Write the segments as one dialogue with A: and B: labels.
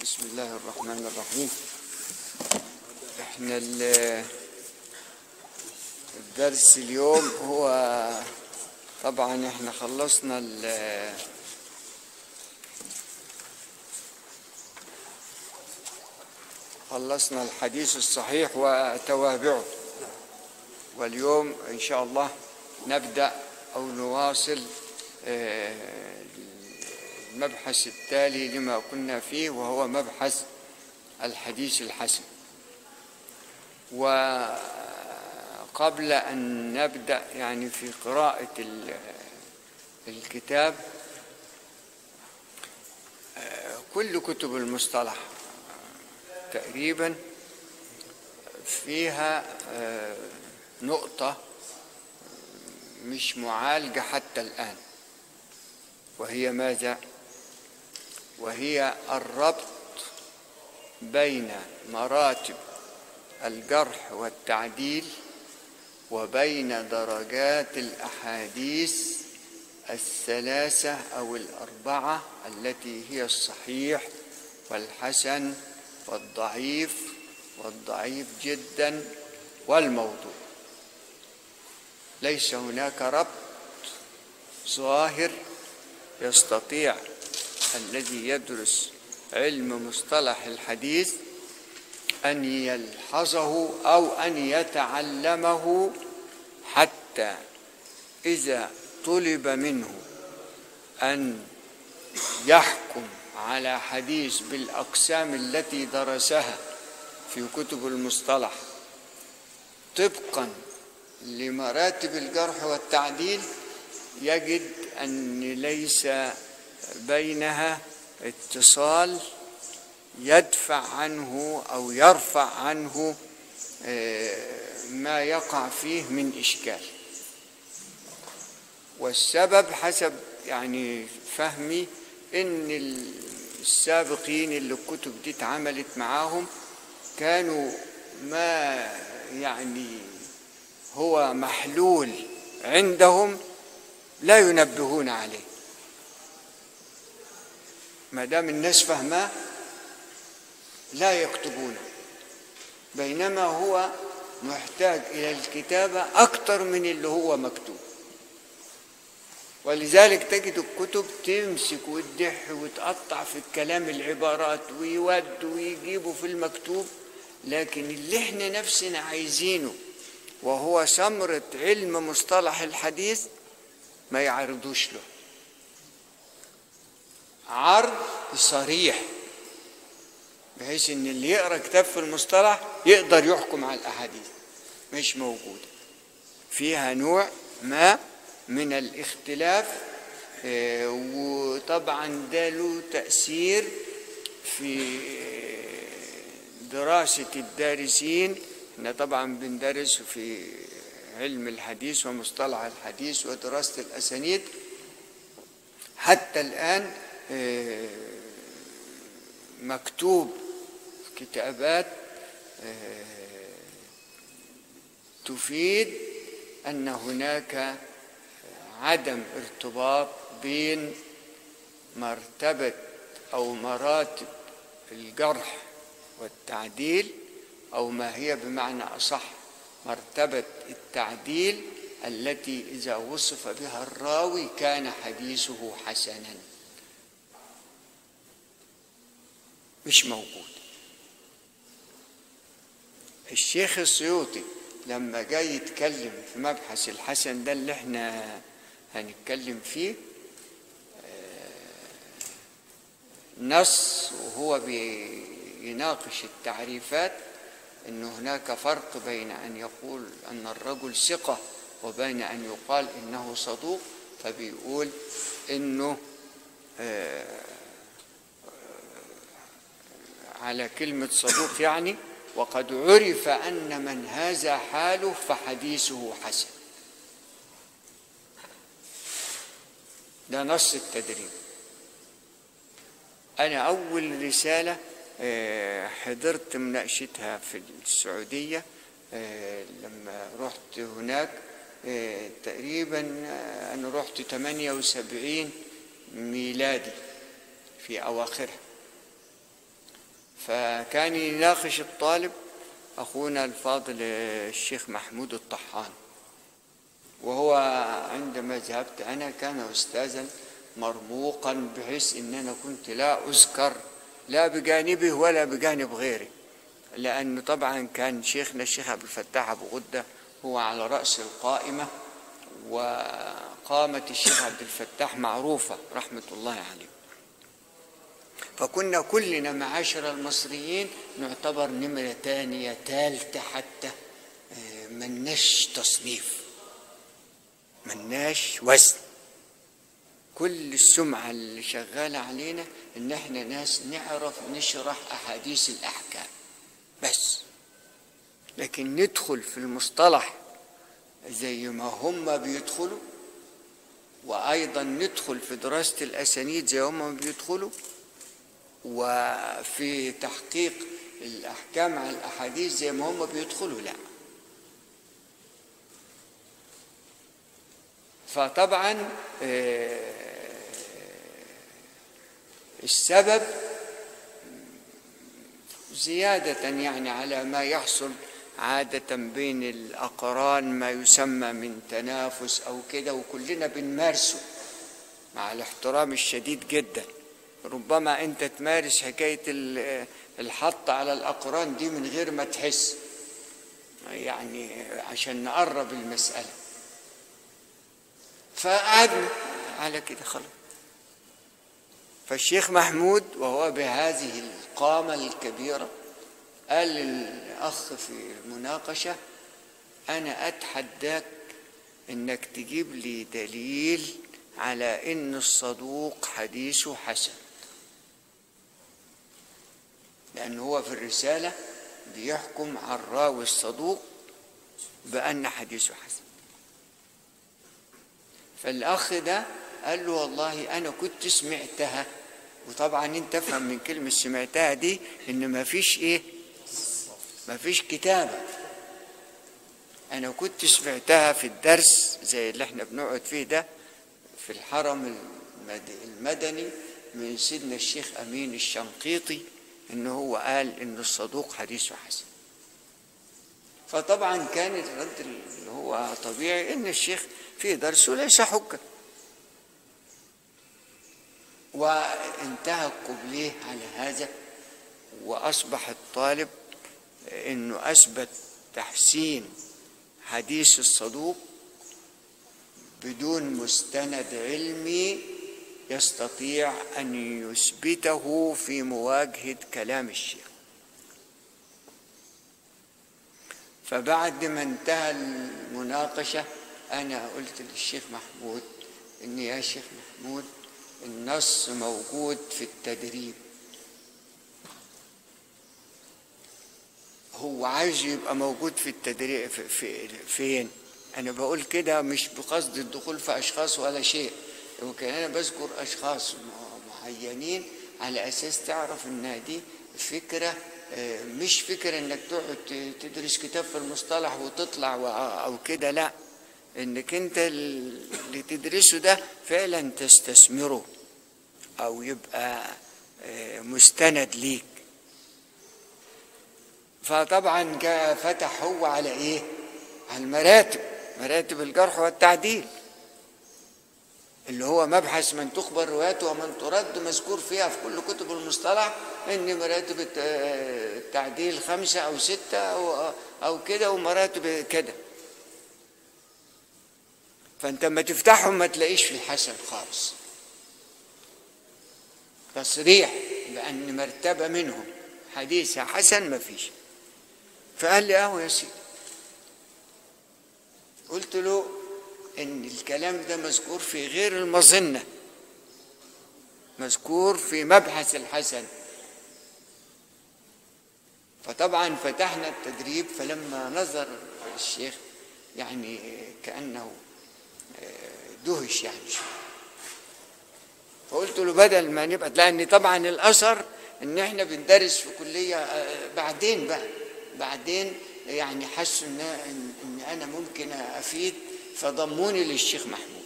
A: بسم الله الرحمن الرحيم احنا ال- الدرس اليوم هو طبعا احنا خلصنا ال- خلصنا الحديث الصحيح وتوابعه واليوم ان شاء الله نبدا او نواصل آه، المبحث التالي لما كنا فيه وهو مبحث الحديث الحسن وقبل أن نبدأ يعني في قراءة ال- الكتاب آه، كل كتب المصطلح تقريبا فيها آه، نقطة مش معالجة حتى الآن وهي ماذا؟ وهي الربط بين مراتب الجرح والتعديل وبين درجات الأحاديث الثلاثة أو الأربعة التي هي الصحيح والحسن والضعيف والضعيف جدا والموضوع ليس هناك ربط ظاهر يستطيع الذي يدرس علم مصطلح الحديث أن يلحظه أو أن يتعلمه حتى إذا طلب منه أن يحكم على حديث بالأقسام التي درسها في كتب المصطلح طبقا لمراتب الجرح والتعديل يجد أن ليس بينها اتصال يدفع عنه أو يرفع عنه آه، ما يقع فيه من إشكال والسبب حسب يعني فهمي ان السابقين اللي الكتب دي اتعملت معاهم كانوا ما يعني هو محلول عندهم لا ينبهون عليه ما دام الناس فهماه لا يكتبونه بينما هو محتاج الى الكتابه اكتر من اللي هو مكتوب ولذلك تجد الكتب تمسك وتدح وتقطع في الكلام العبارات ويود ويجيبوا في المكتوب لكن اللي احنا نفسنا عايزينه وهو ثمرة علم مصطلح الحديث ما يعرضوش له عرض صريح بحيث ان اللي يقرا كتاب في المصطلح يقدر يحكم على الاحاديث مش موجوده فيها نوع ما من الاختلاف آه، وطبعا ده له تاثير في دراسه الدارسين احنا طبعا بندرس في علم الحديث ومصطلح الحديث ودراسه الاسانيد حتى الان آه، مكتوب كتابات آه، تفيد ان هناك عدم ارتباط بين مرتبه او مراتب الجرح والتعديل او ما هي بمعنى اصح مرتبه التعديل التي اذا وصف بها الراوي كان حديثه حسنا مش موجود الشيخ السيوطي لما جاي يتكلم في مبحث الحسن ده اللي احنا هنتكلم فيه آه، نص وهو بيناقش التعريفات ان هناك فرق بين ان يقول ان الرجل ثقه وبين ان يقال انه صدوق فبيقول انه آه، على كلمة صدوق يعني وقد عرف أن من هذا حاله فحديثه حسن ده نص التدريب أنا أول رسالة آه، حضرت مناقشتها في السعودية آه، لما رحت هناك آه، تقريبا آه، أنا رحت 78 ميلادي في أواخرها فكان يناقش الطالب أخونا الفاضل الشيخ محمود الطحان وهو عندما ذهبت أنا كان أستاذا مرموقا بحيث أن أنا كنت لا أذكر لا بجانبه ولا بجانب غيره لأنه طبعا كان شيخنا الشيخ عبد الفتاح أبو غدة هو على رأس القائمة وقامة الشيخ عبد الفتاح معروفة رحمة الله عليه فكنا كلنا معاشر المصريين نعتبر نمرة تانية تالتة حتى مناش تصنيف مناش وزن كل السمعة اللي شغالة علينا إن إحنا ناس نعرف نشرح أحاديث الأحكام بس لكن ندخل في المصطلح زي ما هم بيدخلوا وأيضا ندخل في دراسة الأسانيد زي هم بيدخلوا وفي تحقيق الأحكام على الأحاديث زي ما هم بيدخلوا لا فطبعا السبب زيادة يعني على ما يحصل عادة بين الأقران ما يسمى من تنافس أو كده وكلنا بنمارسه مع الاحترام الشديد جدا ربما أنت تمارس حكاية الحط على الأقران دي من غير ما تحس يعني عشان نقرب المسألة فقعدنا على كده خلاص فالشيخ محمود وهو بهذه القامة الكبيرة قال للأخ في المناقشة أنا أتحداك إنك تجيب لي دليل على إن الصدوق حديثه حسن لأن هو في الرسالة بيحكم على الراوي الصدوق بأن حديثه حسن فالأخ ده قال له والله أنا كنت سمعتها وطبعا أنت تفهم من كلمة سمعتها دي إن ما فيش إيه ما فيش كتابة أنا كنت سمعتها في الدرس زي اللي احنا بنقعد فيه ده في الحرم المدني من سيدنا الشيخ أمين الشنقيطي إن هو قال إن الصدوق حديثه حسن فطبعا كان الرد اللي هو طبيعي إن الشيخ في درسه ليس حجة وانتهى القبليه على هذا وأصبح الطالب إنه أثبت تحسين حديث الصدوق بدون مستند علمي يستطيع أن يثبته في مواجهة كلام الشيخ فبعد ما انتهى المناقشة أنا قلت للشيخ محمود إن يا شيخ محمود النص موجود في التدريب هو عايز يبقى موجود في التدريب في, في فين انا بقول كده مش بقصد الدخول في اشخاص ولا شيء وكان انا بذكر اشخاص معينين على اساس تعرف ان دي فكره مش فكره انك تقعد تدرس كتاب في المصطلح وتطلع او كده لا انك انت اللي تدرسه ده فعلا تستثمره او يبقى مستند ليك فطبعا جاء فتح هو على ايه على المراتب مراتب الجرح والتعديل اللي هو مبحث من تخبر روايته ومن ترد مذكور فيها في كل كتب المصطلح ان مراتب التعديل خمسة او ستة او, أو كده ومراتب كده فانت لما تفتحهم ما تلاقيش في الحسن خالص تصريح بأن مرتبة منهم حديثها حسن ما فيش فقال لي اه يا سيدي قلت له ان الكلام ده مذكور في غير المظنة مذكور في مبحث الحسن فطبعا فتحنا التدريب فلما نظر الشيخ يعني كأنه دهش يعني فقلت له بدل ما نبقى لأن طبعا الأثر إن إحنا بندرس في كلية بعدين بقى بعدين يعني حسوا إن, إن أنا ممكن أفيد فضموني للشيخ محمود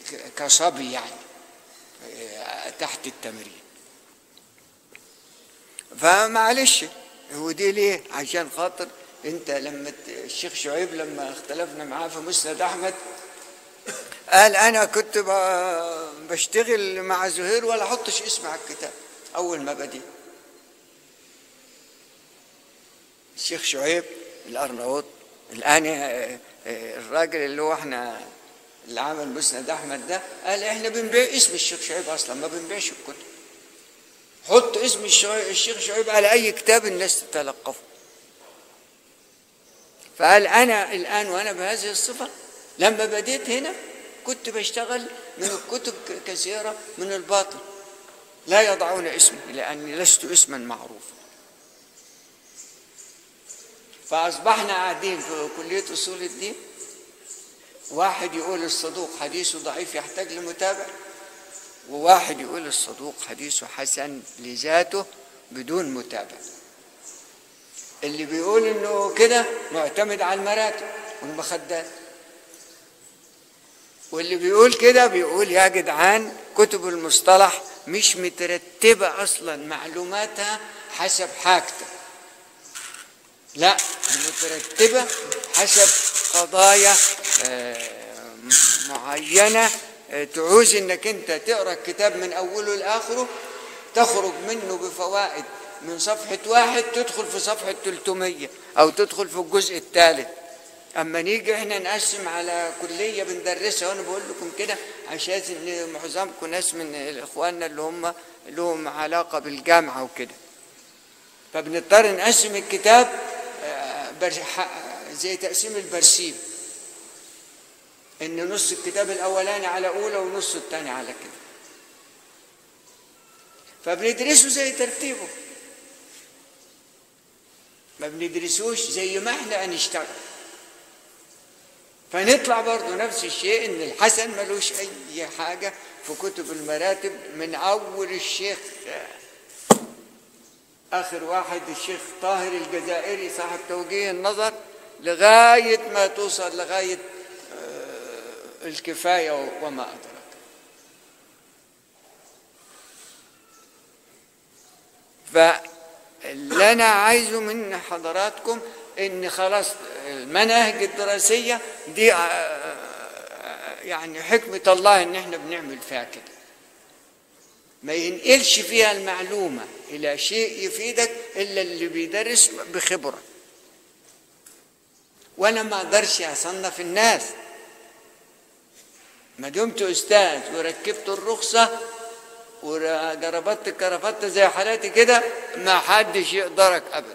A: كصبي يعني تحت التمرين فمعلش هو دي ليه عشان خاطر انت لما ت- الشيخ شعيب لما اختلفنا معاه في مسند احمد قال انا كنت ب- بشتغل مع زهير ولا احطش اسمي على الكتاب اول ما بديت الشيخ شعيب الارناؤوط الان آه، آه، الراجل اللي هو احنا اللي عمل مسند احمد ده قال احنا بنبيع اسم الشيخ شعيب اصلا ما بنبيعش الكتب حط اسم الشعيب- الشيخ شعيب على اي كتاب الناس تتلقفه فقال انا الان وانا بهذه الصفه لما بديت هنا كنت بشتغل من الكتب ك- كثيره من الباطل لا يضعون اسمي لاني لست اسما معروفا فاصبحنا قاعدين في كليه اصول الدين واحد يقول الصدوق حديثه ضعيف يحتاج لمتابع وواحد يقول الصدوق حديثه حسن لذاته بدون متابع اللي بيقول انه كده معتمد على المراتب والمخدات واللي بيقول كده بيقول يا جدعان كتب المصطلح مش مترتبة أصلا معلوماتها حسب حاجتك لا مترتبة حسب قضايا آه، معينة آه، تعوز انك انت تقرا الكتاب من اوله لاخره تخرج منه بفوائد من صفحة واحد تدخل في صفحة 300 او تدخل في الجزء الثالث اما نيجي احنا نقسم على كلية بندرسها وانا بقول لكم كده عشان ان معظمكم ناس من اخواننا اللي هم لهم علاقة بالجامعة وكده فبنضطر نقسم الكتاب آه، بر- ح- زي تقسيم البرسيم ان نص الكتاب الاولاني على اولى ونص الثاني على كده فبندرسه زي ترتيبه ما بندرسوش زي ما احنا هنشتغل فنطلع برضه نفس الشيء ان الحسن ملوش اي حاجه في كتب المراتب من اول الشيخ اخر واحد الشيخ طاهر الجزائري صاحب توجيه النظر لغايه ما توصل لغايه آه، الكفايه وما ادرك فاللي انا عايزه من حضراتكم ان خلاص المناهج الدراسيه دي آه، يعني حكمه الله ان احنا بنعمل فيها كده ما ينقلش فيها المعلومة إلى شيء يفيدك إلا اللي بيدرس بخبرة وأنا ما أقدرش أصنف الناس ما دمت أستاذ وركبت الرخصة وجربت الكرافتة زي حالاتي كده ما حدش يقدرك أبدا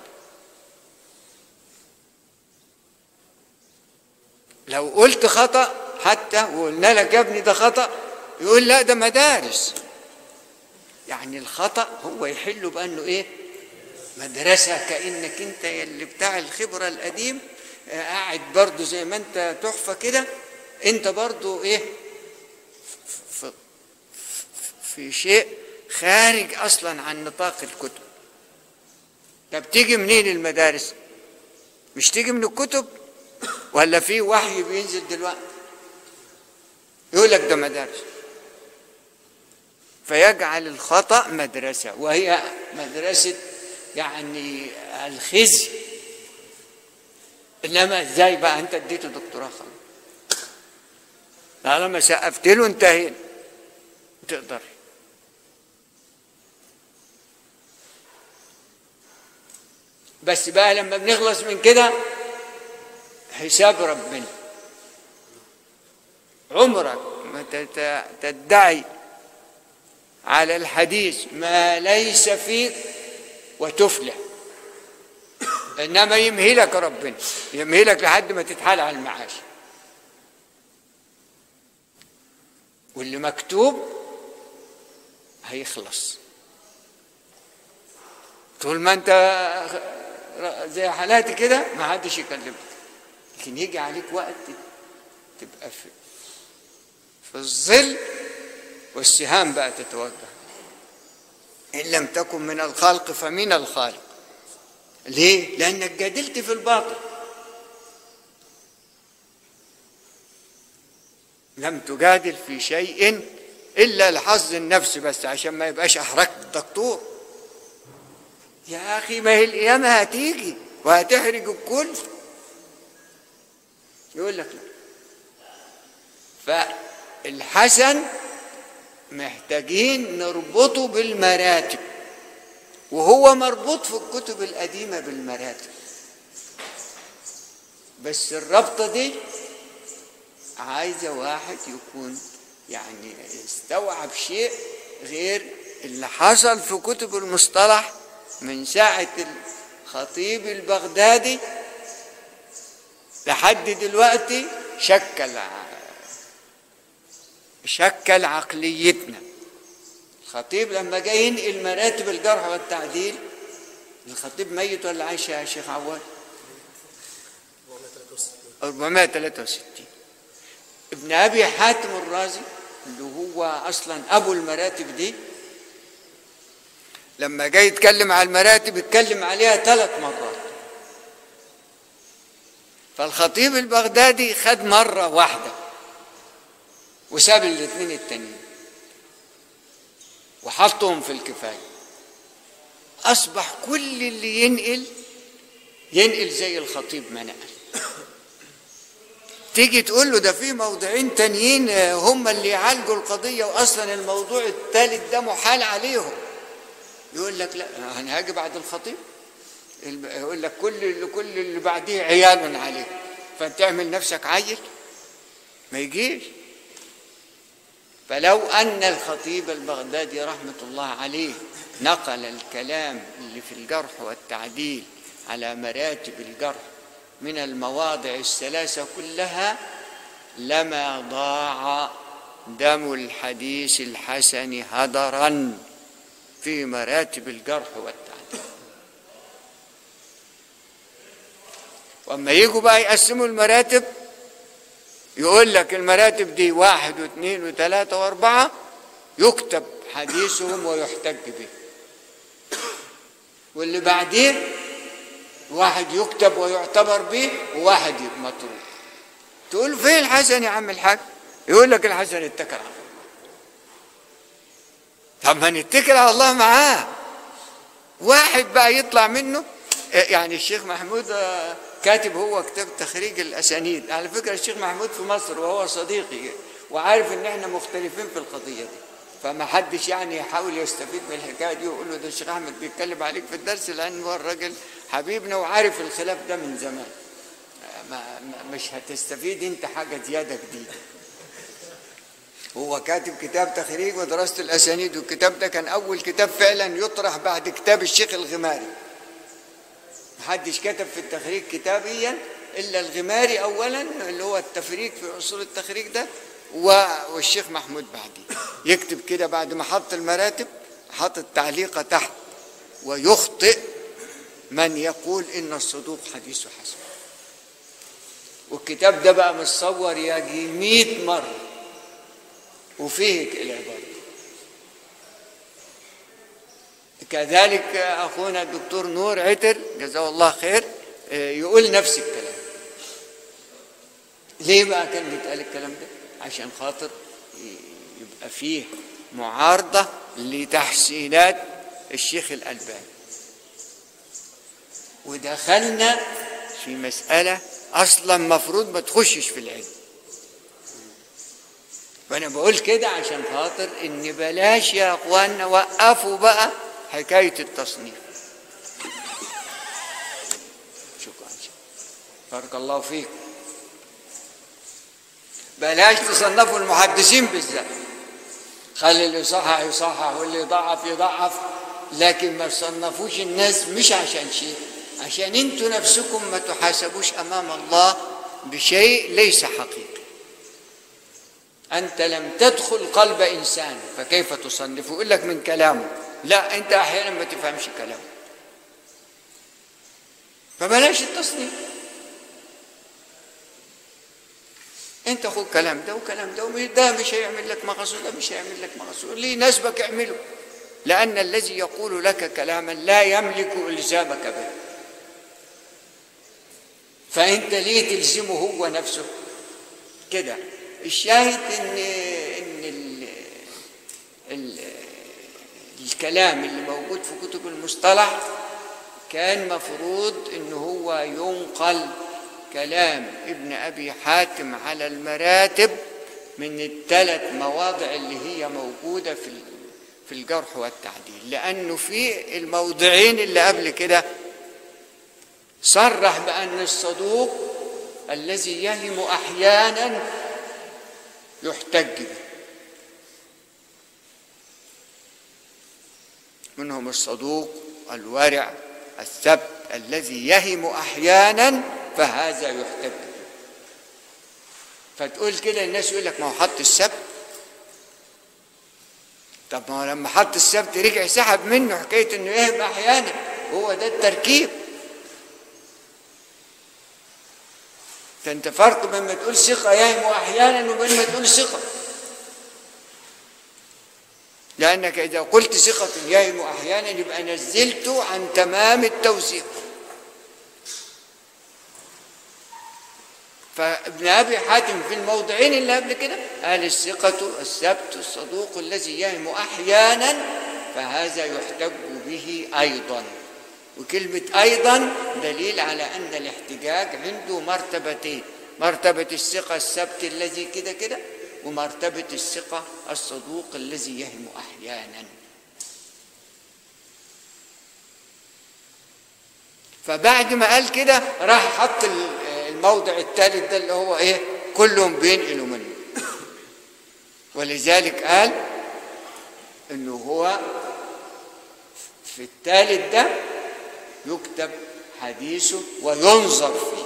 A: لو قلت خطأ حتى وقلنا لك يا ابني ده خطأ يقول لا ده مدارس يعني الخطأ هو يحله بأنه إيه مدرسة كأنك أنت اللي بتاع الخبرة القديم آه، قاعد برضو زي ما أنت تحفة كده أنت برضو إيه في, في شيء خارج أصلا عن نطاق الكتب طب تيجي منين المدارس مش تيجي من الكتب ولا في وحي بينزل دلوقتي يقول لك ده مدارس فيجعل الخطأ مدرسة وهي مدرسة يعني الخزي إنما إزاي بقى أنت اديته دكتوراه خلاص طالما سقفت له انتهينا تقدر بس بقى لما بنخلص من كده حساب ربنا عمرك ما تت- تدعي على الحديث ما ليس فيك وتفلح انما يمهلك ربنا يمهلك لحد ما تتحال على المعاش واللي مكتوب هيخلص طول ما انت زي حالاتي كده ما حدش يكلمك لكن يجي عليك وقت تبقى في في الظل والسهام بقى تتوجه إن لم تكن من الخلق فمن الخالق ليه؟ لأنك جادلت في الباطل لم تجادل في شيء إلا لحظ النفس بس عشان ما يبقاش أحرجت الدكتور يا أخي ما هي القيامة هتيجي وهتحرق الكل يقول لك لا فالحسن محتاجين نربطه بالمراتب وهو مربوط في الكتب القديمة بالمراتب بس الربطة دي عايزة واحد يكون يعني استوعب شيء غير اللي حصل في كتب المصطلح من ساعة الخطيب البغدادي لحد دلوقتي شكل شكل عقليتنا الخطيب لما جاي ينقل مراتب الجرح والتعديل الخطيب ميت ولا عايش يا شيخ عواد 463 ابن ابي حاتم الرازي اللي هو اصلا ابو المراتب دي لما جاي يتكلم على المراتب يتكلم عليها ثلاث مرات فالخطيب البغدادي خد مره واحده وساب الاثنين التانيين وحطهم في الكفايه اصبح كل اللي ينقل ينقل زي الخطيب ما نقل تيجي تقول له ده في موضوعين تانيين هم اللي يعالجوا القضية وأصلا الموضوع الثالث ده محال عليهم يقول لك لا أنا هاجي بعد الخطيب يقول لك كل كل اللي بعديه عيال عليك فأنت تعمل نفسك عيل ما يجيش فلو أن الخطيب البغدادي رحمة الله عليه نقل الكلام اللي في الجرح والتعديل على مراتب الجرح من المواضع الثلاثة كلها لما ضاع دم الحديث الحسن هدرا في مراتب الجرح والتعديل واما يجوا بقى يقسموا المراتب يقول لك المراتب دي واحد واثنين وثلاثة واربعة يكتب حديثهم ويحتج به واللي بعدين واحد يكتب ويعتبر به وواحد متروك تقول فين الحسن يا عم الحاج يقول لك الحسن اتكل على الله طب ما نتكل على الله معاه واحد بقى يطلع منه يعني الشيخ محمود كاتب هو كتاب تخريج الاسانيد على فكره الشيخ محمود في مصر وهو صديقي وعارف ان احنا مختلفين في القضيه دي فما حدش يعني يحاول يستفيد من الحكايه دي ويقول له ده الشيخ احمد بيتكلم عليك في الدرس لان هو الراجل حبيبنا وعارف الخلاف ده من زمان ما مش هتستفيد انت حاجه زياده جديده هو كاتب كتاب تخريج ودراسه الاسانيد والكتاب ده كان اول كتاب فعلا يطرح بعد كتاب الشيخ الغماري محدش كتب في التخريج كتابيا الا الغماري اولا اللي هو التفريق في اصول التخريج ده والشيخ محمود بعديه يكتب كده بعد ما حط المراتب حط التعليقه تحت ويخطئ من يقول ان الصدوق حديث حسن والكتاب ده بقى متصور يجي 100 مره وفيه العباره كذلك اخونا الدكتور نور عتر جزاه الله خير يقول نفس الكلام ليه بقى كان بيتقال الكلام ده عشان خاطر يبقى فيه معارضه لتحسينات الشيخ الالباني ودخلنا في مساله اصلا مفروض ما تخشش في العلم فانا بقول كده عشان خاطر ان بلاش يا اخوانا وقفوا بقى حكايه التصنيف شكرا بارك الله فيك بلاش تصنفوا المحدثين بالذات خلي اللي يصحح يصحح واللي يضعف يضعف لكن ما تصنفوش الناس مش عشان شيء عشان انتوا نفسكم ما تحاسبوش امام الله بشيء ليس حقيقي انت لم تدخل قلب انسان فكيف تصنفه يقول لك من كلامه لا انت احيانا ما تفهمش كلامه فبلاش التصنيف انت خد كلام ده وكلام ده ده مش هيعمل لك مقصود ده مش هيعمل لك مقصود اللي يناسبك اعمله لان الذي يقول لك كلاما لا يملك الزامك به فانت ليه تلزمه هو نفسه كده الشاهد ان ان ال ال الكلام اللي موجود في كتب المصطلح كان مفروض ان هو ينقل كلام ابن ابي حاتم على المراتب من الثلاث مواضع اللي هي موجوده في في الجرح والتعديل لانه في الموضعين اللي قبل كده صرح بان الصدوق الذي يهم احيانا يحتج به منهم الصدوق الورع الثبت الذي يهم احيانا فهذا يحتج به فتقول كده الناس يقول لك ما هو حط السبت طب ما هو لما حط السبت رجع سحب منه حكايه انه يهم احيانا هو ده التركيب فانت فرق بين ما تقول ثقه يهم احيانا وبين ما تقول ثقه لانك اذا قلت ثقه يهم احيانا يبقى نزلته عن تمام التوثيق فابن ابي حاتم في الموضعين اللي قبل كده قال الثقة الثبت الصدوق الذي يهم احيانا فهذا يحتج به ايضا وكلمة ايضا دليل على ان الاحتجاج عنده مرتبتين مرتبة الثقة الثبت الذي كده كده ومرتبة الثقة الصدوق الذي يهم احيانا فبعد ما قال كده راح حط الموضع الثالث ده اللي هو ايه كلهم بينقلوا منه ولذلك قال انه هو في الثالث ده يكتب حديثه وينظر فيه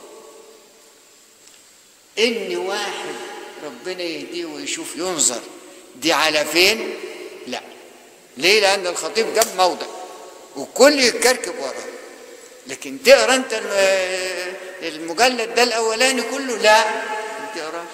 A: ان واحد ربنا يهديه ويشوف ينظر دي على فين لا ليه لان الخطيب جاب موضع وكل يتكركب وراه لكن تقرا انت المجلد ده الاولاني كله لا ما تقراش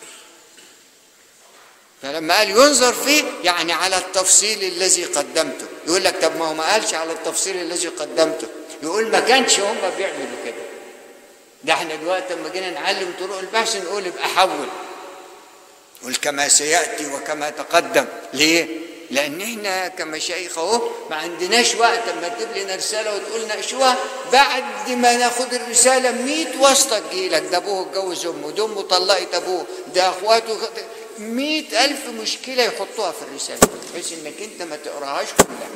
A: فلما قال ينظر فيه يعني على التفصيل الذي قدمته يقول لك طب ما هو ما قالش على التفصيل الذي قدمته يقول ما كانش هم بيعملوا كده ده احنا دلوقتي لما جينا نعلم طرق البحث نقول ابقى حول قل كما سياتي وكما تقدم ليه لان احنا كمشايخ اهو ما عندناش وقت اما تجيب لنا رساله وتقول ناقشوها بعد ما ناخد الرساله 100 واسطه تجيلك ده ابوه اتجوز امه ده امه طلقت ابوه ده اخواته مئة ألف مشكلة يحطوها في الرسالة بحيث إنك أنت ما تقراهاش كلها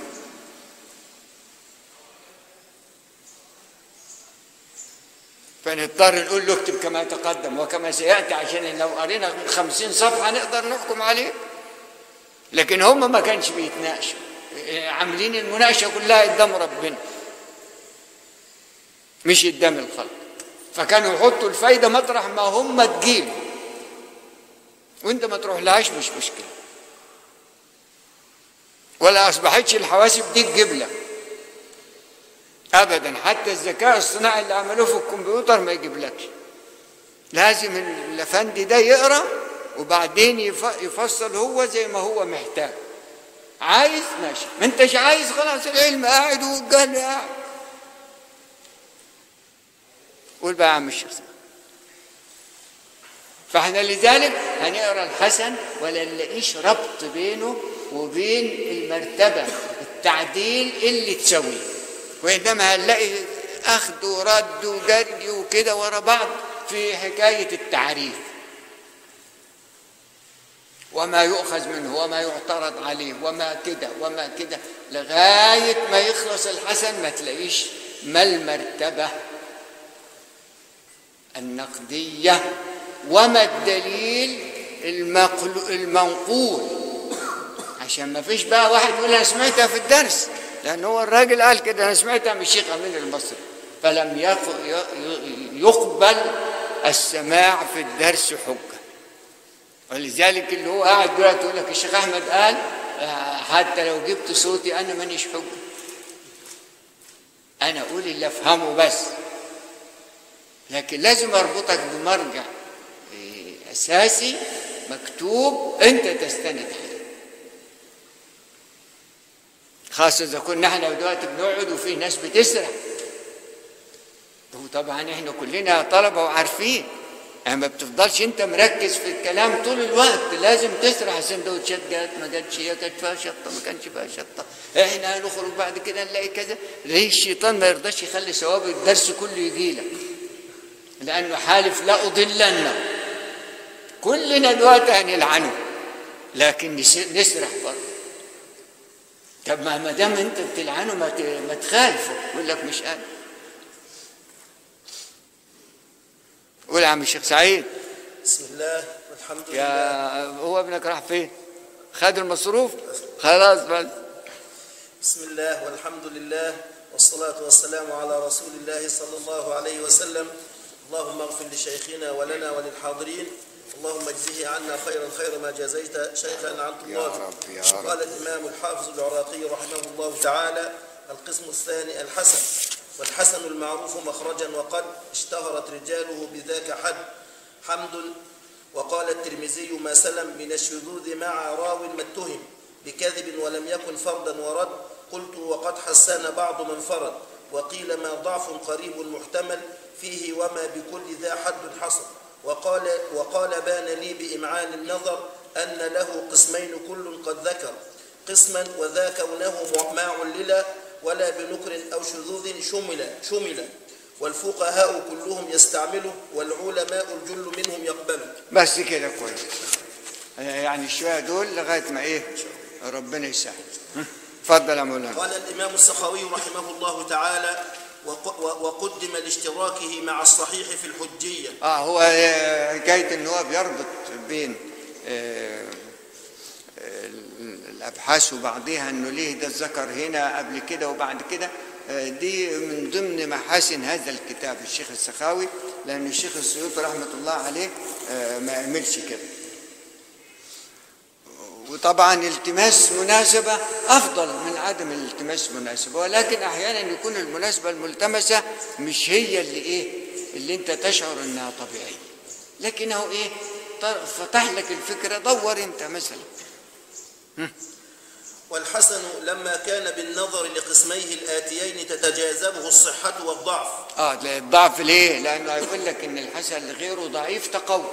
A: فنضطر نقول له اكتب كما تقدم وكما سيأتي عشان لو قرينا خمسين صفحة نقدر نحكم عليه لكن هم ما كانش بيتناقشوا عاملين المناقشة كلها قدام ربنا مش قدام الخلق فكانوا يحطوا الفايدة مطرح ما هم تجيبوا وانت ما تروح لهاش مش مشكله ولا اصبحتش الحواسب دي تجيب لك ابدا حتى الذكاء الصناعي اللي عملوه في الكمبيوتر ما يجيبلكش لازم الافندي ده يقرا وبعدين يفصل هو زي ما هو محتاج عايز ماشي ما انتش عايز خلاص العلم قاعد والجهل قاعد قول بقى يا عم الشيخ فاحنا لذلك هنقرا الحسن ولا نلاقيش ربط بينه وبين المرتبه التعديل اللي تسويه وانما هنلاقي اخذ ورد وجري وكده ورا بعض في حكايه التعريف وما يؤخذ منه وما يعترض عليه وما كده وما كده لغايه ما يخلص الحسن ما تلاقيش ما المرتبه النقديه وما الدليل المنقول عشان ما فيش بقى واحد يقول انا سمعتها في الدرس لان هو الراجل قال كده انا سمعتها من الشيخ امين المصري فلم يقبل السماع في الدرس حجه ولذلك اللي هو قاعد دلوقتي يقول لك الشيخ احمد قال حتى لو جبت صوتي انا مانيش حجه انا اقول اللي افهمه بس لكن لازم اربطك بمرجع اساسي مكتوب انت تستند عليه خاصة إذا كنا احنا دلوقتي بنقعد وفي ناس بتسرح وطبعا احنا كلنا طلبة وعارفين يعني ما بتفضلش انت مركز في الكلام طول الوقت لازم تسرح السندوتشات جت ما جاتش هي كانت فيها شطه ما كانش فيها شطه احنا هنخرج بعد كده نلاقي كذا ليه الشيطان ما يرضاش يخلي ثواب الدرس كله يجي لك لانه حالف لا اضلنه كلنا دلوقتي هنلعنه لكن نس- نسرح برضه طب ما ما دام انت بتلعنه ما ت- ما تخالفه يقول لك مش انا قول يا عم الشيخ سعيد
B: بسم الله والحمد لله
A: يا هو ابنك راح فين؟ خد المصروف؟ خلاص بس
B: بسم الله والحمد لله والصلاة والسلام على رسول الله صلى الله عليه وسلم اللهم اغفر لشيخنا ولنا وللحاضرين اللهم اجزه عنا خيرا خير ما جزيت شيخنا عن
A: يا
B: طلابه
A: رب يا رب
B: قال الإمام الحافظ العراقي رحمه الله تعالى القسم الثاني الحسن والحسن المعروف مخرجا وقد اشتهرت رجاله بذاك حد حمد وقال الترمذي ما سلم من الشذوذ مع راو ما اتهم بكذب ولم يكن فردا ورد قلت وقد حسن بعض من فرد وقيل ما ضعف قريب محتمل فيه وما بكل ذا حد حصل وقال وقال بان لي بإمعان النظر أن له قسمين كل قد ذكر قسما وذا كونه ما علل ولا بنكر أو شذوذ شمل شمل والفقهاء كلهم يستعمله والعلماء الجل منهم يقبله
A: بس كده كويس يعني الشوية دول لغاية ما ايه ربنا يسهل هم؟ اتفضل يا مولانا
B: قال الإمام السخاوي رحمه الله تعالى وق- و- وقدم لاشتراكه مع الصحيح في الحجية
A: اه هو آه، حكايه ان هو بيربط بين آه، آه، الابحاث وبعضها انه ليه ده ذكر هنا قبل كده وبعد كده آه، دي من ضمن محاسن هذا الكتاب الشيخ السخاوي لان الشيخ السيوطي رحمه الله عليه آه، ما عملش كده وطبعا التماس مناسبة أفضل من عدم الالتماس مناسبة ولكن أحيانا يكون المناسبة الملتمسة مش هي اللي إيه اللي أنت تشعر إنها طبيعية لكنه إيه ط- فتح لك الفكرة دور أنت مثلا
B: والحسن لما كان بالنظر لقسميه الآتيين تتجاذبه الصحة والضعف
A: آه لا، الضعف ليه؟ لأنه هيقول لك إن الحسن لغيره ضعيف تقوى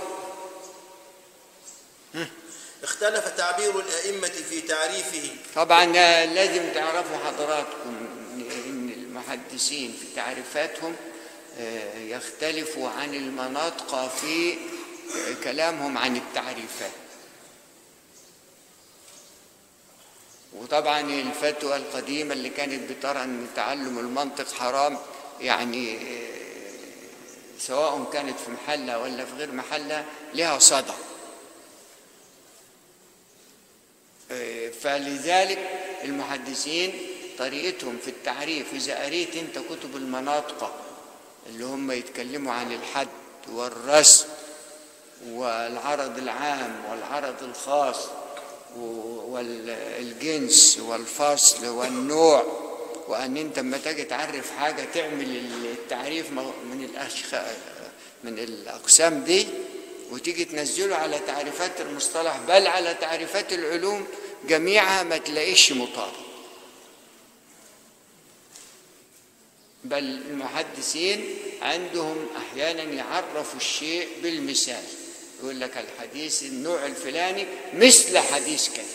B: اختلف تعبير الأئمة في تعريفه
A: طبعا آه، لازم تعرفوا حضراتكم ان المحدثين في تعريفاتهم آه، يختلفوا عن المناطق في آه، كلامهم عن التعريفات وطبعا الفتوى القديمة اللي كانت بترى أن تعلم المنطق حرام يعني آه، سواء كانت في محلها ولا في غير محلها لها صدى فلذلك المحدثين طريقتهم في التعريف إذا قريت أنت كتب المناطق اللي هم يتكلموا عن الحد والرسم والعرض العام والعرض الخاص والجنس والفصل والنوع وأن أنت لما تجي تعرف حاجة تعمل التعريف من الأشخ... من الأقسام دي وتيجي تنزله على تعريفات المصطلح بل على تعريفات العلوم جميعها ما تلاقيش مطابق بل المحدثين عندهم احيانا يعرفوا الشيء بالمثال يقول لك الحديث النوع الفلاني مثل حديث كذا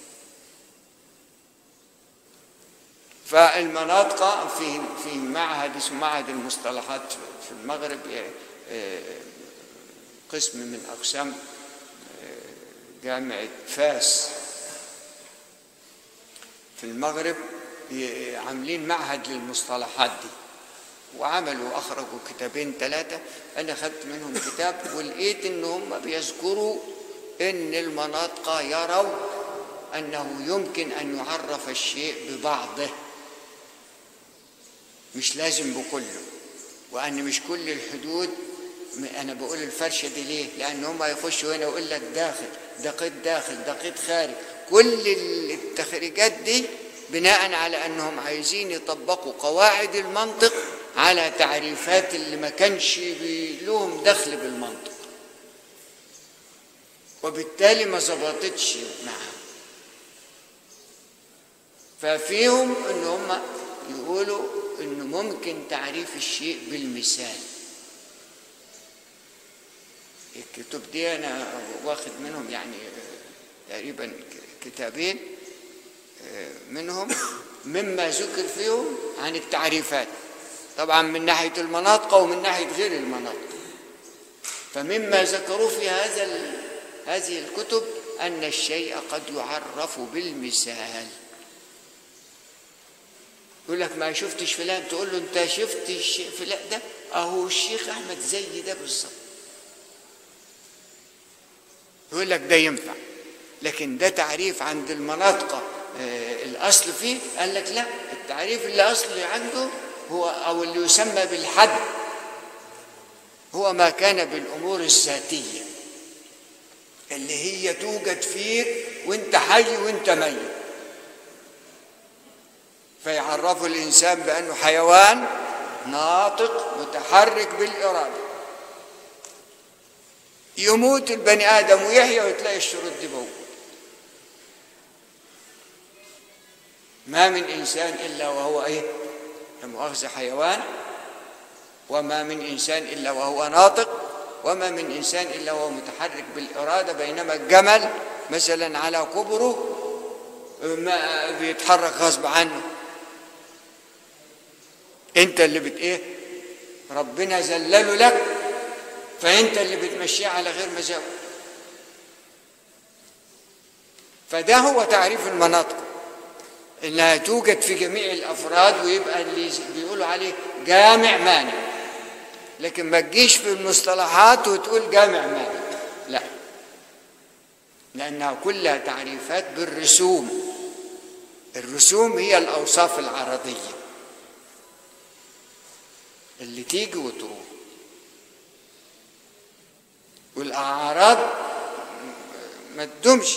A: فالمناطق في في معهد اسمه معهد المصطلحات في المغرب آه، قسم من اقسام آه، جامعه فاس في المغرب ي- عاملين معهد للمصطلحات دي وعملوا اخرجوا كتابين ثلاثه انا خدت منهم كتاب ولقيت ان هم بيذكروا ان المناطق يروا انه يمكن ان يعرف الشيء ببعضه مش لازم بكله وان مش كل الحدود م- انا بقول الفرشه دي ليه لان هم هيخشوا هنا ويقول لك داخل ده قيد داخل ده قيد خارج كل التخريجات دي بناء على انهم عايزين يطبقوا قواعد المنطق على تعريفات اللي ما كانش بي- لهم دخل بالمنطق وبالتالي ما ظبطتش معاهم ففيهم ان هم يقولوا انه ممكن تعريف الشيء بالمثال الكتب دي انا واخد منهم يعني تقريبا كتابين منهم مما ذكر فيهم عن التعريفات طبعا من ناحيه المناطق ومن ناحيه غير المناطق فمما ذكروا في هذا ال- هذه الكتب ان الشيء قد يعرف بالمثال يقول لك ما شفتش فلان تقول له انت شفت الشيء فلان ده اهو الشيخ احمد زي ده بالظبط يقول لك ده ينفع لكن ده تعريف عند المناطق آه، الاصل فيه قال لك لا التعريف اللي اصلي عنده هو او اللي يسمى بالحد هو ما كان بالامور الذاتيه اللي هي توجد فيك وانت حي وانت ميت فيعرفوا الانسان بانه حيوان ناطق متحرك بالاراده يموت البني ادم ويحيى وتلاقي الشروط دي موجوده ما من انسان الا وهو ايه لا مؤاخذه حيوان وما من انسان الا وهو ناطق وما من انسان الا وهو متحرك بالاراده بينما الجمل مثلا على كبره ما بيتحرك غصب عنه انت اللي بت ايه ربنا ذلله لك فانت اللي بتمشيه على غير مزاجه فده هو تعريف المناطق انها توجد في جميع الافراد ويبقى اللي بيقولوا عليه جامع مانع لكن ما تجيش في المصطلحات وتقول جامع مانع لا لانها كلها تعريفات بالرسوم الرسوم هي الاوصاف العرضيه اللي تيجي وتروح والاعراض ما تدومش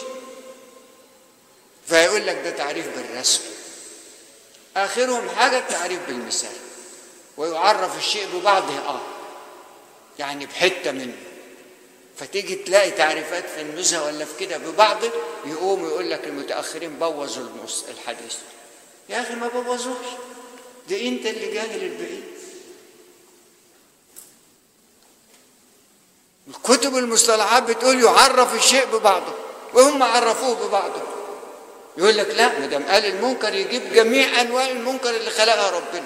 A: فيقول لك ده تعريف بالرسم اخرهم حاجه التعريف بالمثال ويعرف الشيء ببعضه اه يعني بحته منه فتيجي تلاقي تعريفات في النزهه ولا في كده ببعضه يقوم يقول لك المتاخرين بوظوا المس- الحديث يا اخي ما بوظوش ده انت اللي جاهل البعيد الكتب المصطلحات بتقول يعرف الشيء ببعضه وهم عرفوه ببعضه يقول لك لا ما دام قال المنكر يجيب جميع انواع المنكر اللي خلقها ربنا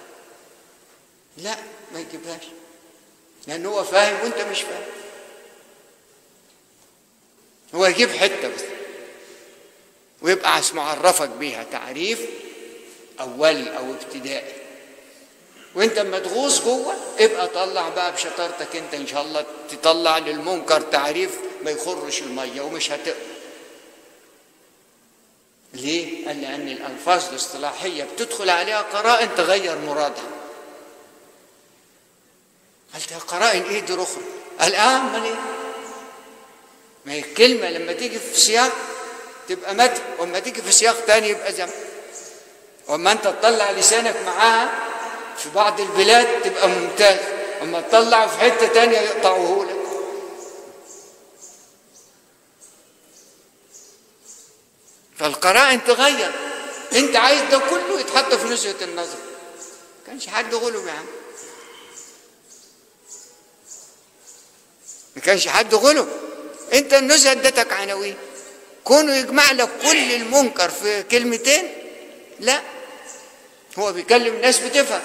A: لا ما يجيبهاش لان هو فاهم وانت مش فاهم هو يجيب حته بس ويبقى اسمه عرفك بيها تعريف اولي او ابتدائي وانت اما تغوص جوه ابقى طلع بقى بشطارتك انت ان شاء الله تطلع للمنكر تعريف ما يخرش الميه ومش هتقدر ليه؟ قال لأن الألفاظ الاصطلاحية بتدخل عليها قرائن تغير مرادها. قلت يا قرائن إيه دي أخرى؟ قال آه أمال إيه؟ ما هي الكلمة لما تيجي في سياق تبقى متن وأما تيجي في سياق تاني يبقى زمن. وأما أنت تطلع لسانك معاها في بعض البلاد تبقى ممتاز وأما تطلع في حتة تانية يقطعوه لك. فالقرائن تغير انت عايز ده كله يتحط في نزهه النظر كانش حد غلب يا عم ما كانش حد غلب انت النزهه ادتك عناوين كونه يجمع لك كل المنكر في كلمتين لا هو بيكلم ناس بتفهم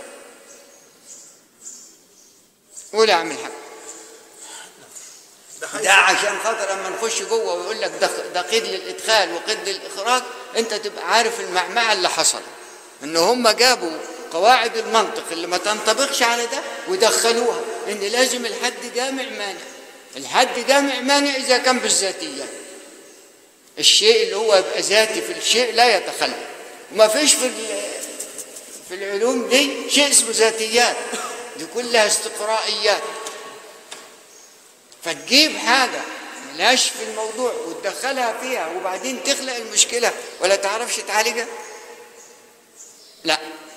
A: قول يا عم الحاج
B: بحيث
A: ده عشان خاطر اما نخش جوه ويقول لك ده ده قيد للادخال وقيد للاخراج انت تبقى عارف المعمعه اللي حصل ان هم جابوا قواعد المنطق اللي ما تنطبقش على ده ودخلوها ان لازم الحد جامع مانع الحد جامع مانع اذا كان بالذاتيات الشيء اللي هو يبقى ذاتي في الشيء لا يتخلف وما فيش في ال- في العلوم دي شيء اسمه ذاتيات دي كلها استقرائيات فتجيب حاجة ملاش في الموضوع وتدخلها فيها وبعدين تخلق المشكلة ولا تعرفش تعالجها لا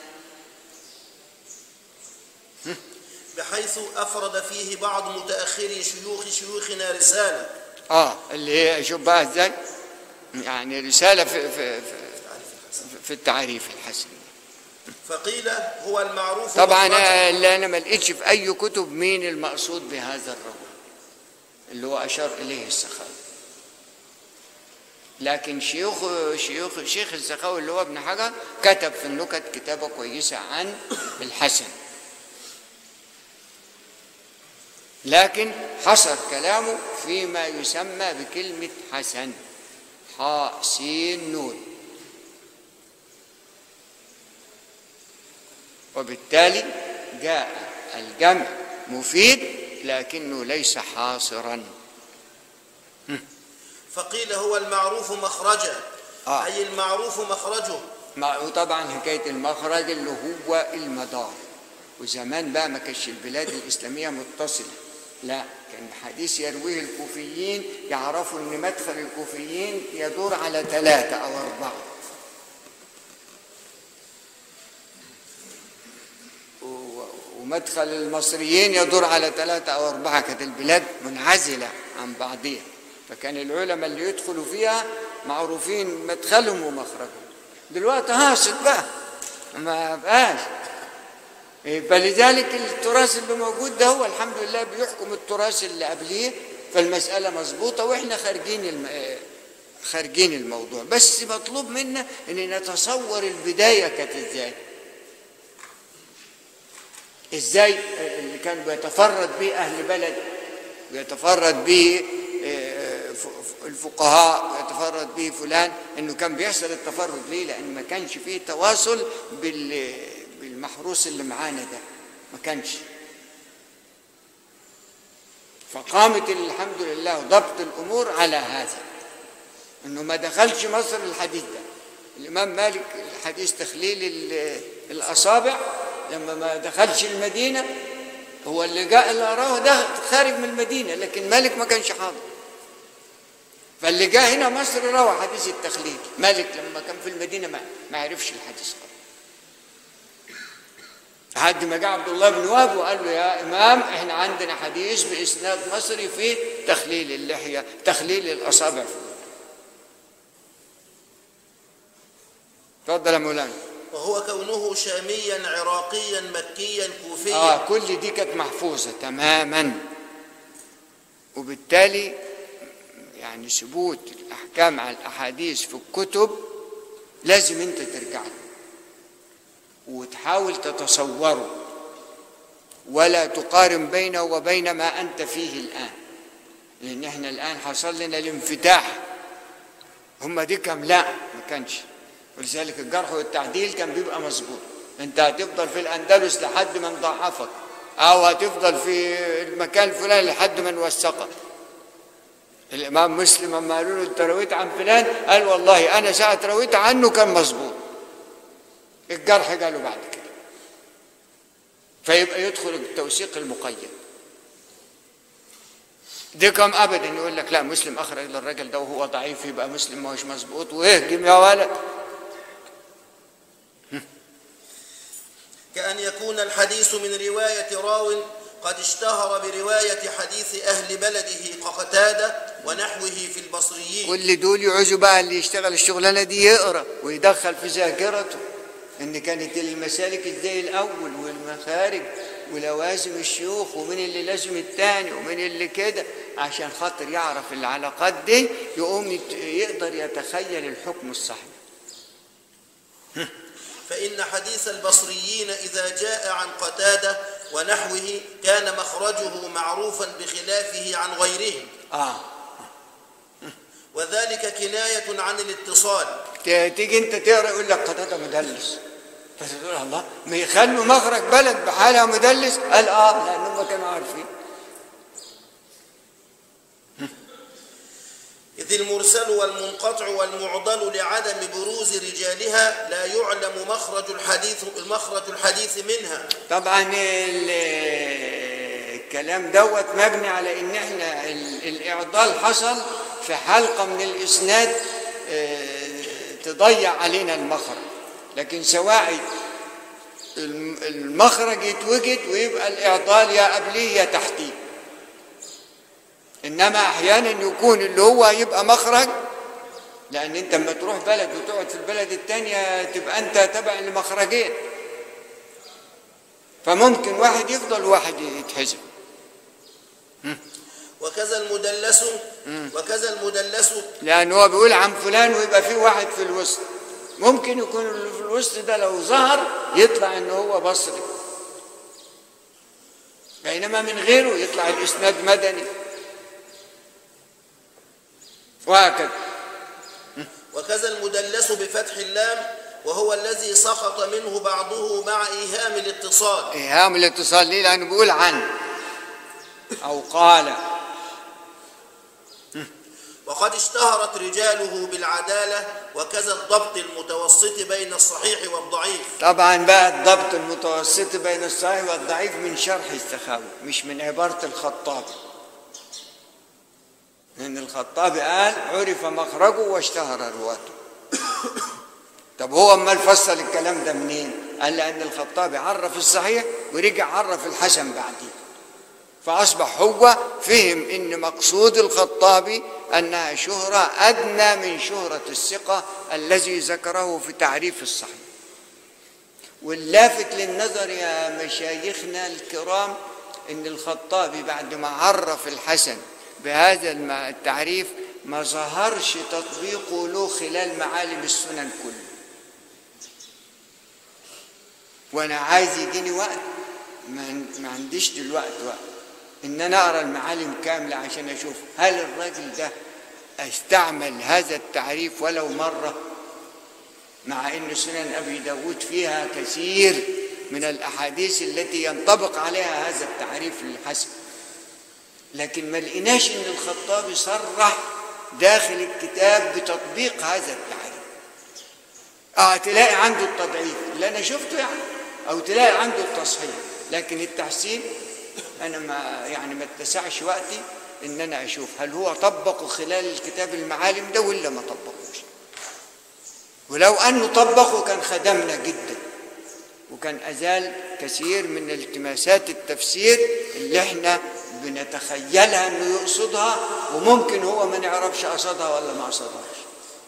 B: بحيث أفرد فيه بعض متأخري شيوخ شيوخنا رسالة
A: اه اللي هي شوف بقى ازاي يعني رسالة في في في, في التعريف الحسن
B: فقيل هو المعروف
A: طبعا
B: مخرجاً.
A: اللي انا ما لقيتش في اي كتب مين المقصود بهذا الرجل اللي هو أشار إليه السخاوي لكن شيوخ شيوخ شيخ السخاوي اللي هو ابن حجر كتب في النكت كتابة كويسة عن الحسن لكن حصر كلامه فيما يسمى بكلمة حسن حاء سين نون وبالتالي جاء الجمع مفيد لكنه ليس حاصرا
B: فقيل هو المعروف مخرجا
A: آه.
B: أي المعروف مخرجه
A: مع وطبعا حكايه المخرج اللي هو المدار وزمان بقى ما كانش البلاد الاسلاميه متصله لا كان حديث يرويه الكوفيين يعرفوا ان مدخل الكوفيين يدور على ثلاثه او اربعه و- ومدخل المصريين يدور على ثلاثة أو أربعة كانت البلاد منعزلة عن بعضها فكان العلماء اللي يدخلوا فيها معروفين مدخلهم ومخرجهم دلوقتي هاصل بقى ما بقاش إيه، فلذلك التراث اللي موجود ده هو الحمد لله بيحكم التراث اللي قبليه فالمسألة مظبوطة واحنا خارجين الم... آه، خارجين الموضوع بس مطلوب منا ان نتصور البداية كانت ازاي ازاي اللي كان بيتفرد به اهل بلد بيتفرد به آه، ف- ف- الفقهاء بيتفرد به فلان انه كان بيحصل التفرد ليه لان ما كانش فيه تواصل بال بالمحروس اللي معانا ده ما كانش فقامت الحمد لله ضبط الامور على هذا انه ما دخلش مصر الحديث ده الامام مالك الحديث تخليل ال- الاصابع لما ما دخلش المدينه هو اللي جاء اللي اراه ده خارج من المدينه لكن مالك ما كانش حاضر فاللي جاء هنا مصر روى حديث التخليل مالك لما كان في المدينه ما, ما عرفش الحديث خالص لحد ما جاء عبد الله بن وهب وقال له يا امام احنا عندنا حديث باسناد مصري في تخليل اللحيه تخليل الاصابع في الوجه. اتفضل يا مولانا
B: وهو كونه شاميا عراقيا مكيا كوفيا
A: اه كل دي كانت محفوظه تماما وبالتالي يعني ثبوت الاحكام على الاحاديث في الكتب لازم انت ترجع له وتحاول تتصوره ولا تقارن بينه وبين ما انت فيه الان لان احنا الان حصل لنا الانفتاح هم دي كام لا ما كانش ولذلك الجرح والتعديل كان بيبقى مظبوط انت هتفضل في الاندلس لحد ما نضعفك او هتفضل في المكان الفلاني لحد ما نوثقك الامام مسلم لما قالوا له انت رويت عن فلان قال والله انا ساعه رويت عنه كان مظبوط الجرح قالوا بعد كده فيبقى يدخل التوثيق المقيد دي كم ابدا يقول لك لا مسلم اخرج للراجل ده وهو ضعيف يبقى مسلم ما هوش مظبوط واهجم يا ولد
B: كأن يكون الحديث من رواية راو قد اشتهر برواية حديث أهل بلده كقتادة ونحوه في البصريين
A: كل دول يعوزوا بقى اللي يشتغل الشغلانه دي يقرا ويدخل في ذاكرته ان كانت المسالك ازاي الاول والمخارج ولوازم الشيوخ ومن اللي لازم التاني ومن اللي كده عشان خاطر يعرف العلاقات دي يقوم يت- يقدر يتخيل الحكم الصحيح
B: فإن حديث البصريين إذا جاء عن قتادة ونحوه كان مخرجه معروفا بخلافه عن غيرهم
A: اه
B: وذلك كناية عن الاتصال
A: ت- تيجي انت تقرا يقول لك قتاده مدلس فتقول الله ما يخلوا مخرج بلد بحالها مدلس قال اه لانهم كانوا عارفين
B: إذ المرسل والمنقطع والمعضل لعدم بروز رجالها لا يعلم مخرج الحديث مخرج الحديث منها
A: طبعا ال- الكلام دوت مبني على ان احنا ال- الاعضال حصل في حلقه من الاسناد آه، تضيع علينا المخرج لكن سواعي الم- المخرج يتوجد ويبقى الاعضال يا قبليه يا تحتيه انما احيانا يكون اللي هو يبقى مخرج لان انت لما تروح بلد وتقعد في البلد التانية تبقى انت تبع لمخرجين فممكن واحد يفضل وواحد يتحزب
B: وكذا المدلس وكذا المدلس
A: لأن هو بيقول عن فلان ويبقى في واحد في الوسط ممكن يكون اللي في الوسط ده لو ظهر يطلع ان هو بصري بينما من غيره يطلع الاسناد مدني وهكذا
B: وكذا المدلس بفتح اللام وهو الذي سقط منه بعضه مع إيهام الاتصال
A: ايهام الاتصال ليه لانه بيقول عن او قال
B: وقد اشتهرت رجاله بالعدالة وكذا الضبط المتوسط بين الصحيح والضعيف
A: طبعا بقى الضبط المتوسط بين الصحيح والضعيف من شرح السخاوي مش من عبارة الخطابي لأن الخطابي قال عرف مخرجه واشتهر رواته طب هو امال فصل الكلام ده منين؟ قال لأن الخطابي عرف الصحيح ورجع عرف الحسن بعدين فأصبح هو فهم إن مقصود الخطابي أنها شهرة أدنى من شهرة الثقة الذي ذكره في تعريف الصحيح واللافت للنظر يا مشايخنا الكرام ان الخطابي بعد ما عرف الحسن بهذا الم- التعريف ما ظهرش تطبيقه له خلال معالم السنن كله وانا عايز يجيني وقت ما, ما عنديش دلوقتي وقت ان انا اقرا المعالم كامله عشان اشوف هل الراجل ده استعمل هذا التعريف ولو مره مع ان سنن ابي داود فيها كثير من الاحاديث التي ينطبق عليها هذا التعريف للحسن لكن ما لقيناش ان الخطابي صرح داخل الكتاب بتطبيق هذا التعريف اه تلاقي عنده التضعيف اللي انا شفته يعني او تلاقي عنده التصحيح لكن التحسين انا ما يعني ما اتسعش وقتي ان انا اشوف هل هو طبقه خلال الكتاب المعالم ده ولا ما طبقوش ولو انه طبقه كان خدمنا جدا وكان ازال كثير من التماسات التفسير اللي احنا بنتخيلها انه يقصدها وممكن هو ما نعرفش قصدها ولا ما قصدهاش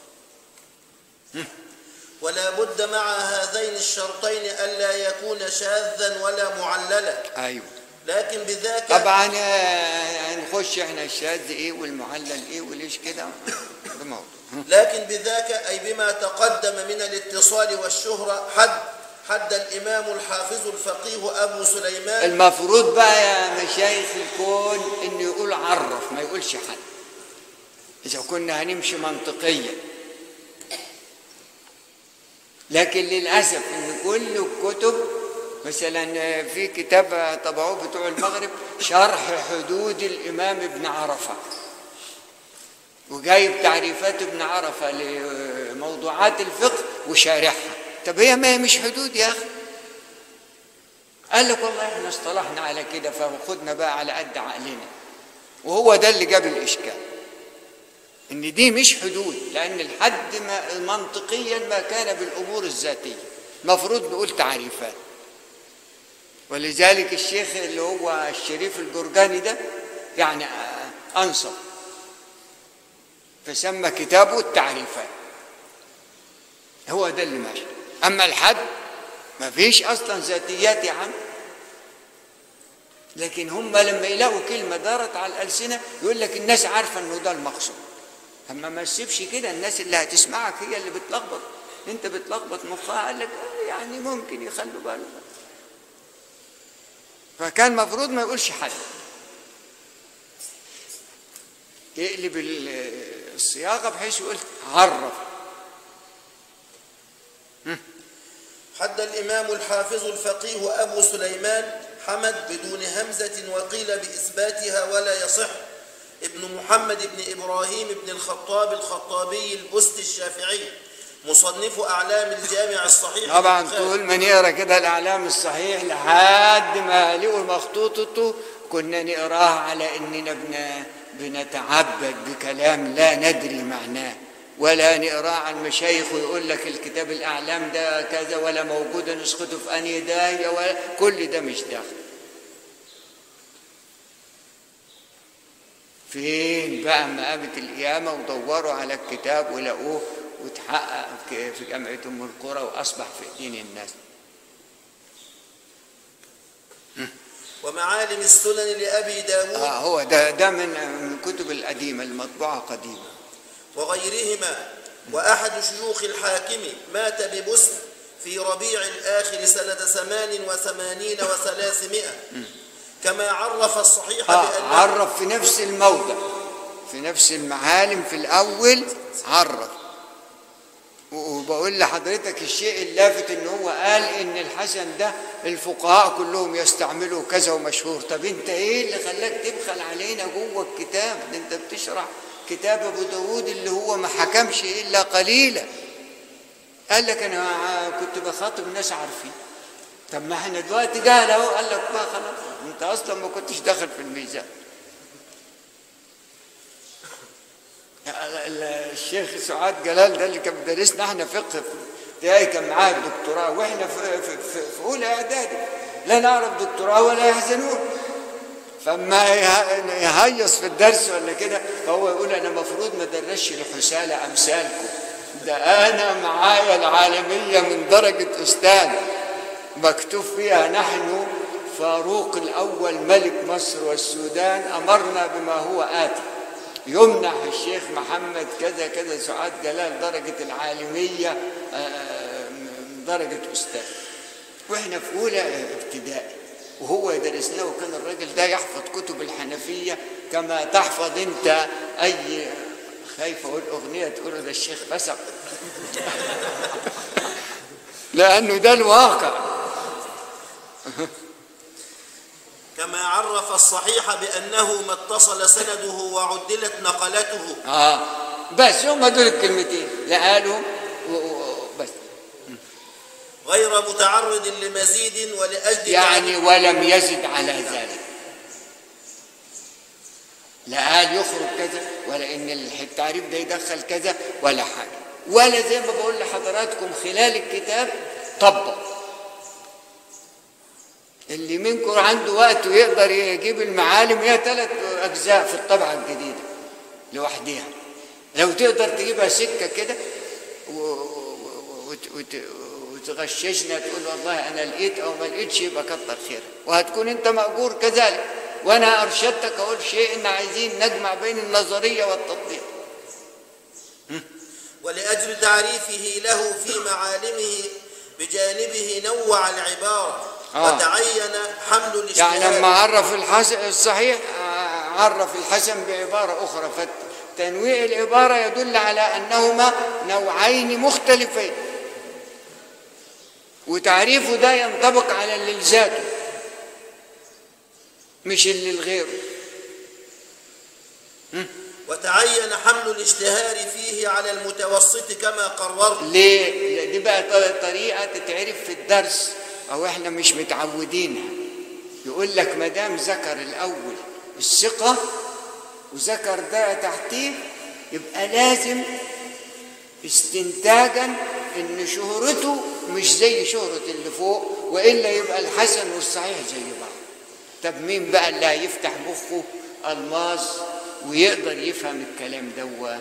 B: ولا بد مع هذين الشرطين ألا يكون شاذا ولا معللا
A: ايوه
B: لكن بذاك
A: طبعا آه، هنخش احنا الشاذ ايه والمعلل ايه وليش كده ده موضوع
B: لكن بذاك أي بما تقدم من الاتصال والشهرة حد حد الإمام الحافظ الفقيه أبو سليمان
A: المفروض بقى يا مشايخ الكون انه يقول عرف ما يقولش حد اذا كنا هنمشي منطقيا لكن للاسف ان كل الكتب مثلا في كتاب طبعوه بتوع المغرب شرح حدود الامام ابن عرفه وجايب تعريفات ابن عرفه لموضوعات الفقه وشارحها طب هي ما هي مش حدود يا اخي قال لك والله احنا اصطلحنا على كده فخدنا بقى على قد عقلنا وهو ده اللي جاب الاشكال ان دي مش حدود لان الحد ما منطقيا ما كان بالامور الذاتيه المفروض نقول تعريفات ولذلك الشيخ اللي هو الشريف الجرجاني ده يعني آه، انصف فسمى كتابه التعريفات هو ده اللي ماشي اما الحد ما فيش اصلا ذاتيات يا عم لكن هم لما يلاقوا كلمه دارت على الالسنه يقول لك الناس عارفه انه ده المقصود اما ما تسيبش كده الناس اللي هتسمعك هي اللي بتلخبط انت بتلخبط مخها قال لك آه يعني ممكن يخلوا بالهم فكان المفروض ما يقولش حد يقلب ال- الصياغه بحيث يقول عرف
B: حد الإمام الحافظ الفقيه أبو سليمان حمد بدون همزة وقيل بإثباتها ولا يصح ابن محمد بن إبراهيم بن الخطاب الخطابي البست الشافعي مصنف أعلام الجامع الصحيح
A: طبعا
B: للبخاري.
A: طول ما نقرا كده الاعلام الصحيح لحد ما لقوا مخطوطته كنا نقراها على اننا بن بنتعبد بكلام لا ندري معناه ولا نقراه على المشايخ ويقول لك الكتاب الاعلام ده كذا ولا موجوده نسخته في انهي داهيه ولا كل ده مش داخل فين بقى ما قامت القيامة ودوروا على الكتاب ولقوه وتحقق في في جامعة أم القرى وأصبح في دين الناس
B: ومن ومعالم السنن لأبي داود
A: آه هو ده ده من من الكتب القديمة المطبوعة قديمة
B: وغيرهما وأحد شيوخ الحاكم مات ببسر في ربيع الآخر سنة ثمان وثمانين وثلاثمائة كما عرف الصحيح
A: آه
B: بأنه
A: عرف في نفس الموضع في نفس المعالم في الأول عرف و- وبقول لحضرتك الشيء اللافت ان هو قال ان الحسن ده الفقهاء كلهم يستعملوا كذا ومشهور طب انت ايه اللي خلاك تبخل علينا جوه الكتاب ده انت بتشرح كتاب ابو داود اللي هو ما حكمش الا قليلا قال لك انا ع- كنت بخاطب ناس عارفين طب ما احنا دلوقتي جهل اهو قال لك بقى خلاص انت اصلا ما كنتش داخل في الميزان الشيخ سعاد جلال ده اللي كان بيدرسنا احنا فقه ده كان معاه الدكتوراه واحنا في, في, في, في اولى اعدادي لا نعرف دكتوراه ولا يحزنون فما يه- يهيص في الدرس ولا كده هو يقول انا المفروض ما درسش الحسالة امثالكم ده انا معايا العالميه من درجه استاذ مكتوب فيها نحن فاروق الاول ملك مصر والسودان امرنا بما هو اتي يمنح الشيخ محمد كذا كذا سعاد جلال درجه العالميه آه، من درجه استاذ واحنا في اولى ابتدائي وهو يدرس لنا وكان الراجل ده يحفظ كتب الحنفيه كما تحفظ انت اي خايف اقول اغنيه تقول ده الشيخ فسق لانه ده الواقع
B: كما عرف الصحيح بأنه ما اتصل سنده وعدلت نقلته
A: اه بس هم دول الكلمتين لا قالوا و- و- بس
B: غير متعرض لمزيد ولأجل
A: يعني ولم يزد على ذلك لا قال يخرج كذا ولا ان التعريف ده يدخل كذا ولا حاجه ولا زي ما بقول لحضراتكم خلال الكتاب طبق اللي منكم عنده وقت ويقدر يجيب المعالم هي ثلاث اجزاء في الطبعه الجديده لوحدها لو تقدر تجيبها سكه كده و- و- وت- وت- وتغششنا تقول والله انا لقيت او ما لقيتش يبقى كتر خيرك وهتكون انت ماجور كذلك وانا ارشدتك اقول شيء ان عايزين نجمع بين النظريه والتطبيق
B: ولأجل تعريفه له في معالمه بجانبه نوع العبارة
A: آه.
B: وتعين حمل
A: يعني
B: الاشتهار
A: لما عرف الحسن الصحيح آه، عرف الحسن بعبارة أخرى فتنويع العبارة يدل على أنهما نوعين مختلفين وتعريفه ده ينطبق على اللي لذاته مش اللي لغيره
B: وتعين حمل الاشتهار فيه على المتوسط كما قررت
A: ليه؟ لا، دي بقى ط- طريقة تتعرف في الدرس أو إحنا مش متعودينها يقول لك ما دام ذكر الأول الثقة وذكر ده تحتيه يبقى لازم استنتاجا إن شهرته مش زي شهرة اللي فوق وإلا يبقى الحسن والصحيح زي بعض طب مين بقى اللي هيفتح مخه الماس ويقدر يفهم الكلام دوت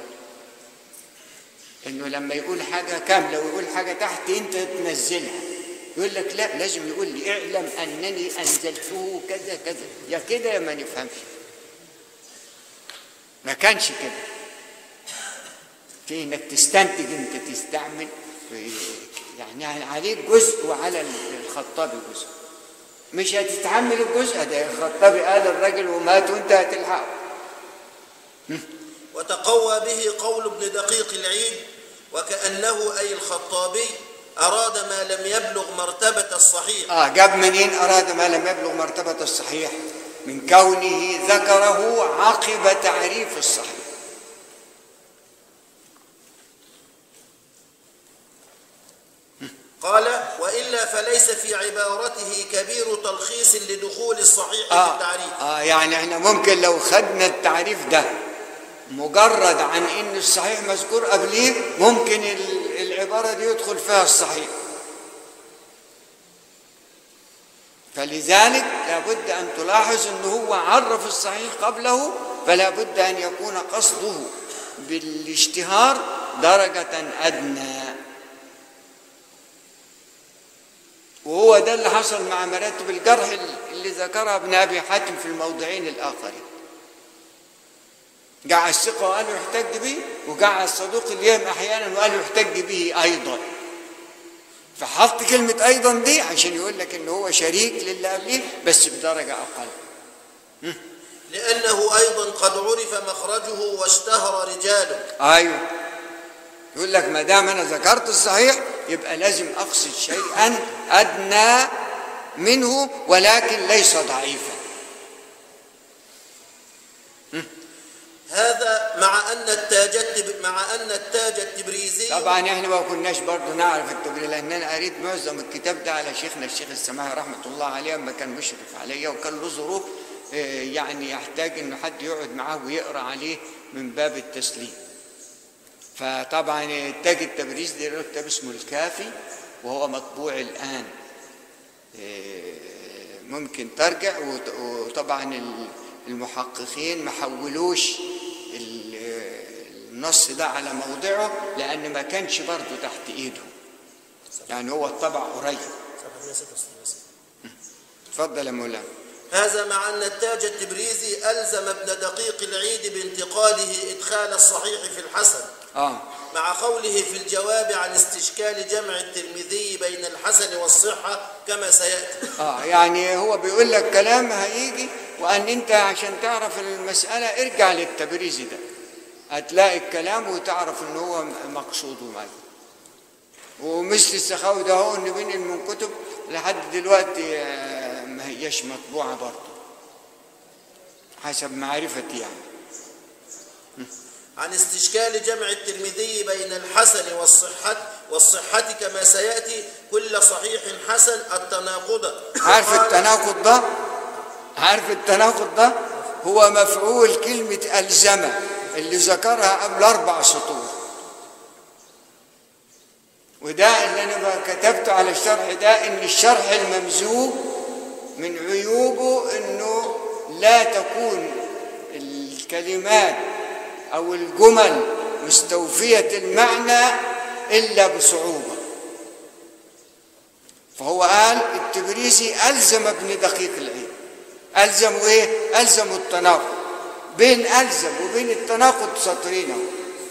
A: انه لما يقول حاجه كامله ويقول حاجه تحت انت تنزلها يقول لك لا لازم يقول لي اعلم انني انزلته كذا كذا يا كده يا ما نفهمش ما كانش كده في انك تستنتج انت تستعمل يعني عليك جزء وعلى الخطابي جزء مش هتتحمل الجزء ده الخطابي قال الراجل ومات وانت هتلحقه
B: وتقوى به قول ابن دقيق العيد وكأنه أي الخطابي أراد ما لم يبلغ مرتبة الصحيح
A: اه جاب منين اراد ما لم يبلغ مرتبه الصحيح من كونه ذكره عقب تعريف الصحيح
B: قال وإلا فليس في عبارته كبير تلخيص لدخول الصحيح في
A: آه,
B: التعريف
A: اه يعني احنا ممكن لو خدنا التعريف ده مجرد عن ان الصحيح مذكور قبليه ممكن ال- العباره دي يدخل فيها الصحيح فلذلك لابد ان تلاحظ ان هو عرف الصحيح قبله فلا بد ان يكون قصده بالاشتهار درجه ادنى وهو ده اللي حصل مع مراتب الجرح اللي ذكرها ابن ابي حاتم في الموضعين الاخرين جاء الثقة وقال له يحتج به وجاء الصدوق اليهم أحيانا وقال له يحتج به أيضا فحط كلمة أيضا دي عشان يقول لك إن هو شريك للي قبليه بس بدرجة أقل
B: لأنه أيضا قد عرف مخرجه واشتهر رجاله
A: أيوه يقول لك ما دام أنا ذكرت الصحيح يبقى لازم أقصد شيئا أدنى منه ولكن ليس ضعيفا
B: هذا مع أن التاج التب... مع أن التاج التبريزي
A: طبعا احنا ما كناش برضه نعرف التبرير لان انا قريت معظم الكتاب ده على شيخنا الشيخ السماحي رحمه الله عليه اما كان مشرف عليا وكان له ظروف آه، يعني يحتاج انه حد يقعد معاه ويقرا عليه من باب التسليم فطبعا التاج التبريز ده له كتاب اسمه الكافي وهو مطبوع الان آه، ممكن ترجع وط- وطبعا ال- المحققين ما حولوش ال- النص ده على موضعه لان ما كانش برضه تحت ايده يعني هو الطبع قريب
B: صفحة 166.
A: اتفضل يا مولانا
B: هذا مع أن التاج التبريزي ألزم ابن دقيق العيد بانتقاله إدخال الصحيح في الحسن
A: اه
B: مع قوله في الجواب عن استشكال جمع الترمذي بين الحسن والصحة كما سيأتي
A: اه يعني هو بيقول لك كلام هيجي وان انت عشان تعرف المساله ارجع للتبريزي ده هتلاقي الكلام وتعرف ان هو مقصوده ماذا ومثل السخاوي ده هو انه بينقل من كتب لحد دلوقتي آه، ما هياش مطبوعه برضه حسب معرفتي يعني
B: عن استشكال جمع الترمذي بين الحسن والصحة والصحة كما سيأتي كل صحيح حسن التناقض
A: عارف
B: وقال-
A: التناقض ده عارف التناقض ده هو مفعول كلمة ألزم اللي ذكرها قبل أربع سطور وده اللي أنا بقى كتبته على الشرح ده إن الشرح الممزوج من عيوبه إنه لا تكون الكلمات أو الجمل مستوفية المعنى إلا بصعوبة فهو قال التبريزي ألزم ابن دقيق العيد ألزموا إيه؟ ألزموا التناقض بين ألزم وبين التناقض سطرين أهو.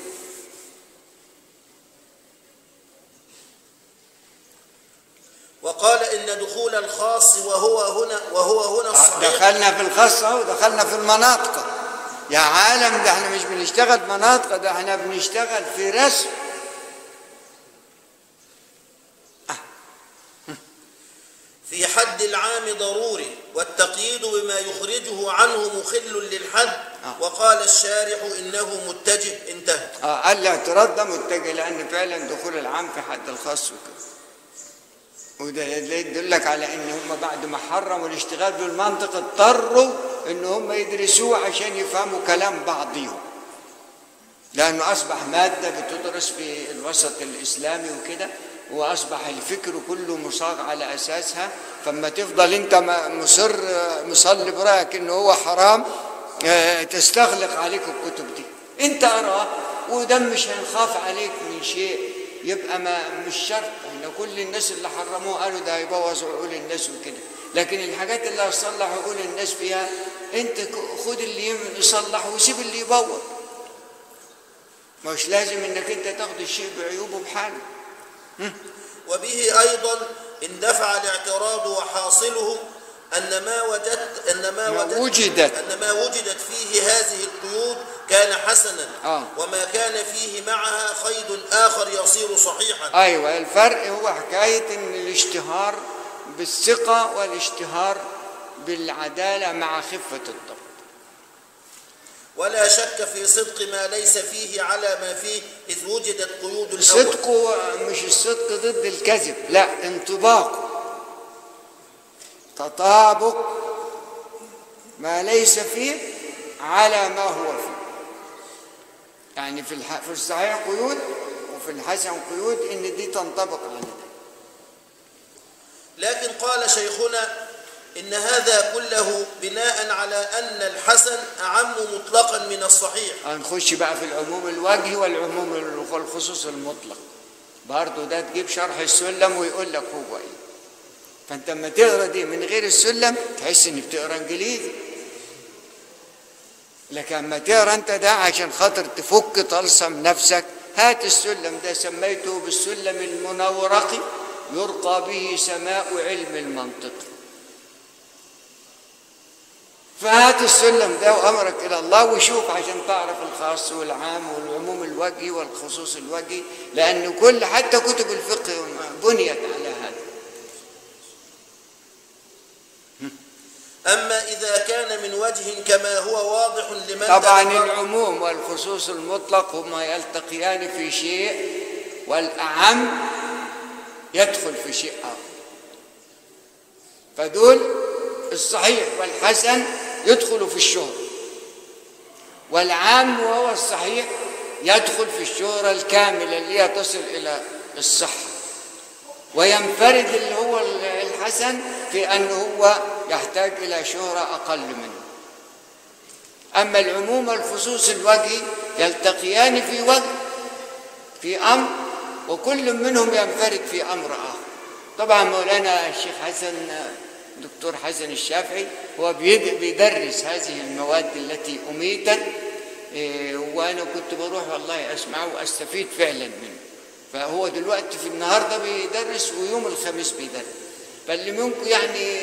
B: وقال إن دخول الخاص وهو هنا وهو هنا الصحيح
A: دخلنا في الخاص أهو دخلنا في المناطق يا عالم ده احنا مش بنشتغل مناطق ده احنا بنشتغل في رسم
B: في حد العام ضروري والتقييد بما يخرجه عنه مخل للحد
A: آه.
B: وقال الشارح إنه متجه انتهى
A: آه قال الاعتراض ده متجه لأن فعلا دخول العام في حد الخاص وكده وده يدل لك على ان هم بعد ما حرموا الاشتغال بالمنطق اضطروا ان هم يدرسوه عشان يفهموا كلام بعضهم لانه اصبح ماده بتدرس في الوسط الاسلامي وكده واصبح الفكر كله مصاغ على اساسها فما تفضل انت م- مصر مصلي برايك ان هو حرام آه، تستغلق عليك الكتب دي انت اقراه وده مش هيخاف عليك من شيء يبقى ما مش شرط ان كل الناس اللي حرموه قالوا ده هيبوظ عقول الناس وكده لكن الحاجات اللي هتصلح عقول الناس فيها انت ك- خد اللي يم- يصلح وسيب اللي يبوظ مش لازم انك انت تاخد الشيء بعيوبه بحاله
B: وبه أيضا اندفع الاعتراض وحاصله أن ما وجدت أن ما
A: ما
B: وجدت
A: وجدت.
B: أن ما وجدت فيه هذه القيود كان حسنا
A: آه.
B: وما كان فيه معها قيد آخر يصير صحيحا
A: ايوه الفرق هو حكايه ان الاشتهار بالثقه والاشتهار بالعداله مع خفه الضبط
B: ولا شك في صدق ما ليس فيه على ما فيه إذ وجدت قيود الأول
A: الصدق مش الصدق ضد الكذب لا انطباق تطابق ما ليس فيه على ما هو فيه يعني في الح... في الصحيح قيود وفي الحسن قيود ان دي تنطبق على ده
B: لكن قال شيخنا إن هذا كله بناء على أن الحسن أعم مطلقا من الصحيح
A: هنخش بقى في العموم الوجهي والعموم ال- والخصوص المطلق برضه ده تجيب شرح السلم ويقول لك هو ايه فانت لما تقرا دي من غير السلم تحس انك بتقرا انجليزي لكن لما تقرا انت ده عشان خاطر تفك طلسم نفسك هات السلم ده سميته بالسلم المنورق يرقى به سماء علم المنطق فهات السلم ده وامرك الى الله وشوف عشان تعرف الخاص والعام والعموم الوجهي والخصوص الوجهي لان كل حتى كتب الفقه بنيت على هذا
B: أما إذا كان من وجه كما هو واضح لمن
A: طبعا
B: تدبر-
A: العموم والخصوص المطلق هما يلتقيان في شيء والأعم يدخل في شيء آخر فدول الصحيح والحسن يدخل في الشهرة والعام وهو الصحيح يدخل في الشهرة الكاملة اللي هي تصل إلى الصحة وينفرد اللي هو الحسن في أنه هو يحتاج إلى شهرة أقل منه أما العموم والخصوص الوجهي يلتقيان في وجه في أمر وكل منهم ينفرد في أمر آخر طبعا مولانا الشيخ حسن دكتور حسن الشافعي هو بيد- بيدرس هذه المواد التي أميتت إيه، وأنا كنت بروح والله أسمعه وأستفيد فعلا منه فهو دلوقتي في النهارده بيدرس ويوم الخميس بيدرس فاللي منكم يعني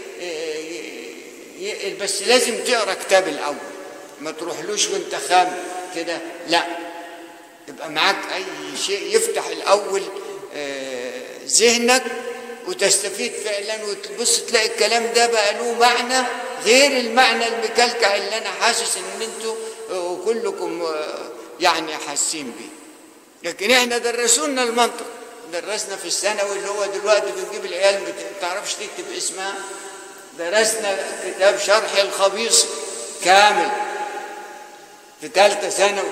A: إيه، ي- بس لازم تقرا كتاب الاول ما تروحلوش وانت خام كده لا يبقى معاك اي شيء يفتح الاول آه، ذهنك وتستفيد فعلا وتبص تلاقي الكلام ده بقى له معنى غير المعنى المكلكع اللي انا حاسس ان انتوا آه، كلكم آه، يعني حاسين بيه لكن احنا درسونا المنطق درسنا في الثانوي اللي هو دلوقتي بنجيب العيال ما تعرفش تكتب اسمها درسنا كتاب شرح الخبيص كامل في ثالثه ثانوي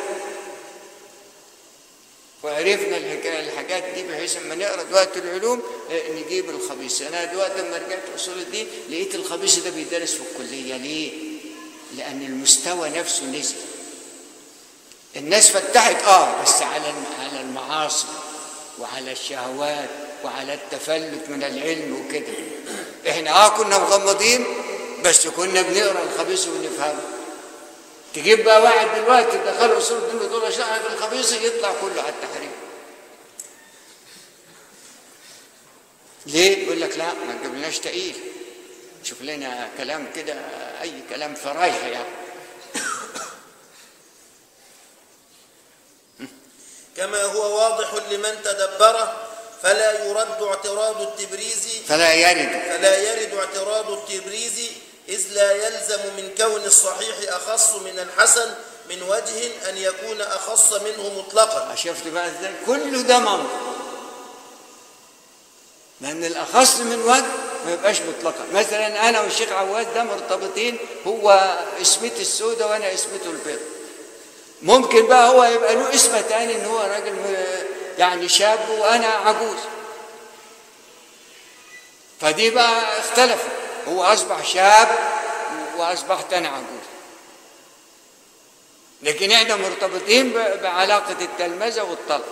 A: وعرفنا الحكايه الحاجات دي بحيث لما نقرا دلوقتي العلوم آه، نجيب الخبيث انا دلوقتي لما رجعت اصول الدين لقيت الخبيث ده بيدرس في الكليه ليه؟ لان المستوى نفسه نزل الناس فتحت اه بس على الم- على المعاصي وعلى الشهوات وعلى التفلت من العلم وكده احنا اه كنا مغمضين بس كنا بنقرا الخبيث ونفهمه تجيب بقى واحد دلوقتي دخله اصول الدين وتقول له شرح في الخبيث يطلع كله على التحريم ليه؟ يقول لك لا ما تجيبلناش تقيل شوف لنا كلام كده اي كلام فرايحه يعني
B: كما هو واضح لمن تدبره فلا يرد اعتراض التبريزي
A: فلا يرد
B: فلا يرد اعتراض التبريزي إذ لا يلزم من كون الصحيح أخص من الحسن من وجه أن يكون أخص منه مطلقا
A: شفت بقى ازاي كله ده منطق لان الاخص من وجه ما يبقاش مطلقا مثلا انا والشيخ عواد ده مرتبطين هو اسمتي السوداء وانا اسمته البيض ممكن بقى هو يبقى له اسم تاني ان هو راجل م- يعني شاب وانا عجوز فدي بقى اختلفت هو اصبح شاب واصبحت انا عجوز لكن احنا مرتبطين ب- بعلاقه التلمذه والطلب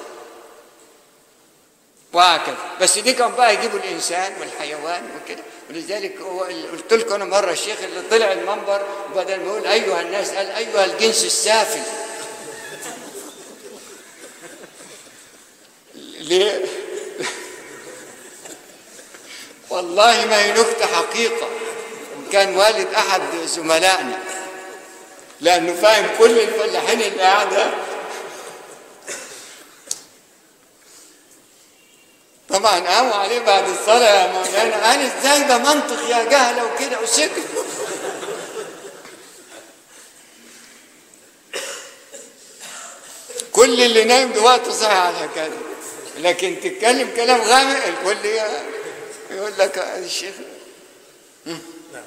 A: وهكذا بس دي كان بقى يجيبوا الانسان والحيوان وكده ولذلك هو ال- قلت لكم انا مره الشيخ اللي طلع المنبر بدل ما يقول ايها الناس قال ايها الجنس السافل ليه؟ والله ما هي نكته حقيقه كان والد احد زملائنا لانه فاهم كل الفلاحين اللي قاعده طبعا قاموا عليه بعد الصلاه يا مولانا قال ازاي ده منطق يا جهله وكده وسكت كل اللي نايم دلوقتي صحي على الحكايه دي. لكن تتكلم كلام غامق الكل يقول لك الشيخ
B: نعم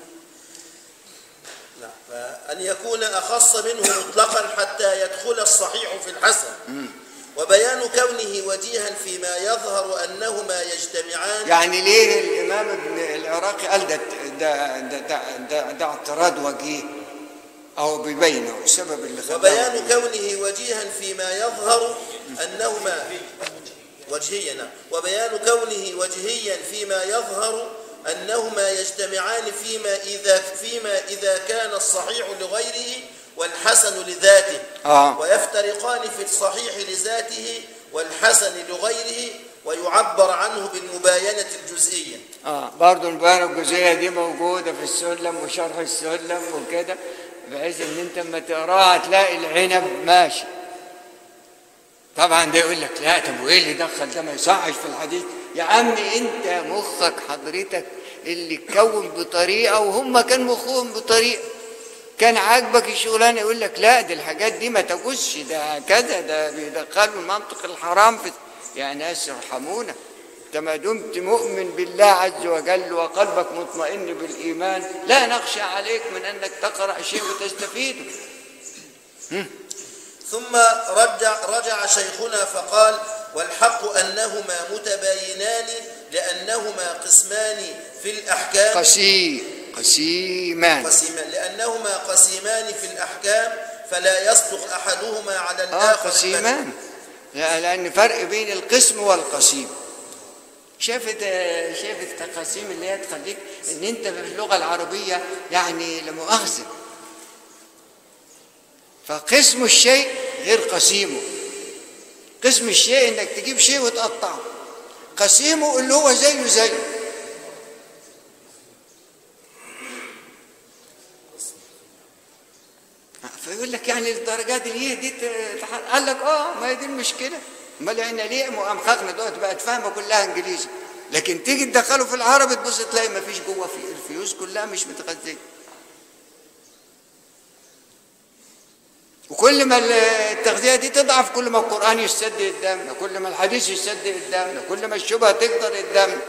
B: فأن يكون أخص منه مطلقا حتى يدخل الصحيح في الحسن وبيان كونه وجيها فيما يظهر أنهما يجتمعان
A: يعني ليه الامام ابن العراقي قال ده ده ده ده, ده, ده اعتراض وجيه او بيبينه السبب اللي خلاه
B: وبيان كونه وجيها فيما يظهر أنهما وجهيا نعم. وبيان كونه وجهيا فيما يظهر أنهما يجتمعان فيما إذا فيما إذا كان الصحيح لغيره والحسن لذاته
A: آه.
B: ويفترقان في الصحيح لذاته والحسن لغيره ويعبر عنه بالمباينة الجزئية
A: اه برضه المباينة الجزئية دي موجودة في السلم وشرح السلم وكده بحيث ان انت لما تقراها تلاقي العنب ماشي طبعا ده يقول لك لا طب وايه اللي دخل ده ما يصحش في الحديث يا عمي انت مخك حضرتك اللي اتكون بطريقه وهم كان مخهم بطريقه كان عاجبك الشغلانه يقول لك لا دي الحاجات دي ما تجوزش ده كذا ده بيدخلوا المنطق الحرام في يا ناس ارحمونا انت ما دمت مؤمن بالله عز وجل وقلبك مطمئن بالايمان لا نخشى عليك من انك تقرا شيء وتستفيده
B: ثم رجع, رجع شيخنا فقال والحق أنهما متباينان لأنهما قسمان في الأحكام
A: قسيم قسيمان
B: قسيمان لأنهما قسيمان في الأحكام فلا يصدق أحدهما على
A: اه
B: الآخر
A: قسيمان لا لان فرق بين القسم والقسيم شافت شافت التقاسيم اللي هي تخليك ان انت في اللغه العربيه يعني لا مؤاخذه فقسم الشيء غير قسيمه قسم الشيء انك تجيب شيء وتقطعه قسيمه اللي هو زيه زيه فيقول لك يعني الدرجات دي هي دي تح- قال لك اه ما هي دي المشكله امال احنا ليه مؤمخاخنا دلوقتي بقت فاهمه كلها انجليزي لكن تيجي تدخله في العربي تبص تلاقي ما فيش جوه في الفيوز كلها مش متغذيه وكل ما التغذيه دي تضعف كل ما القران يسد قدامنا كل ما الحديث يسد قدامنا كل ما الشبهه تكتر قدامنا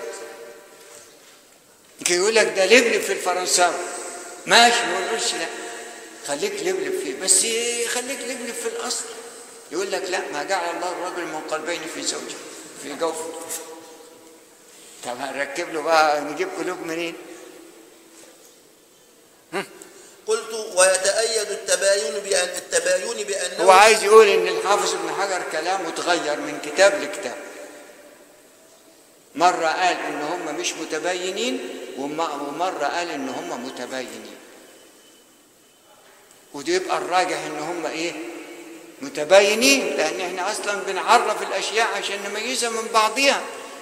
A: يمكن يقول لك ده لبلب في الفرنساوي ماشي ما نقولش لا خليك لبلب فيه بس خليك لبلب في الاصل يقول لك لا ما جعل الله الرجل من قلبين في زوجه في جوفه طب هنركب له بقى نجيب قلوب منين؟
B: قلت ويتأيد التباين بأن التباين بأنه
A: هو عايز يقول ان الحافظ ابن حجر كلامه اتغير من كتاب لكتاب مرة قال ان هم مش متباينين وم- ومرة قال ان هم متباينين ودي يبقى الراجح ان هم ايه متباينين لان احنا اصلا بنعرف الاشياء عشان نميزها من بعضها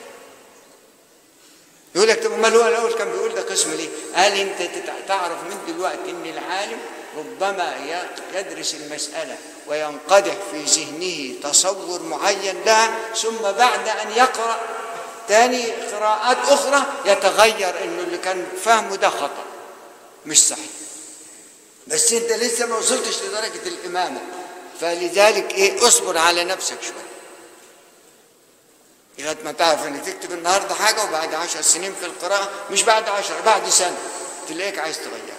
A: يقول لك طب امال هو الاول كان بيقول ده قسم ليه؟ قال انت تتع- تعرف من دلوقتي ان العالم ربما ي- يدرس المساله وينقدح في ذهنه تصور معين لها ثم بعد ان يقرا تاني قراءات اخرى يتغير انه اللي كان فهمه ده خطا مش صحيح بس انت لسه ما وصلتش لدرجه الامامه فلذلك ايه اصبر على نفسك شويه لغايه ما تعرف ان تكتب النهارده حاجه وبعد عشر سنين في القراءه مش بعد عشر بعد سنه تلاقيك عايز تغير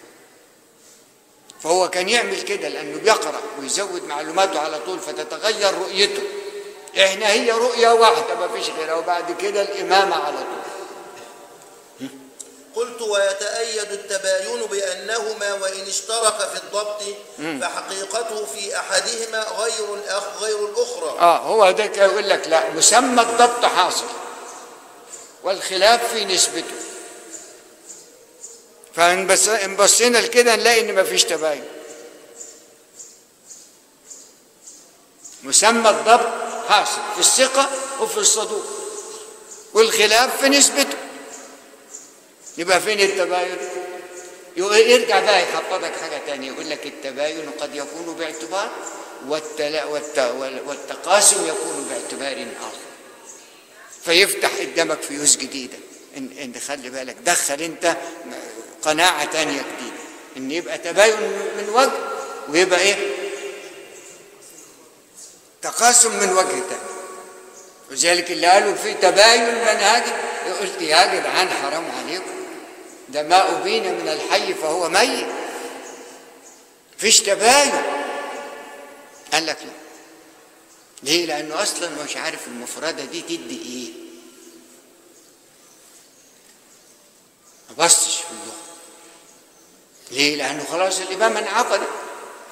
A: فهو كان يعمل كده لانه بيقرا ويزود معلوماته على طول فتتغير رؤيته احنا هي رؤيه واحده ما فيش غيرها وبعد كده الامامه على طول
B: قلت ويتأيد التباين بأنهما وإن اشترك في الضبط فحقيقته في أحدهما غير الأخ غير الأخرى
A: اه هو ده كان يقول لك لا مسمى الضبط حاصل والخلاف في نسبته فإن بس إن بصينا لكده نلاقي ان مفيش تباين مسمى الضبط حاصل في الثقة وفي الصدوق والخلاف في نسبته يبقى فين التباين يقول- يرجع بقى يحفظك حاجة تانية يقول لك التباين قد يكون باعتبار والتلا والت وال- والتقاسم يكون باعتبار آخر فيفتح قدامك فيوز جديدة إن, إن خلي بالك دخل أنت قناعة تانية جديدة إن يبقى تباين من وجه ويبقى إيه تقاسم من وجه تاني وذلك اللي قالوا في تباين منهجي قلت يا جدعان حرام عليكم ده ما أبين من الحي فهو ميت فيش تباين قال لك لا ليه لأنه أصلا مش عارف المفردة دي تدي إيه ما بصش في اللغة ليه لأنه خلاص الإمام انعقد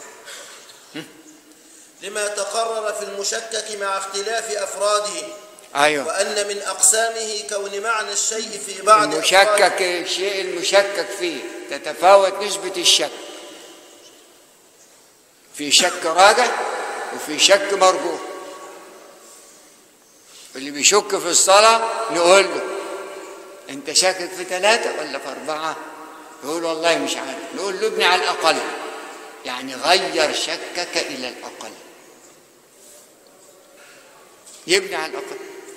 B: لما تقرر في المشكك مع اختلاف أفراده
A: ايوه
B: وأن من أقسامه كون معنى الشيء في بعض أفراده-
A: المشكك الشيء المشكك فيه تتفاوت نسبة الشك في شك راجح وفي شك مرجوح اللي بيشك في الصلاة نقول له انت شاكك في ثلاثة ولا في أربعة يقول والله مش عارف نقول له ابني على الأقل يعني غير شكك إلى الأقل يبني على الأقل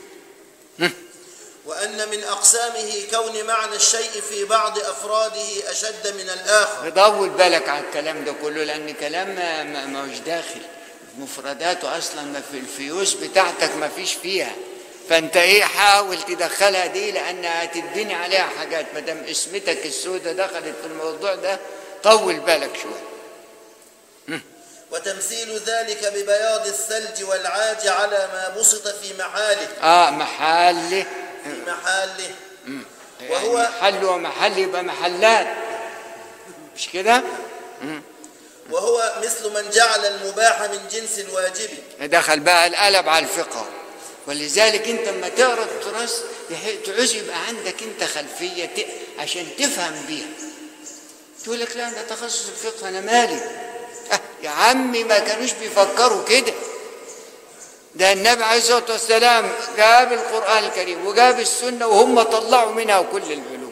B: وأن من أقسامه كون معنى الشيء في بعض أفراده أشد من الآخر
A: طول بالك على الكلام ده كله لان كلام ما ما- ما مش داخل مفرداته اصلا ما في الفيوز بتاعتك ما فيش فيها فانت ايه حاول تدخلها دي لانها هتتبني عليها حاجات ما دام اسمتك السودة دخلت في الموضوع ده طول بالك شويه
B: وتمثيل ذلك ببياض الثلج والعاج على ما بسط في محاله
A: اه محل
B: في محاله
A: وهو
B: وهو-
A: محل ومحل يبقى محلات مش كده
B: وهو مثل من جعل المباح من جنس الواجب
A: دخل بقى القلب على الفقه ولذلك انت لما تقرا التراث يح- تعوز يبقى عندك انت خلفيه ت... عشان تفهم بيها تقول لك لا ده تخصص الفقه انا مالي أه يا عمي ما كانوش بيفكروا كده ده النبي عليه الصلاه والسلام جاب القران الكريم وجاب السنه وهم طلعوا منها كل العلوم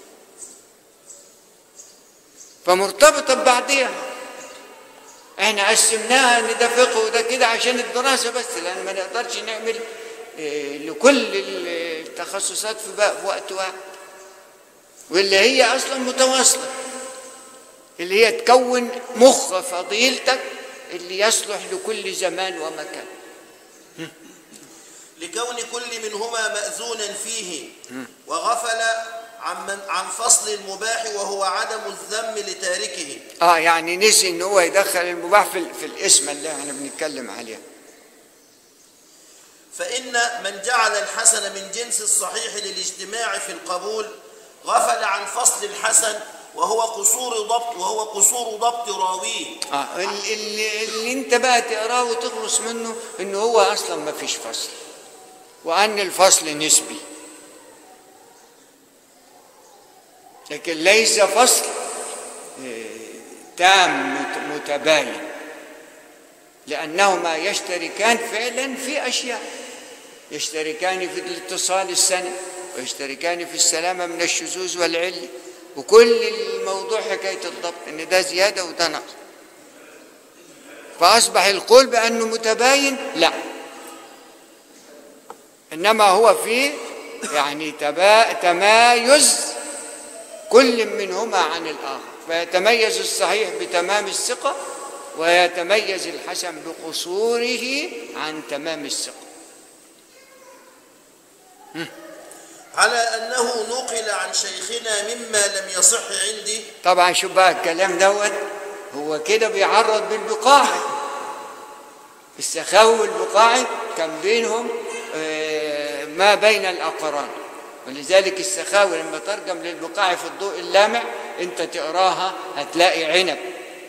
A: فمرتبطه ببعضها احنا قسمناها ان ده فقه وده كده عشان الدراسه بس لان ما نقدرش نعمل آه، لكل التخصصات في بق- في وقت واحد واللي هي اصلا متواصله اللي هي تكون مخ فضيلتك اللي يصلح لكل زمان ومكان
B: لكون كل منهما مأذونا فيه وغفل عن, من عن فصل المباح وهو عدم الذم لتاركه
A: اه يعني نسي ان هو يدخل المباح في, ال- في الاسم اللي احنا بنتكلم عليه
B: فإن من جعل الحسن من جنس الصحيح للاجتماع في القبول غفل عن فصل الحسن وهو قصور ضبط وهو قصور ضبط راويه
A: اه اللي, اللي, اللي انت بقى تقراه وتخلص منه ان هو اصلا ما فيش فصل وان الفصل نسبي لكن ليس فصل آه، تام مت- متباين لانهما يشتركان فعلا في اشياء يشتركان في الاتصال السنة ويشتركان في السلامة من الشذوذ والعلة وكل الموضوع حكاية الضبط ان ده زيادة وده نقص فأصبح القول بأنه متباين لا إنما هو في يعني تبا تمايز كل منهما عن الآخر فيتميز الصحيح بتمام الثقة ويتميز الحسن بقصوره عن تمام الثقة
B: على أنه نقل عن شيخنا مما لم يصح عندي
A: طبعا شوف بقى الكلام دوت هو كده بيعرض بالبقاعي السخاوي والبقاعي كان بينهم آه، ما بين الأقران ولذلك السخاوي لما ترجم للبقاعي في الضوء اللامع انت تقراها هتلاقي عنب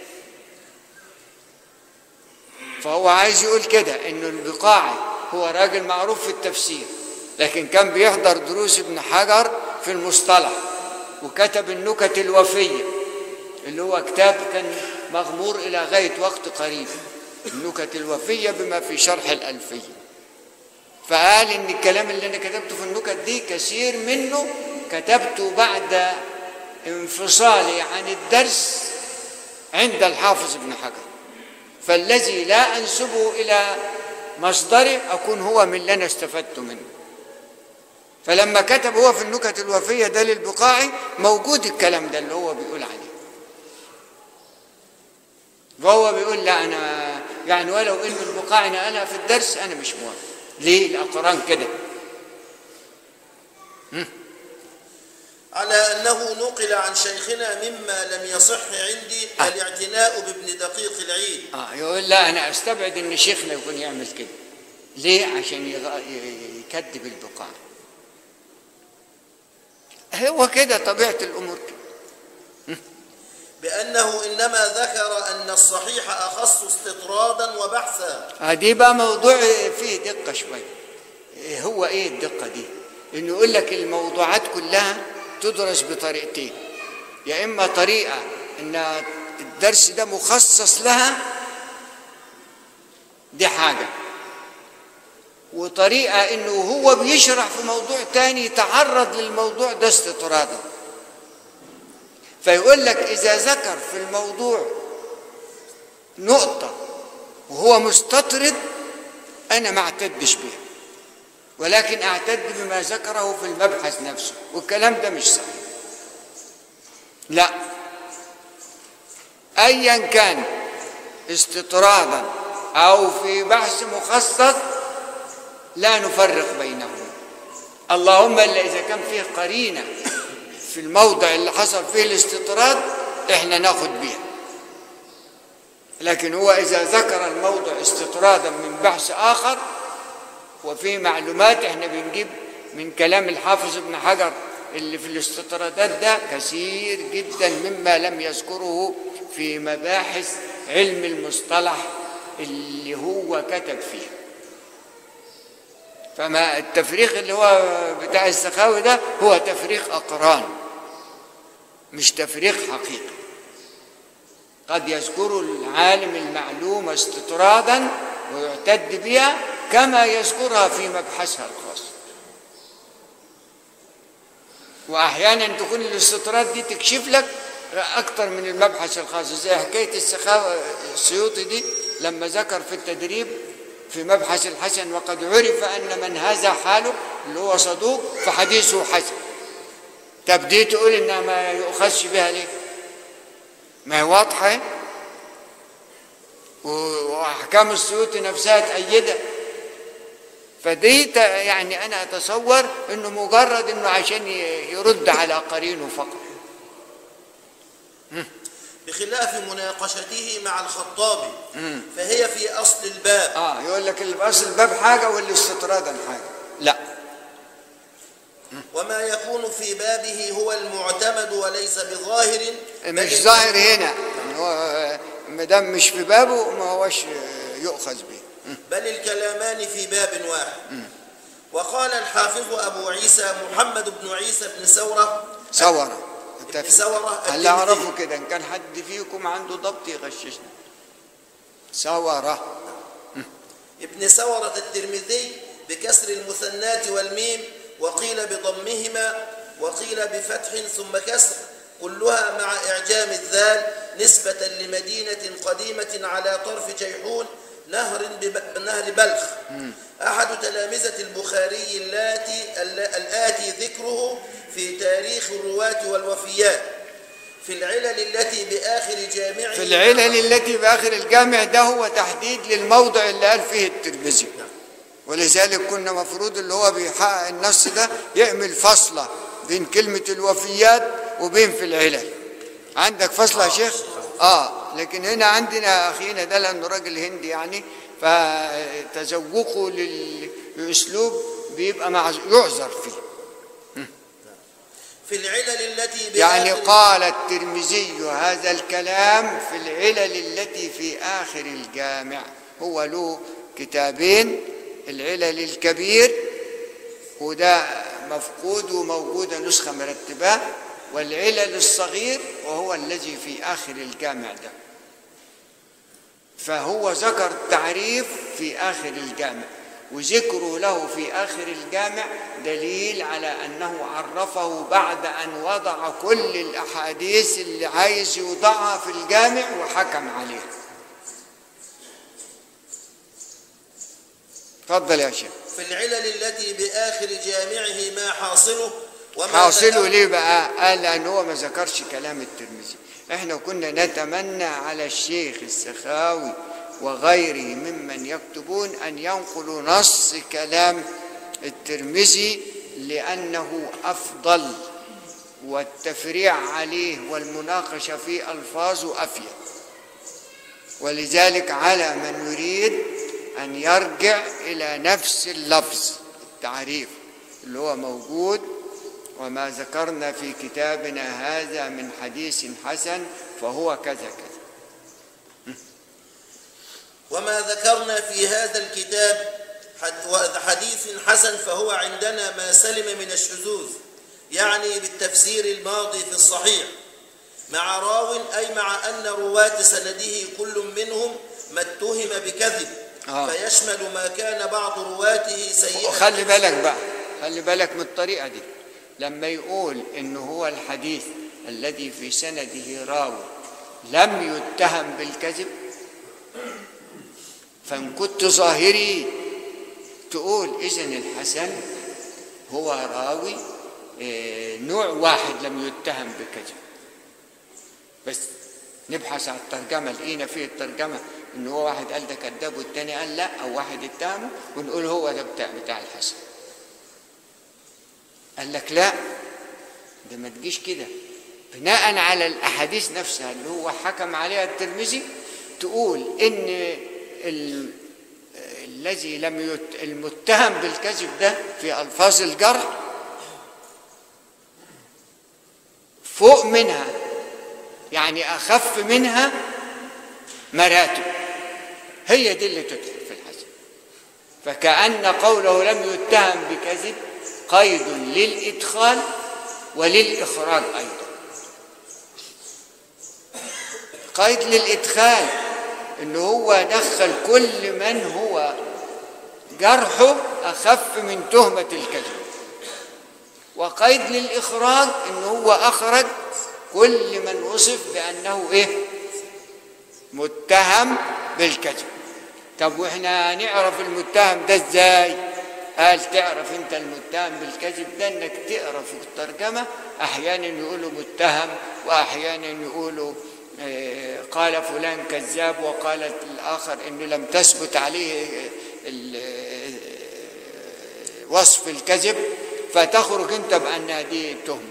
A: فهو عايز يقول كده انه البقاعي هو راجل معروف في التفسير لكن كان بيحضر دروس ابن حجر في المصطلح وكتب النكت الوفيه اللي هو كتاب كان مغمور الى غايه وقت قريب النكت الوفيه بما في شرح الالفيه فقال ان الكلام اللي انا كتبته في النكت دي كثير منه كتبته بعد انفصالي عن الدرس عند الحافظ ابن حجر فالذي لا انسبه الى مصدره اكون هو من اللي انا استفدت منه فلما كتب هو في النكت الوفيه ده للبقاعي موجود الكلام ده اللي هو بيقول عليه فهو بيقول لا انا يعني ولو ان البقاعي نقلها في الدرس انا مش موافق ليه الاقران كده
B: على أنه نقل عن شيخنا مما لم يصح عندي
A: آه.
B: الاعتناء بابن دقيق العيد
A: اه يقول لا انا استبعد ان شيخنا يكون يعمل كده ليه عشان يغ... ي- يكذب البقاع هو كده طبيعه الامور كده
B: بأنه إنما ذكر أن الصحيح أخص استطرادا وبحثا
A: آه دي بقى موضوع فيه دقه شويه هو ايه الدقه دي انه يقول لك الموضوعات كلها تدرس بطريقتين يا اما طريقه ان الدرس ده مخصص لها دي حاجه وطريقه انه هو بيشرح في موضوع تاني يتعرض للموضوع ده استطرادا فيقول لك اذا ذكر في الموضوع نقطه وهو مستطرد انا ما اعتدش بها ولكن اعتد بما ذكره في المبحث نفسه والكلام ده مش صحيح لا ايا كان استطرادا او في بحث مخصص لا نفرق بينهما اللهم الا اذا كان فيه قرينه في الموضع اللي حصل فيه الاستطراد احنا ناخد بيها لكن هو اذا ذكر الموضع استطرادا من بحث اخر وفي معلومات احنا بنجيب من كلام الحافظ ابن حجر اللي في الاستطرادات ده كثير جدا مما لم يذكره في مباحث علم المصطلح اللي هو كتب فيه فما التفريق اللي هو بتاع السخاوي ده هو تفريق أقران مش تفريق حقيقي قد يذكر العالم المعلومة استطرادا ويعتد بها كما يذكرها في مبحثها الخاص واحيانا تكون الاستطراد دي تكشف لك اكثر من المبحث الخاص زي حكايه السخاوه السيوطي دي لما ذكر في التدريب في مبحث الحسن وقد عرف ان من هذا حاله اللي هو صدوق فحديثه حسن طب دي تقول انها ما يؤخذش بها ليه؟ ما هي واضحه واحكام السيوطي نفسها تأيدها فدي يعني انا اتصور انه مجرد انه عشان يرد على قرينه فقط
B: بخلاف مناقشته مع الخطابي فهي في أصل الباب
A: اه يقول لك اللي باصل الباب حاجه واللي استطرادا حاجه لا
B: وما يكون في بابه هو المعتمد وليس بظاهر
A: مش
B: بل-
A: ظاهر هنا يعني هو ما دام مش في بابه ما هوش يؤخذ به
B: بل الكلامان في باب واحد وقال الحافظ أبو عيسى محمد بن عيسى بن ثورة
A: صورة
B: ابن ثورة
A: اللي اعرفه كده ان كان حد فيكم عنده ضبط يغششنا صورة
B: ابن ثورة الترمذي بكسر المثنات والميم وقيل بضمهما وقيل بفتح ثم كسر كلها مع إعجام الذال نسبة لمدينة قديمة على طرف جيحون نهر بب... نهر بلخ أحد تلامذة البخاري اللاتي الل- الآتي ذكره في تاريخ الرواة والوفيات في العلل التي بآخر جامعه
A: في العلل التي باخر الجامع ده هو تحديد للموضع اللي قال فيه الترمذي ولذلك كنا مفروض اللي هو بيحقق النص ده يعمل فصلة بين كلمة الوفيات وبين في العلل عندك فصلة يا شيخ؟ اه لكن هنا عندنا اخينا ده لانه راجل هندي يعني فتذوقه للاسلوب بيبقى معز- يعذر فيه
B: في العلل التي بآخر
A: يعني قال الترمذي هذا الكلام في العلل التي في آخر الجامع هو له كتابين العلل الكبير وده مفقود وموجودة نسخة مرتبة والعلل الصغير وهو الذي في آخر الجامع ده فهو ذكر تعريف في آخر الجامع وذكره له في آخر الجامع دليل على أنه عرفه بعد أن وضع كل الأحاديث اللي عايز يوضعها في الجامع وحكم عليها تفضل يا شيخ
B: في العلل التي بآخر جامعه ما حاصله وما
A: حاصله
B: ذكر-
A: ليه بقى قال لأن هو ما ذكرش كلام الترمذي احنا كنا نتمنى على الشيخ السخاوي وغيره ممن يكتبون أن ينقلوا نص كلام الترمذي لأنه أفضل والتفريع عليه والمناقشة في ألفاظه أفيد ولذلك على من يريد أن يرجع إلى نفس اللفظ التعريف اللي هو موجود وما ذكرنا في كتابنا هذا من حديث حسن فهو كذا كذا
B: وما ذكرنا في هذا الكتاب حد- وحديث حسن فهو عندنا ما سلم من الشذوذ يعني بالتفسير الماضي في الصحيح مع راو أي مع أن رواة سنده كل منهم ما اتهم بكذب
A: آه.
B: فيشمل ما كان بعض رواته سيئا
A: خلي بالك بقى خلي بالك من الطريقة دي لما يقول إنه هو الحديث الذي في سنده راوي لم يتهم بالكذب فإن كنت ظاهري تقول إذن الحسن هو راوي آه، نوع واحد لم يتهم بكذب بس نبحث عن الترجمة لقينا فيه الترجمة إن هو واحد قال ده كذاب والتاني قال لا أو واحد اتهمه ونقول هو ده بتاع بتاع الحسن قال لك لا ده ما تجيش كده بناء على الأحاديث نفسها اللي هو حكم عليها الترمذي تقول إن ال... الذي لم يت... المتهم بالكذب ده في ألفاظ الجرح فوق منها يعني أخف منها مراتب هي دي اللي تدخل في الحسن فكأن قوله لم يتهم بكذب قيد للإدخال وللإخراج أيضا قيد للإدخال إن هو دخل كل من هو جرحه أخف من تهمة الكذب وقيد للإخراج إن هو أخرج كل من وصف بأنه إيه متهم بالكذب طب واحنا نعرف المتهم ده ازاي قال تعرف انت المتهم بالكذب ده انك تقرا في الترجمه احيانا يقولوا متهم واحيانا يقولوا آه، قال فلان كذاب وقال الاخر انه لم تثبت عليه آه، ال- آه، وصف الكذب فتخرج انت بانها دي تهمه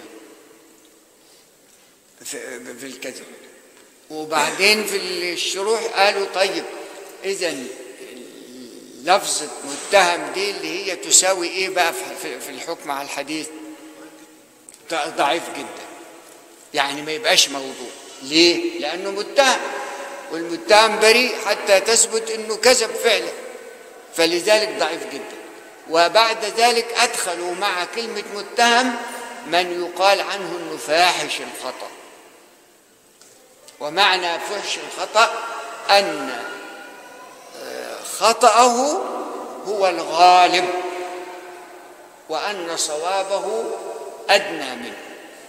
A: في في الكذب وبعدين في الشروح قالوا طيب اذا لفظة متهم دي اللي هي تساوي ايه بقى في- في في الحكم على الحديث ض- ضعيف جدا يعني ما يبقاش موضوع ليه لانه متهم والمتهم بريء حتى تثبت انه كذب فعلا فلذلك ضعيف جدا وبعد ذلك ادخلوا مع كلمه متهم من يقال عنه انه فاحش الخطأ ومعنى فحش الخطأ أن آه، خطأه هو الغالب وأن صوابه أدنى منه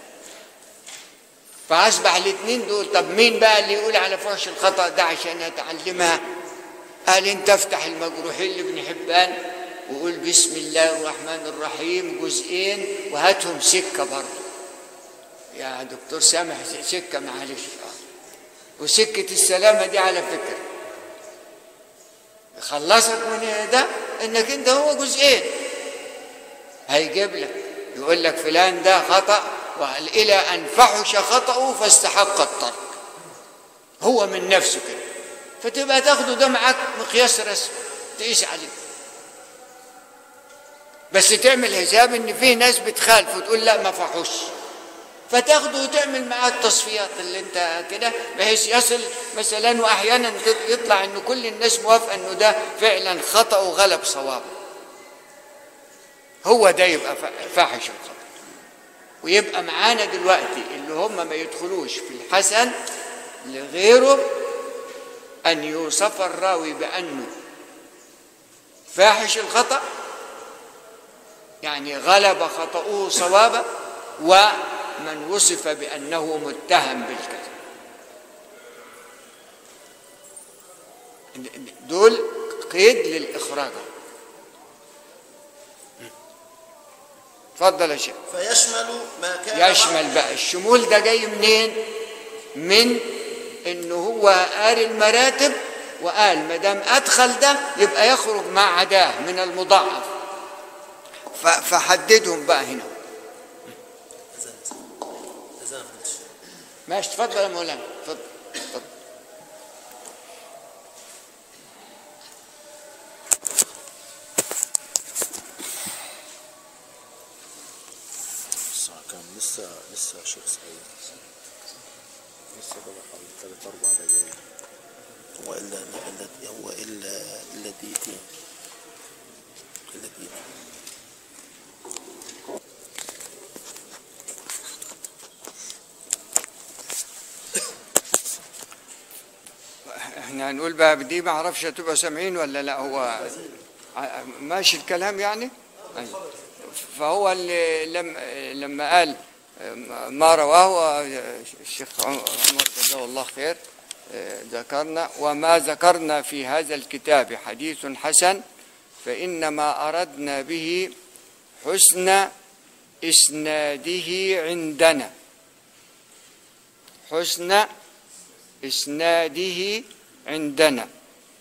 A: فأصبح الاثنين دول طب مين بقى اللي يقول على فحش الخطأ ده عشان يتعلمها قال انت افتح المجروحين لابن حبان وقول بسم الله الرحمن الرحيم جزئين وهاتهم سكة برضه يا دكتور سامح سكة معلش آه. وسكة السلامة دي على فكرة خلصك من ده انك انت هو جزئين هيجيب لك يقول لك فلان ده خطأ وقال إلى أن فحش خطأه فاستحق الترك هو من نفسه كده فتبقى تاخده ده معاك مقياس رسمي تقيس عليه بس تعمل حساب ان في ناس بتخالف وتقول لا ما فحوش فتاخده وتعمل معاه التصفيات اللي انت كده بحيث يصل مثلا واحيانا يطلع ان كل الناس موافقه انه ده فعلا خطا وغلب صوابه هو ده يبقى فاحش الخطا ويبقى معانا دلوقتي اللي هم ما يدخلوش في الحسن لغيره ان يوصف الراوي بانه فاحش الخطا يعني غلب خطأه صوابا ومن وصف بأنه متهم بالكذب دول قيد للإخراج اتفضل يا شيخ
B: فيشمل ما كان
A: يشمل بقى الشمول ده جاي منين من انه هو قال المراتب وقال ما دام ادخل ده يبقى يخرج ما عداه من المضاعف ف- فحددهم بقى هنا ماشي اتفضل يا مولانا اتفضل اتفضل
C: الساعة كام لسه لسه شيخ سعيد لسه بقى حوالي ثلاث أربع دقايق
B: هو إلا إلا هو إلا إلا دقيقتين
A: احنا هنقول بقى دي ما اعرفش هتبقى سامعين ولا لا هو ع- ماشي الكلام يعني أيوة. فهو اللي لما لما قال ما رواه الشيخ عمر جزاه الله خير اه، ذكرنا وما ذكرنا في هذا الكتاب حديث حسن فإنما أردنا به حسن إسناده عندنا حسن إسناده عندنا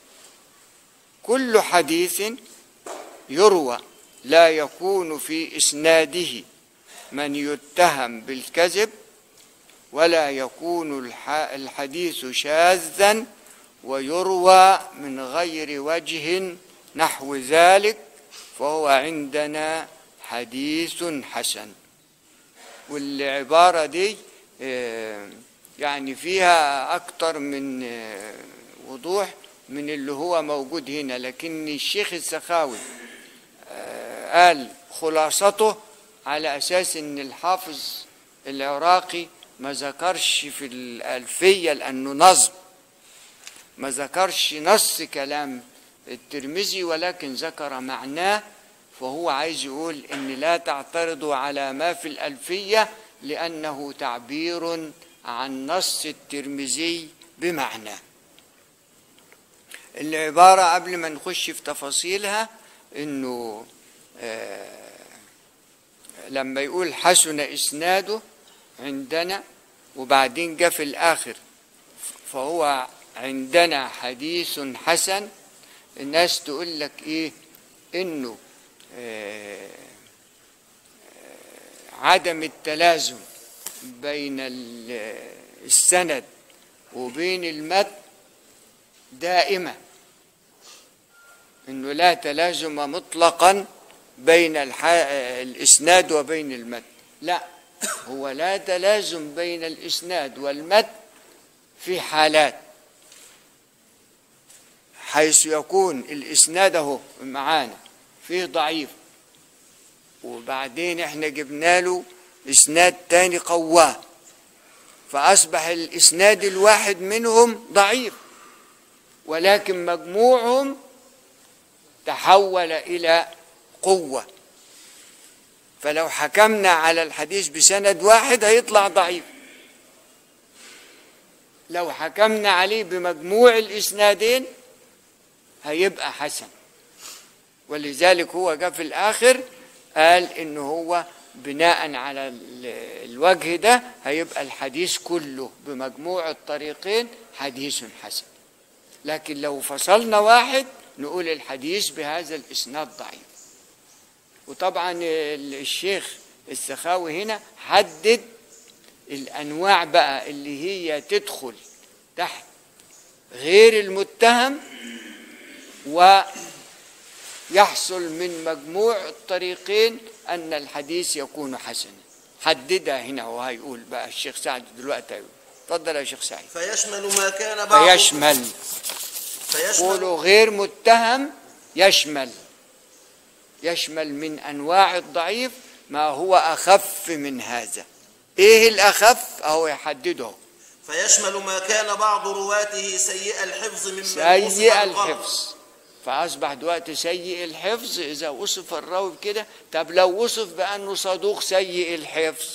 A: كل حديث يروى لا يكون في إسناده من يتهم بالكذب ولا يكون الح- الحديث شاذا ويروى من غير وجه نحو ذلك فهو عندنا حديث حسن والعبارة دي آه، يعني فيها أكتر من آه، وضوح من اللي هو موجود هنا لكن الشيخ السخاوي آه، قال خلاصته على أساس أن الحافظ العراقي ما ذكرش في الألفية لأنه نظم ما ذكرش نص كلام الترمذي ولكن ذكر معناه فهو عايز يقول ان لا تعترضوا على ما في الألفية لأنه تعبير عن نص الترمذي بمعناه العبارة قبل ما نخش في تفاصيلها انه آه، لما يقول حسن اسناده عندنا وبعدين جاء في الاخر فهو عندنا حديث حسن الناس تقول لك ايه انه آه، آه، عدم التلازم بين ال- السند وبين المتن دائمة انه لا تلازم مطلقا بين الح... الاسناد وبين المتن لا هو لا تلازم بين الاسناد والمتن في حالات حيث يكون الاسناد اهو معانا فيه ضعيف وبعدين احنا جبنا له اسناد تاني قواه فاصبح الاسناد الواحد منهم ضعيف ولكن مجموعهم تحول الى قوه فلو حكمنا على الحديث بسند واحد هيطلع ضعيف لو حكمنا عليه بمجموع الاسنادين هيبقى حسن ولذلك هو جاء في الاخر قال ان هو بناء على ال- الوجه ده هيبقى الحديث كله بمجموع الطريقين حديث حسن لكن لو فصلنا واحد نقول الحديث بهذا الاسناد ضعيف وطبعا ال- الشيخ السخاوي هنا حدد الانواع بقى اللي هي تدخل تحت غير المتهم ويحصل من مجموع الطريقين ان الحديث يكون حسنا حددها هنا وهيقول بقى الشيخ سعد دلوقتي هيقول اتفضل يا شيخ سعيد
B: فيشمل ما كان بعض
A: فيشمل
B: فيشمل
A: قولوا غير متهم يشمل يشمل من انواع الضعيف ما هو اخف من هذا ايه الاخف اهو يحدده
B: فيشمل ما كان بعض رواته سيء الحفظ ممن
A: سيء
B: وصف بالغلط.
A: الحفظ فاصبح دلوقتي سيء الحفظ اذا وصف الراوي كده طب لو وصف بانه صدوق سيء الحفظ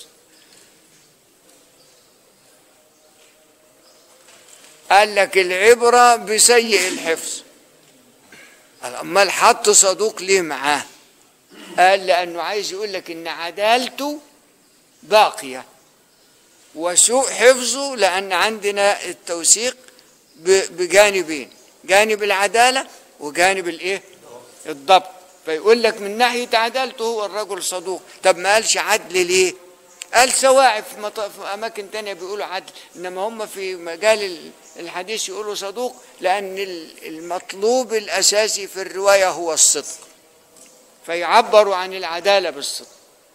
A: قال لك العبره بسيء الحفظ قال امال حط صدوق ليه معاه قال لانه عايز يقول لك ان عدالته باقيه وسوء حفظه لان عندنا التوثيق ب- بجانبين جانب العداله وجانب الايه الضبط فيقول لك من ناحيه عدالته هو الرجل صدوق طب ما قالش عدل ليه قال سواعي في, مط... في اماكن تانية بيقولوا عدل انما هم في مجال ال- الحديث يقولوا صدوق لان ال- المطلوب الاساسي في الروايه هو الصدق فيعبروا عن العداله بالصدق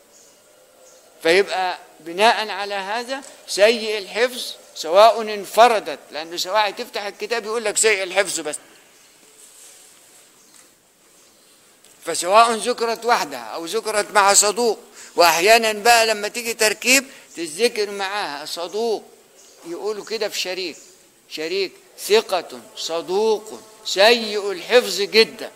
A: فيبقى بناء على هذا سيء الحفظ سواء انفردت لانه سواء تفتح الكتاب يقول لك سيء الحفظ بس فسواء ذكرت وحدها أو ذكرت مع صدوق وأحيانا بقى لما تيجي تركيب تذكر معاها صدوق يقولوا كده في شريك شريك ثقة صدوق سيء الحفظ جدا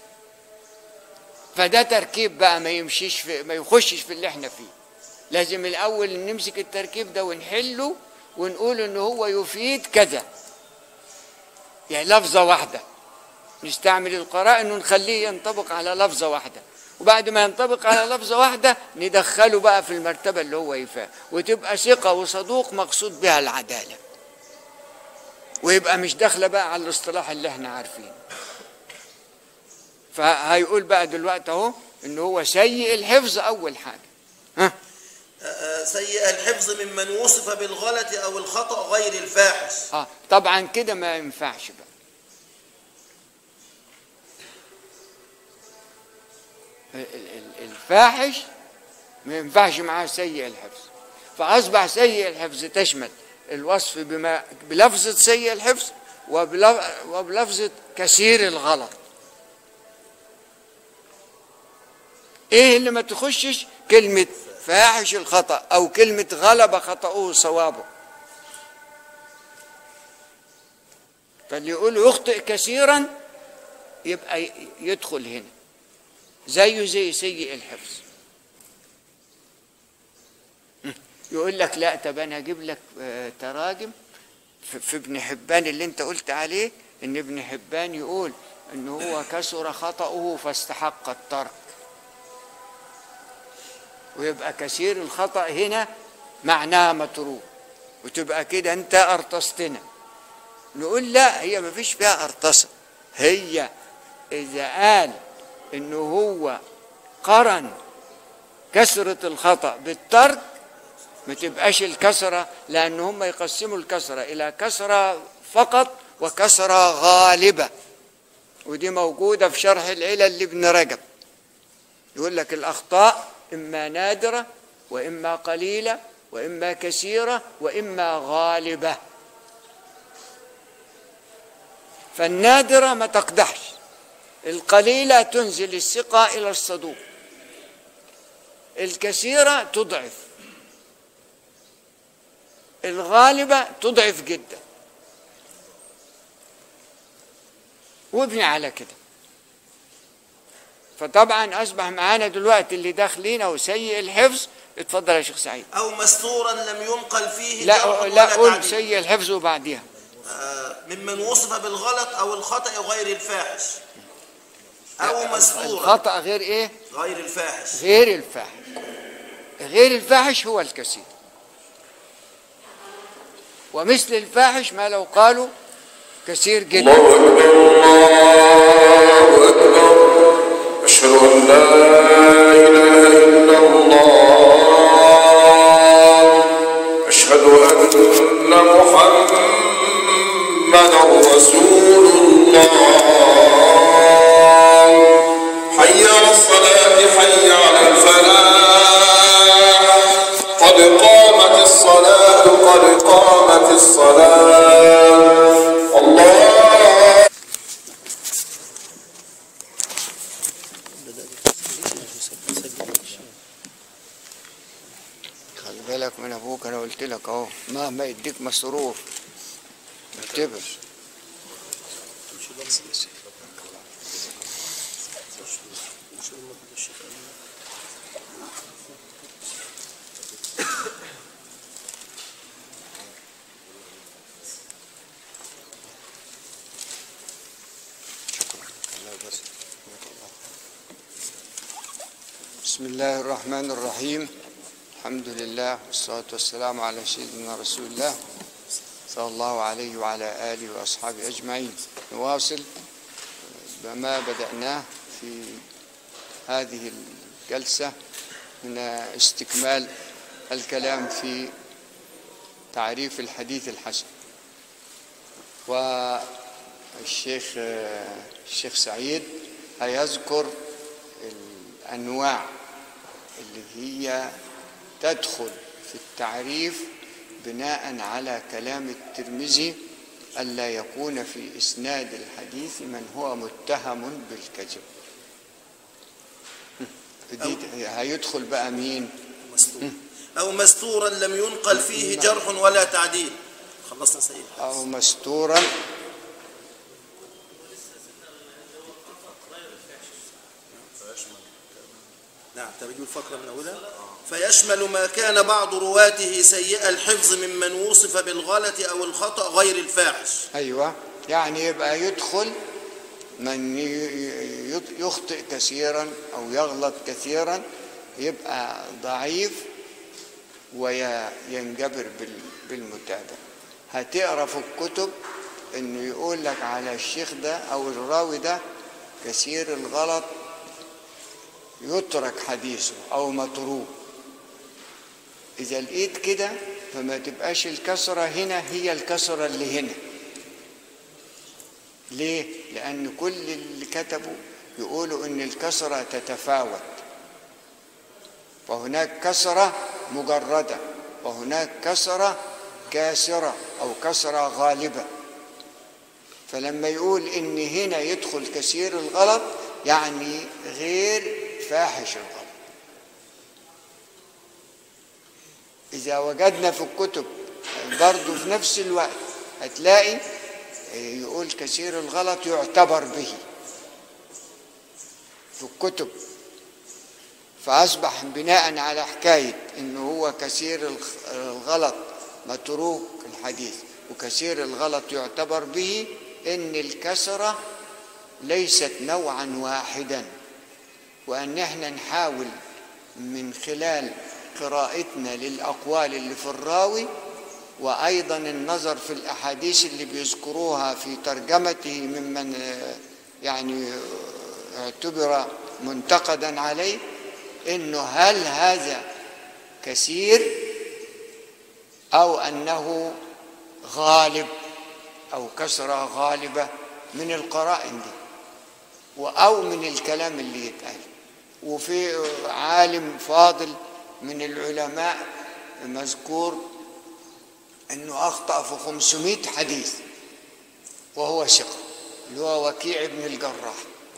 A: فده تركيب بقى ما يمشيش في ما يخشش في اللي احنا فيه لازم الاول نمسك التركيب ده ونحله ونقول ان هو يفيد كذا يعني لفظه واحده نستعمل القرائن ونخليه ينطبق على لفظه واحده وبعد ما ينطبق على لفظه واحده ندخله بقى في المرتبه اللي هو يفاه وتبقى ثقه وصدوق مقصود بها العداله ويبقى مش داخله بقى على الاصطلاح اللي احنا عارفينه فهيقول بقى دلوقتي اهو ان هو سيء الحفظ اول حاجه ها
B: آه، سيء الحفظ ممن وصف بالغلط أو الخطأ غير الفاحش
A: اه طبعا كده ما ينفعش بقى ال- ال- الفاحش ما ينفعش معاه سيء الحفظ فأصبح سيء الحفظ تشمل الوصف بما بلفظة سيء الحفظ وبلف- وبلفظة كثير الغلط ايه اللي ما تخشش كلمة فاحش الخطأ او كلمة غلب خطأه صوابه فاللي يقول يخطئ كثيرا يبقى ي- يدخل هنا زيه زي سيء الحفظ يقول لك لا طب انا اجيب لك آه، تراجم في- في ابن حبان اللي انت قلت عليه ان ابن حبان يقول ان هو كسر خطأه فاستحق الترك ويبقى كثير الخطأ هنا معناها متروك وتبقى كده انت ارتصتنا نقول لا هي ما فيش فيها ارتصة هي اذا قال انه هو قرن كسرة الخطأ بالترك ما تبقاش الكسرة لأن هم يقسموا الكسرة إلى كسرة فقط وكسرة غالبة ودي موجودة في شرح العلل لابن رجب يقول لك الأخطاء إما نادرة وإما قليلة وإما كثيرة وإما غالبة فالنادرة ما تقدحش القليلة تنزل الثقة إلى الصدوق الكثيرة تضعف الغالبة تضعف جدا وابني على كده فطبعا أصبح معانا دلوقتي اللي داخلين أو سيء الحفظ اتفضل يا شيخ سعيد
B: أو مستورا لم ينقل فيه
A: لا
B: جرح
A: لا
B: ولا
A: قول
B: تعديل.
A: سيء الحفظ وبعديها
B: آه، ممن وصف بالغلط أو الخطأ غير الفاحش أو مستورا
A: الخطأ غير إيه
B: غير الفاحش
A: غير الفاحش غير الفاحش هو الكثير ومثل الفاحش ما لو قالوا كثير جدا
D: الله أكبر الله أكبر أشهد أن لا إله إلا الله أشهد أن محمدا رسول الله حي على الصلاة حي على الفلاح قد قامت الصلاة قد قامت الصلاة الله
A: خلي بالك من ابوك انا قلت لك اهو مهما يديك مصروف اعتبر بسم الله الرحمن الرحيم الحمد لله والصلاة والسلام على سيدنا رسول الله صلى الله عليه وعلى آله وأصحابه أجمعين نواصل بما بدأناه في هذه الجلسة من استكمال الكلام في تعريف الحديث الحسن والشيخ الشيخ سعيد هيذكر الأنواع اللي هي تدخل في التعريف بناء على كلام الترمذي ألا يكون في إسناد الحديث من هو متهم بالكذب دي هيدخل بقى مين
B: مستور أو مستورا لم ينقل فيه جرح ولا تعديل خلصنا سيد
A: أو مستورا
B: نعم تبدو الفقرة من أولها فيشمل ما كان بعض رواته سيء الحفظ ممن وصف بالغلط أو الخطأ غير الفاحش
A: أيوة يعني يبقى يدخل من ي- ي- يخطئ كثيرا أو يغلط كثيرا يبقى ضعيف وينجبر بال- بالمتابعة هتقرا في الكتب انه يقول لك على الشيخ ده او الراوي ده كثير الغلط يترك حديثه او متروك اذا لقيت كده فما تبقاش الكسره هنا هي الكسره اللي هنا ليه لان كل اللي كتبوا يقولوا ان الكسره تتفاوت وهناك كسره مجرده وهناك كسره كاسره او كسره غالبه فلما يقول ان هنا يدخل كثير الغلط يعني غير فاحش الغلط اذا وجدنا في الكتب برضو في نفس الوقت هتلاقي يقول كثير الغلط يعتبر به في الكتب فأصبح بناء على حكاية إنه هو كثير الخ- الغلط متروك الحديث وكثير الغلط يعتبر به إن الكسرة ليست نوعا واحدا وأن احنا نحاول من خلال قراءتنا للأقوال اللي في الراوي وأيضا النظر في الأحاديث اللي بيذكروها في ترجمته ممن آه، يعني آه، اعتبر منتقدا عليه انه هل هذا كثير او انه غالب او كسره غالبه من القرائن دي او من الكلام اللي يتقال وفي عالم فاضل من العلماء مذكور انه اخطا في 500 حديث وهو ثقه اللي هو وكيع بن الجراح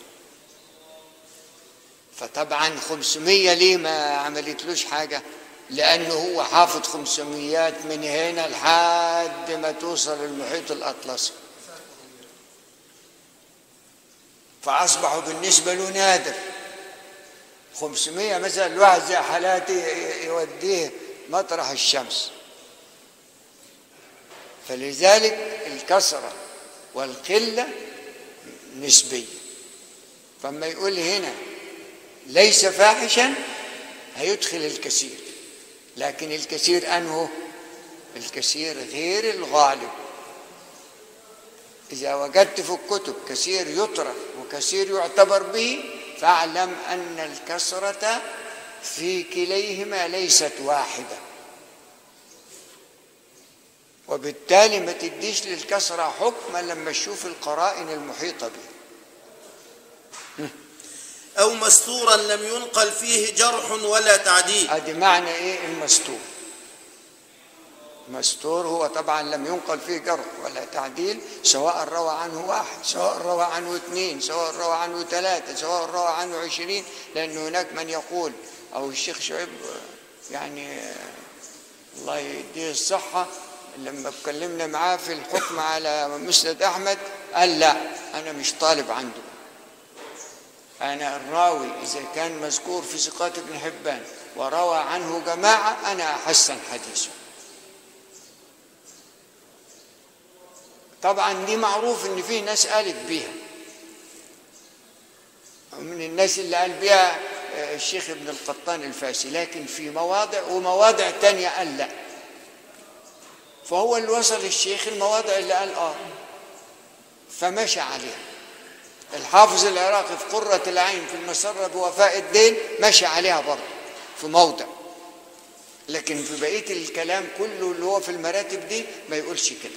A: فطبعا 500 ليه ما عملتلوش حاجة لأنه هو حافظ 500 من هنا لحد ما توصل المحيط الأطلسي فأصبحوا بالنسبة له نادر 500 مثلا الواحد زي حالاتي يوديه مطرح الشمس فلذلك الكثرة والقلة نسبية فما يقول هنا ليس فاحشا هيدخل الكثير لكن الكثير انه الكثير غير الغالب اذا وجدت في الكتب كثير يترك وكثير يعتبر به فاعلم ان الكثره في كليهما ليست واحده وبالتالي ما تديش للكثره حكما لما تشوف القرائن المحيطه به
B: أو مستورا لم ينقل فيه جرح ولا تعديل
A: ادي معنى ايه المستور مستور هو طبعا لم ينقل فيه جرح ولا تعديل سواء روى عنه واحد سواء روى عنه اثنين سواء روى عنه ثلاثة سواء روى عنه عشرين لأن هناك من يقول أو الشيخ شعيب يعني الله يديه الصحة لما اتكلمنا معاه في الحكم على مسند أحمد قال لا أنا مش طالب عنده أنا الراوي إذا كان مذكور في ثقات ابن حبان وروى عنه جماعة أنا أحسن حديثه طبعا دي معروف إن في ناس قالت بيها ومن الناس اللي قال بيها آه، الشيخ ابن القطان الفاسي لكن في مواضع ومواضع تانية قال لا فهو اللي وصل الشيخ المواضع اللي قال اه فمشى عليها الحافظ العراقي في قرة العين في المسرة بوفاء الدين مشى عليها برضه في موضع لكن في بقية الكلام كله اللي هو في المراتب دي ما يقولش كده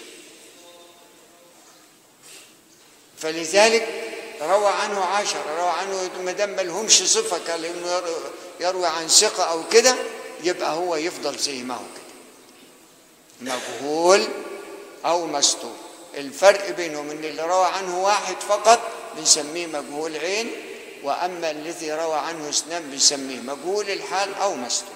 A: فلذلك روى عنه عشرة روى عنه ما دام ما لهمش صفة كأنه يروي- يروي عن ثقة أو كده يبقى هو يفضل زي ما هو كده مجهول أو مستور الفرق بينهم ان اللي روى عنه واحد فقط بنسميه مجهول عين وأما الذي روى عنه اثنان بنسميه مجهول الحال أو مستور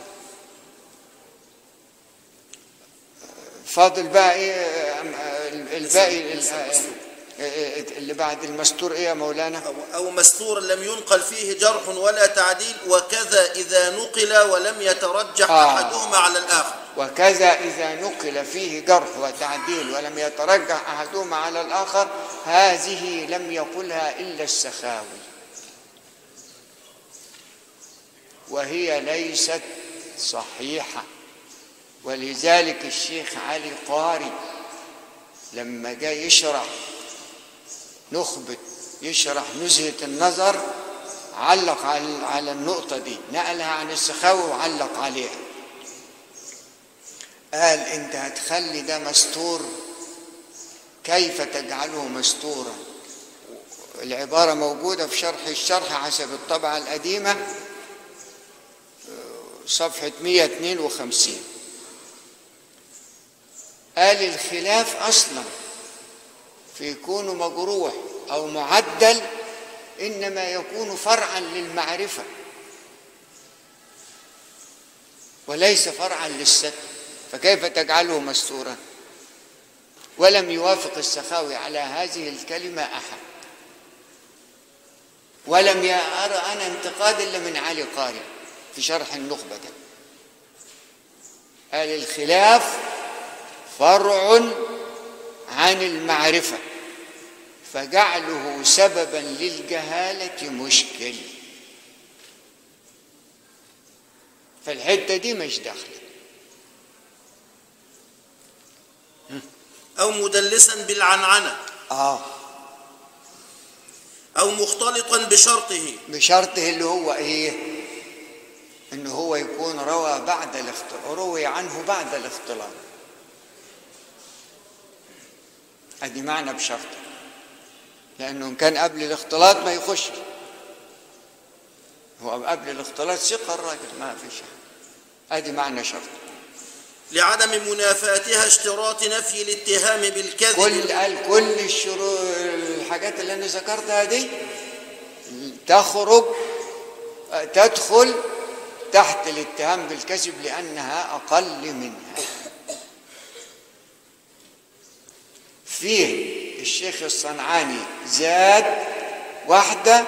A: فاضل بقى ايه أم- الباقي اللي بعد المستور ايه يا مولانا
B: أو, أو مستور لم ينقل فيه جرح ولا تعديل وكذا إذا نقل ولم يترجح
A: آه.
B: أحدهما على الآخر
A: وكذا إذا نقل فيه جرح وتعديل لم يترجح أحدهما على الآخر هذه لم يقلها إلا السخاوي وهي ليست صحيحة ولذلك الشيخ علي قاري لما جاء يشرح نخبة يشرح نزهة النظر علق على على النقطة دي نقلها عن السخاوي وعلق عليها قال انت هتخلي ده مستور كيف تجعله مستورا العبارة موجودة في شرح الشرح حسب الطبعة القديمة صفحة 152 قال الخلاف أصلا في كونه مجروح أو معدل إنما يكون فرعا للمعرفة وليس فرعا للستر فكيف تجعله مستورا ولم يوافق السخاوي على هذه الكلمة أحد ولم أرى أنا انتقاد إلا من علي قاري في شرح النخبة ده قال الخلاف فرع عن المعرفة فجعله سببا للجهالة مشكل فالحتة دي مش داخله
B: أو مدلسا بالعنعنة
A: اه
B: أو مختلطا بشرطه
A: بشرطه اللي هو ايه ان هو يكون روى بعد الاختلاط روي عنه بعد الاختلاط ادي معنى بشرطه لانه ان كان قبل الاختلاط ما يخش هو قبل الاختلاط ثقه الراجل ما فيش ادي معنى شرط
B: لعدم منافاتها اشتراط نفي الاتهام بالكذب
A: كل قال كل الشروط الحاجات اللي انا ذكرتها دي تخرج تدخل تحت الاتهام بالكذب لانها اقل منها فيه الشيخ الصنعاني زاد واحده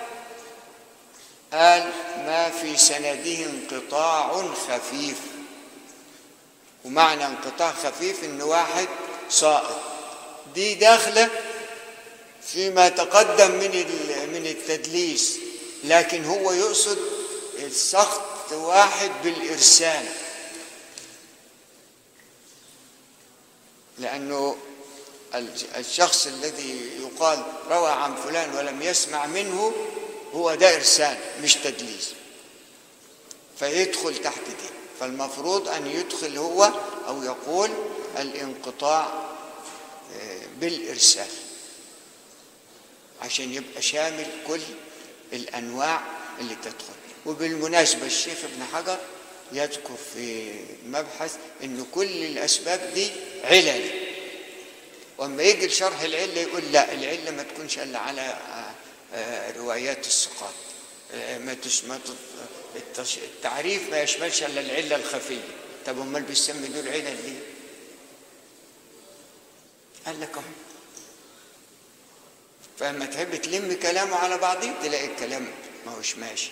A: قال ما في سنده انقطاع خفيف ومعنى انقطاع خفيف ان واحد ساقط دي داخله فيما تقدم من ال- من التدليس لكن هو يقصد السقط واحد بالارسال لانه الج- الشخص الذي يقال روى عن فلان ولم يسمع منه هو ده ارسال مش تدليس فيدخل تحت دي فالمفروض ان يدخل هو او يقول الانقطاع آه، بالارسال عشان يبقى شامل كل الانواع اللي تدخل وبالمناسبه الشيخ ابن حجر يذكر في مبحث ان كل الاسباب دي علل واما يجي لشرح العله يقول لا العله ما تكونش الا على آه، آه، روايات الثقات آه، ما تش ما تط- التش- التعريف ما يشملش الا العله الخفيه طب امال بيسمي دول علل ليه؟ قال لك اهو فلما تحب تلم كلامه على بعضه تلاقي الكلام ما هوش ماشي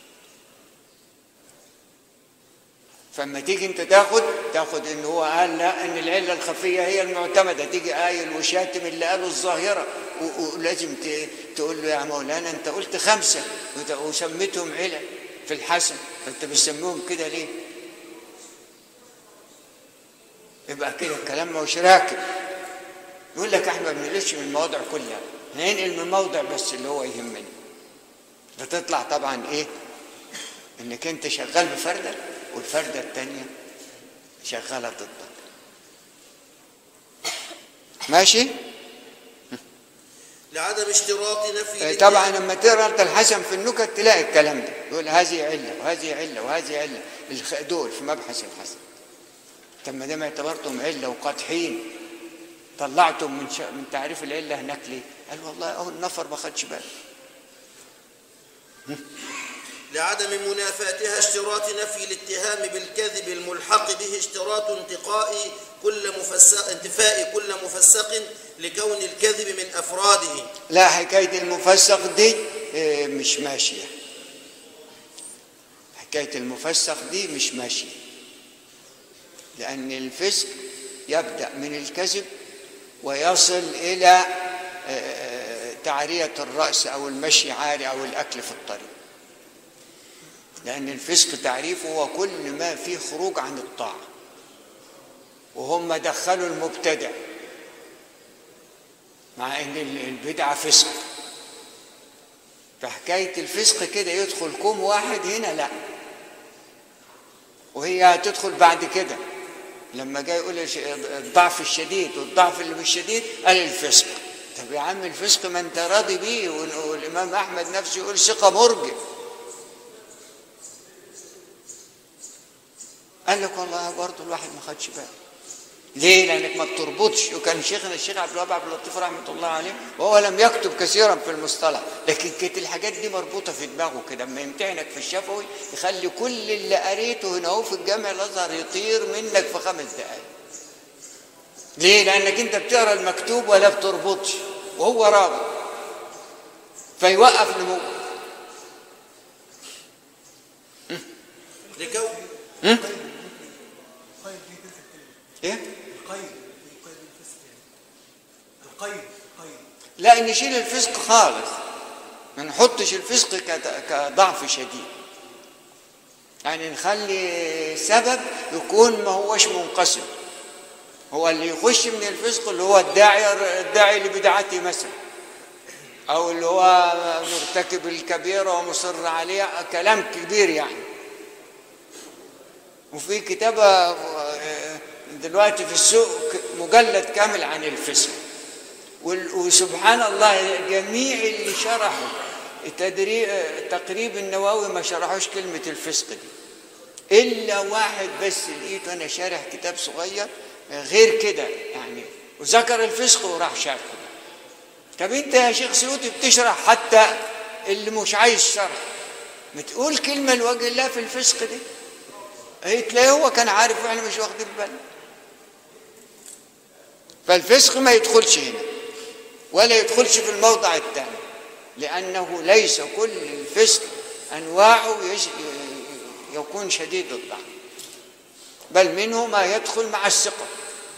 A: فلما تيجي انت تاخد تاخد ان هو قال لا ان العله الخفيه هي المعتمده تيجي قايل وشاتم اللي قاله الظاهره و- ولازم ت- تقول له يا مولانا انت قلت خمسه وت- وسميتهم علل في الحسن فانت بتسميهم كده ليه؟ يبقى كده الكلام ما هوش راكب يقول لك احنا ما بننقلش من المواضع كلها هننقل من موضع بس اللي هو يهمنا فتطلع طبعا ايه انك انت شغال بفرده والفرده الثانيه شغاله ضدك ماشي
B: لعدم اشتراط نفي
A: آه،
B: الاتهام
A: طبعا لما تقرا انت الحسن في النكت تلاقي الكلام ده يقول هذه عله وهذه عله وهذه عله الخ- دول في مبحث الحسن طب ما دام اعتبرتم عله وقادحين طلعتم من ش... من تعريف العله هناك ليه؟ قال والله اهو النفر ما خدش باله
B: لعدم منافاتها اشتراط نفي الاتهام بالكذب الملحق به اشتراط انتقاء كل مفسق انتفاء كل مفسق لكون الكذب من افراده
A: لا حكاية المفسق دي آه، مش ماشية حكاية المفسق دي مش ماشية لأن الفسق يبدأ من الكذب ويصل إلى آه، تعرية الرأس أو المشي عاري أو الأكل في الطريق لأن الفسق تعريفه هو كل ما فيه خروج عن الطاعة وهم دخلوا المبتدع مع ان البدعه فسق فحكايه الفسق كده يدخل كوم واحد هنا لا وهي هتدخل بعد كده لما جاي يقول الش- الضعف الشديد والضعف اللي مش شديد قال الفسق طب يا عم الفسق ما انت راضي بيه وال- والامام احمد نفسه يقول ثقه مرجع قال لك والله برضه الواحد ما خدش باله ليه؟ لأنك ما بتربطش وكان شيخنا الشيخ عبد الوهاب عبد اللطيف رحمة الله عليه وهو لم يكتب كثيرا في المصطلح لكن كانت الحاجات دي مربوطة في دماغه كده اما يمتحنك في الشفوي يخلي كل اللي قريته هنا هو في الجامع الأزهر يطير منك في خمس دقائق ليه؟ لأنك أنت بتقرا المكتوب ولا بتربطش وهو رابط فيوقف نموك
B: لكون
A: ايه؟
E: القيد القيد الفسق يعني القيد القيد
A: لا نشيل الفسق خالص ما نحطش الفسق كت- كضعف شديد يعني نخلي سبب يكون ما هوش منقسم هو اللي يخش من الفسق اللي هو الداعي الداعي لبدعته مثلا او اللي هو مرتكب الكبيره ومصر عليها كلام كبير يعني وفي كتابه آه، دلوقتي في السوق ك- مجلد كامل عن الفسق وال- وسبحان الله جميع اللي شرحوا التدري- تقريب النووي ما شرحوش كلمة الفسق دي إلا واحد بس لقيته أنا شارح كتاب صغير غير كده يعني وذكر الفسق وراح شارحه طب أنت يا شيخ سيوطي بتشرح حتى اللي مش عايز شرح ما تقول كلمة لوجه الله في الفسق دي هي تلاقيه هو كان عارف واحنا مش واخدين بالنا فالفسق ما يدخلش هنا ولا يدخلش في الموضع الثاني لأنه ليس كل الفسق أنواعه يش- يكون شديد الضعف بل منه ما يدخل مع الثقة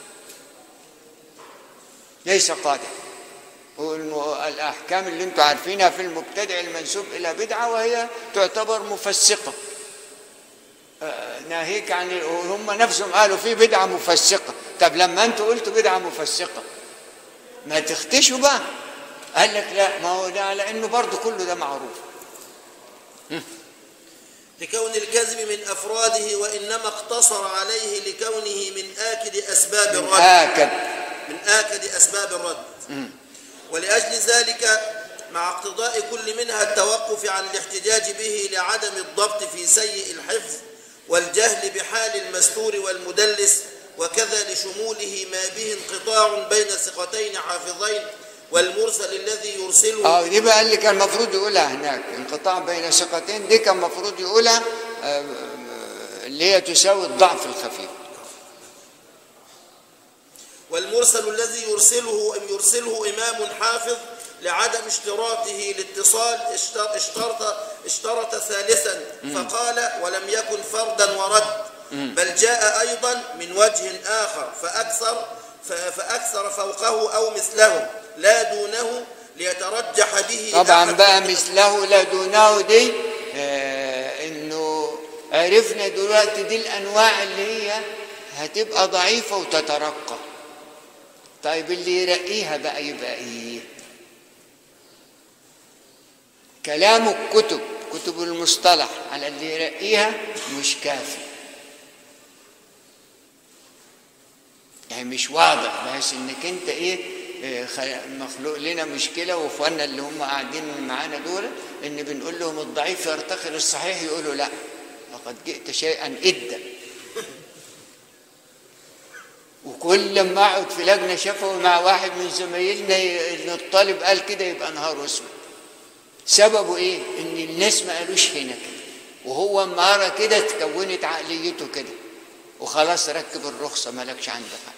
A: ليس قادح والأحكام اللي انتم عارفينها في المبتدع المنسوب إلى بدعة وهي تعتبر مفسقة آه، ناهيك عن ال- وهم نفسهم قالوا في بدعة مفسقة طب لما انتوا قلتوا بدعة مفسقة ما تختشوا بقى قال لك لا ما هو ده لانه برضه كله ده معروف
B: لكون الكذب من أفراده وإنما اقتصر عليه لكونه من آكد أسباب
A: من
B: الرد
A: آكد
B: من آكد أسباب الرد ولأجل ذلك مع اقتضاء كل منها التوقف عن الاحتجاج به لعدم الضبط في سيء الحفظ والجهل بحال المستور والمدلس وكذا لشموله ما به انقطاع بين ثقتين حافظين والمرسل الذي يرسله
A: اه دي بقى اللي كان المفروض يقولها هناك انقطاع بين ثقتين دي كان المفروض يقولها آه، آه، اللي هي تساوي الضعف الخفيف
B: والمرسل الذي يرسله يرسله إمام حافظ لعدم اشتراطه الاتصال اشتر- اشترط اشترط ثالثا فقال ولم يكن فردا ورد بل جاء أيضا من وجه آخر فأكثر ف- فأكثر فوقه أو مثله لا دونه ليترجح به
A: طبعا
B: أحد
A: بقى مثله لا دونه دي آه انه عرفنا دلوقتي دي الانواع اللي هي هتبقى ضعيفه وتترقى طيب اللي يرقيها بقى يبقى ايه كلام الكتب كتب المصطلح على اللي يرقيها مش كافي يعني مش واضح بحيث انك انت ايه إيه، خ- مخلوق لنا مشكله واخواننا اللي هم قاعدين معانا دول ان بنقول لهم الضعيف يرتقي للصحيح يقولوا لا لقد جئت شيئا ادا وكل لما اقعد في لجنه شفوي مع واحد من زمايلنا ي- ان الطالب قال كده يبقى نهار اسود سببه ايه ان الناس ما قالوش هنا كده وهو مره كده تكونت عقليته كده وخلاص ركب الرخصه مالكش عندك حق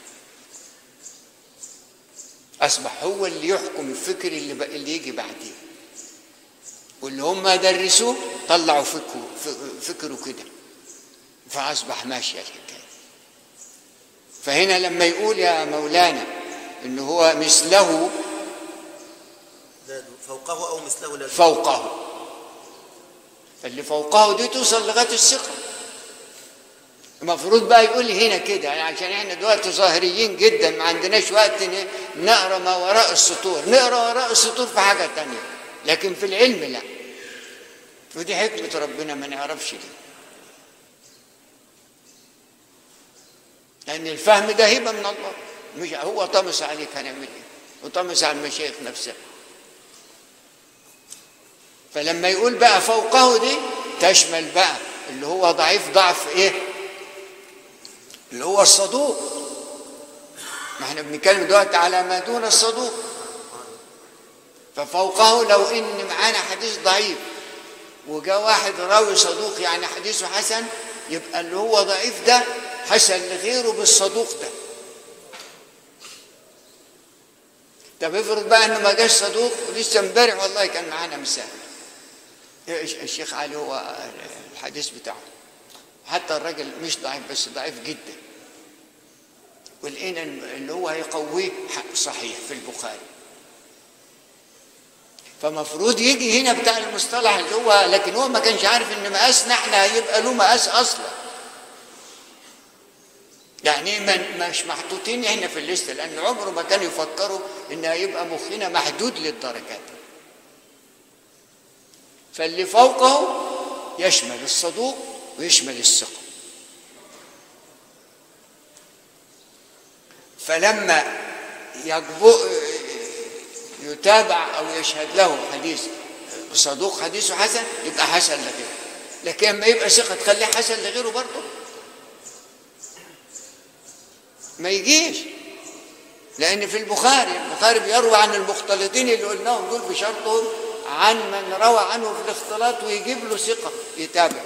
A: اصبح هو اللي يحكم الفكر اللي, ب... اللي يجي بعديه واللي هم درسوه طلعوا فكره فكره كده فاصبح ماشيه الحكايه فهنا لما يقول يا مولانا ان هو مثله
B: لا دون. فوقه أو مثله لا دون.
A: فوقه فاللي فوقه دي توصل لغايه الثقه المفروض بقى يقول هنا كده يعني عشان احنا دلوقتي ظاهريين جدا ما عندناش وقت ن- نقرا ما وراء السطور نقرا وراء السطور في حاجه تانية لكن في العلم لا ودي حكمه ربنا ما نعرفش دي لان الفهم ده هبه من الله مش هو طمس عليك هنعمل ايه وطمس على المشايخ نفسها فلما يقول بقى فوقه دي تشمل بقى اللي هو ضعيف ضعف ايه اللي هو الصدوق ما احنا بنتكلم دلوقتي على ما دون الصدوق ففوقه لو ان معانا حديث ضعيف وجاء واحد راوي صدوق يعني حديثه حسن يبقى اللي هو ضعيف ده حسن لغيره بالصدوق ده طب افرض بقى انه ما جاش صدوق ولسه امبارح والله كان معانا مثال الشيخ علي هو الحديث بتاعه حتى الراجل مش ضعيف بس ضعيف جدا ولقينا اللي هو هيقويه حق صحيح في البخاري فمفروض يجي هنا بتاع المصطلح اللي هو لكن هو ما كانش عارف ان مقاسنا احنا هيبقى له مقاس اصلا يعني ما- مش محطوطين احنا في الليسته لان عمره ما كانوا يفكروا ان هيبقى مخنا محدود للدرجات فاللي فوقه يشمل الصدوق ويشمل الثقه فلما يجبو يتابع او يشهد له حديث صدوق حديثه حسن يبقى حسن لغيره لكن لما يبقى ثقه تخليه حسن لغيره برضه ما يجيش لان في البخاري البخاري بيروي عن المختلطين اللي قلناهم دول بشرطهم عن من روى عنه في الاختلاط ويجيب له ثقه يتابع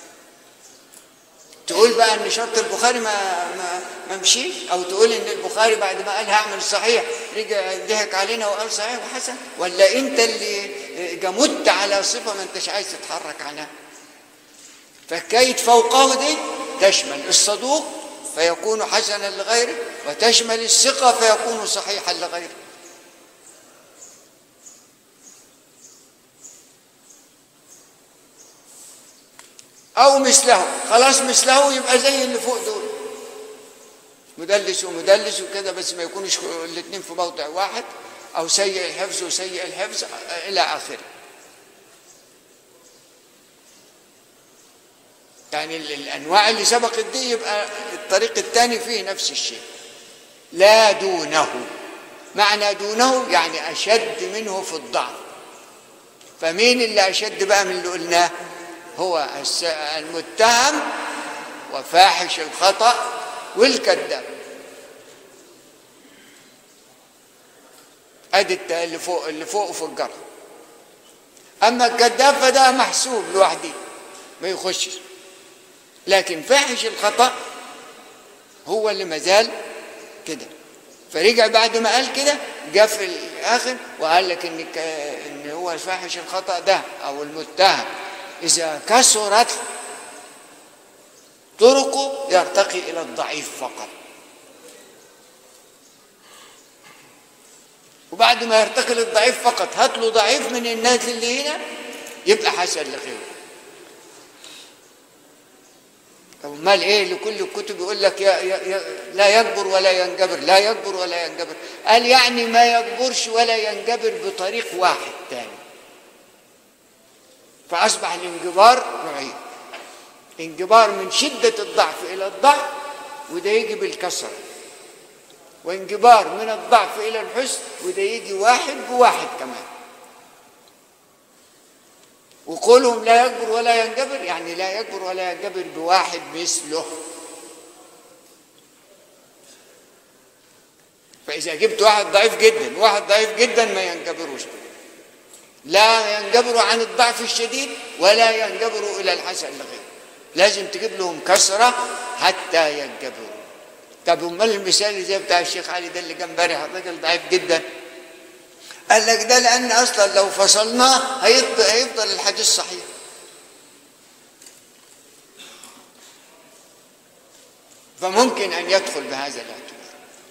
A: تقول بقى ان شرط البخاري ما ما ما مشيش او تقول ان البخاري بعد ما قال هعمل صحيح رجع ضحك علينا وقال صحيح وحسن ولا انت اللي جمدت على صفه ما انتش عايز تتحرك عنها فحكايه فوقه دي تشمل الصدوق فيكون حسنا لغيره وتشمل الثقه فيكون صحيحا لغيره او مثله خلاص مثله يبقى زي اللي فوق دول مدلس ومدلس وكده بس ما يكونش الاثنين في موضع واحد او سيء الحفظ وسيء الحفظ الى اخره يعني ال- الانواع اللي سبقت دي يبقى الطريق الثاني فيه نفس الشيء لا دونه معنى دونه يعني اشد منه في الضعف فمين اللي اشد بقى من اللي قلناه هو الس- المتهم وفاحش الخطا والكذاب ادي الت- اللي فوق اللي فوق في الجرح اما الكذاب فده محسوب لوحده ما يخشش لكن فاحش الخطا هو اللي مازال كده فرجع بعد ما قال كده جاء في الاخر وقال لك ان ك- ان هو فاحش الخطا ده او المتهم اذا كثرت طرقه يرتقي الى الضعيف فقط وبعد ما يرتقي للضعيف فقط هات له ضعيف من الناس اللي هنا يبقى حسن لغيره طب امال ايه لكل الكتب يقول لك يا يا يا لا يجبر ولا ينجبر لا يجبر ولا ينجبر قال يعني ما يجبرش ولا ينجبر بطريق واحد تاني فاصبح الانجبار نوعين انجبار من شده الضعف الى الضعف وده يجي بالكسره وانجبار من الضعف الى الحسن وده يجي واحد بواحد كمان وقولهم لا يجبر ولا ينجبر يعني لا يجبر ولا ينجبر بواحد مثله فإذا جبت واحد ضعيف جدا وواحد ضعيف جدا ما ينجبروش لا ينجبروا عن الضعف الشديد ولا ينجبروا الى الحسن الغير لازم تجيب لهم كسره حتى ينجبروا طب امال المثال اللي زي بتاع الشيخ علي ده اللي كان امبارح الراجل ضعيف جدا قال لك ده لان اصلا لو فصلناه هيفضل, هيفضل الحديث صحيح فممكن ان يدخل بهذا الاعتبار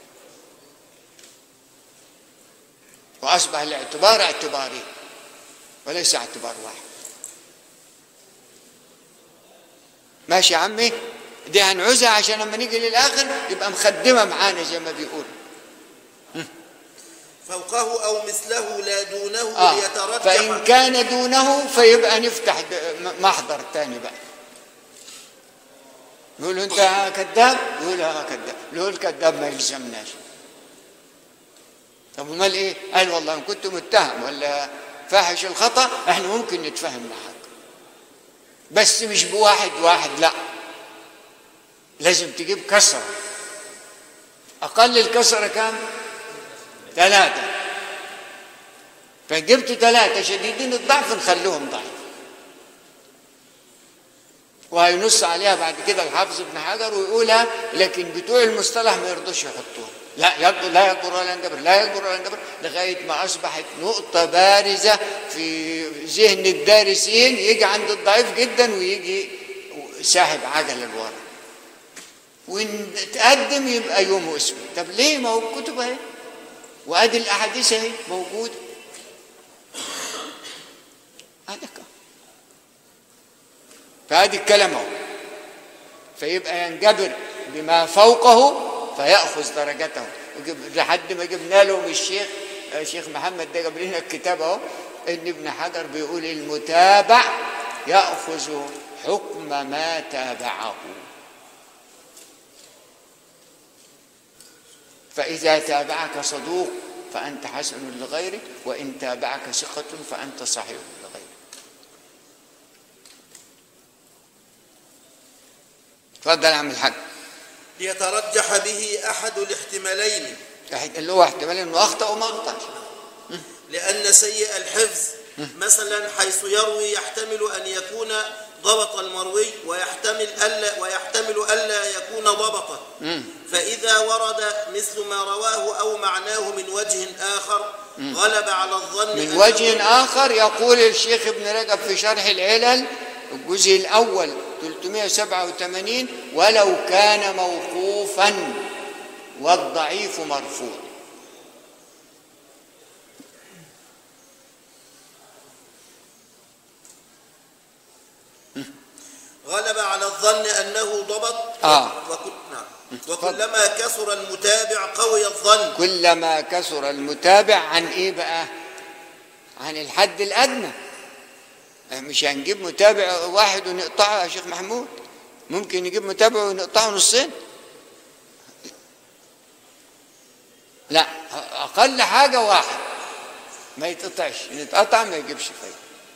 A: واصبح الاعتبار اعتبارين وليس اعتبار واحد ماشي يا عمي دي هنعوزها عشان لما نيجي للاخر يبقى مخدمه معانا زي ما بيقول
B: فوقه أو مثله لا دونه
A: آه.
B: ليترجح
A: فان كان دونه فيبقى نفتح د- م- محضر تاني بقى يقول له انت كذاب يقول اه كذاب يقول الكذاب ما يلزمناش طب امال ايه قال والله ان كنت متهم ولا فاحش الخطا احنا ممكن نتفاهم معاك بس مش بواحد واحد لا لازم تجيب كسره اقل الكسره كام ثلاثه فجبت ثلاثه شديدين الضعف نخليهم ضعيف وهينص عليها بعد كده الحافظ ابن حجر ويقولها لكن بتوع المصطلح ما يرضوش يحطوها لا يقدر لا يقدر ولا ينجبر لا يقدر ولا ينجبر لغايه ما اصبحت نقطه بارزه في ذهن الدارسين يجي عند الضعيف جدا ويجي ساحب عجله لورا وان تقدم يبقى يوم اسود طب ليه ما هو الكتب اهي وادي الاحاديث اهي موجوده هذا كده. فهذه الكلام اهو فيبقى ينجبر بما فوقه فيأخذ درجته وجب- لحد ما جبنا لهم الشيخ الشيخ محمد ده جاب لنا الكتاب اهو ان ابن حجر بيقول المتابع يأخذ حكم ما تابعه فإذا تابعك صدوق فأنت حسن لغيرك وإن تابعك ثقة فأنت صحيح لغيرك تفضل يا عم الحاج
B: ليترجح به أحد الاحتمالين
A: واحد اللي هو احتمال انه اخطا وما اخطاش
B: لأن سيء الحفظ مثلا حيث يروي يحتمل أن يكون ضبط المروي ويحتمل ألا ويحتمل ألا يكون ضبطا فإذا ورد مثل ما رواه أو معناه من وجه آخر غلب على الظن
A: من
B: أنه-
A: وجه اخر يقول الشيخ ابن رجب في شرح العلل الجزء الاول 387 ولو كان موقوفا والضعيف مرفوع
B: غلب على الظن أنه ضبط
A: آه.
B: وكل نعم وكلما كثر المتابع قوي الظن
A: كلما كثر المتابع عن ايه بقى عن الحد الادنى مش هنجيب متابع واحد ونقطعه يا شيخ محمود ممكن نجيب متابع ونقطعه نصين لا اقل حاجه واحد ما يتقطعش يتقطع ما يجيبش فايده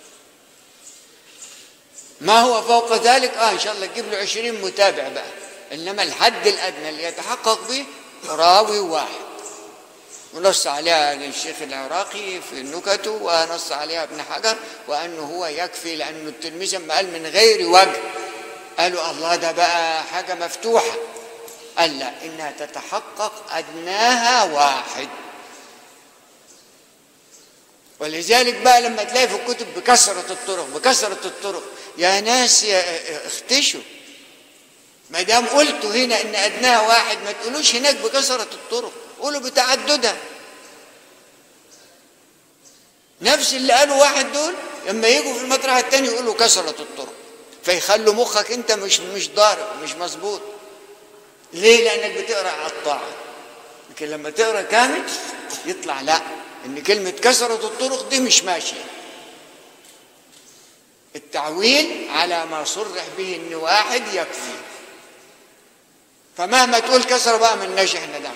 A: ما هو فوق ذلك اه ان شاء الله تجيب له 20 متابع بقى انما الحد الادنى اللي يتحقق به راوي واحد ونص عليها الشيخ العراقي في نكته ونص عليها ابن حجر وانه هو يكفي لانه التلميذ لما قال من غير وجه قالوا الله ده بقى حاجه مفتوحه قال لا انها تتحقق ادناها واحد ولذلك بقى لما تلاقي في الكتب بكثرة الطرق بكثرة الطرق يا ناس يا اختشوا ما دام قلتوا هنا ان ادناها واحد ما تقولوش هناك بكثرة الطرق قولوا بتعددها نفس اللي قالوا واحد دول لما يجوا في المطرح التاني يقولوا كثرة الطرق فيخلوا مخك انت مش مش ضارب مش مظبوط ليه لانك بتقرا على الطاعه لكن لما تقرا كامل يطلع لا ان كلمه كثره الطرق دي مش ماشيه التعويل على ما صرح به ان واحد يكفي فمهما تقول كسره بقى من ناجح احنا دعوه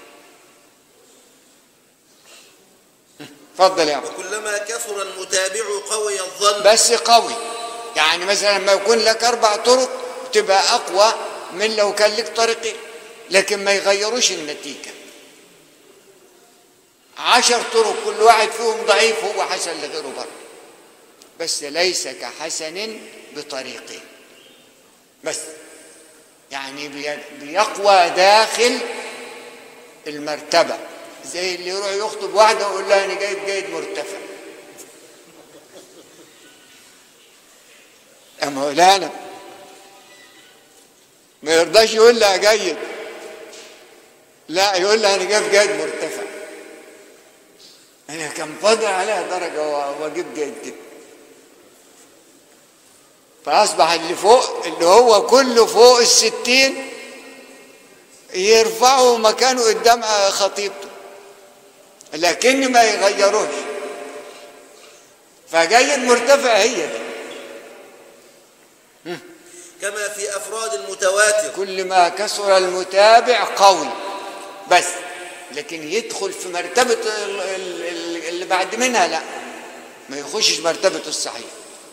A: اتفضل يا أبو.
B: وكلما كثر المتابع قوي الظن
A: بس قوي يعني مثلا لما يكون لك اربع طرق تبقى اقوى من لو كان لك طريقين لكن ما يغيروش النتيجه عشر طرق كل واحد فيهم ضعيف هو حسن لغيره برضه بس ليس كحسن بطريقه بس يعني بي- بيقوى داخل المرتبة زي اللي يروح يخطب واحدة ويقول لها أنا جايب جيد مرتفع يا مولانا ما يرضاش يقول لها جيد لا يقول لها أنا جايب جيد مرتفع أنا كان فاضل عليها درجة و- وأجيب جيد كده فأصبح اللي فوق اللي هو كله فوق الستين يرفعوا مكانه قدام خطيبته لكن ما يغيروش فجيد مرتفع هي دي
B: كما في أفراد المتواتر
A: كل ما كثر المتابع قوي بس لكن يدخل في مرتبة ال- ال- ال- اللي بعد منها لا ما يخشش مرتبة الصحيح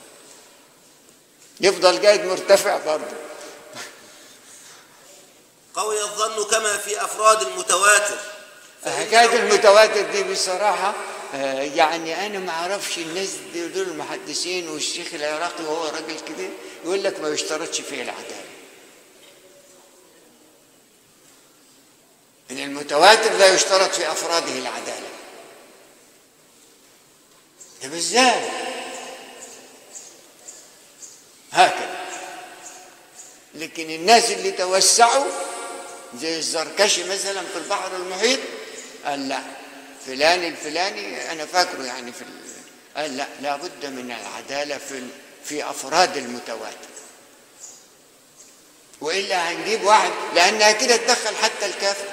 A: يفضل جيد مرتفع برضه
B: قوي الظن كما في أفراد المتواتر
A: حكاية المتواتر دي بصراحة آه، يعني أنا ما أعرفش الناس دي- دول المحدثين والشيخ العراقي وهو راجل كبير يقول لك ما يشترطش فيه العدالة إن المتواتر لا يشترط في أفراده العدالة طب إزاي؟ هكذا لكن الناس اللي توسعوا زي الزركشي مثلا في البحر المحيط قال لا فلان الفلاني انا فاكره يعني في ال... قال لا لابد من العداله في ال- في افراد المتواتر والا هنجيب واحد لانها كده تدخل حتى الكافر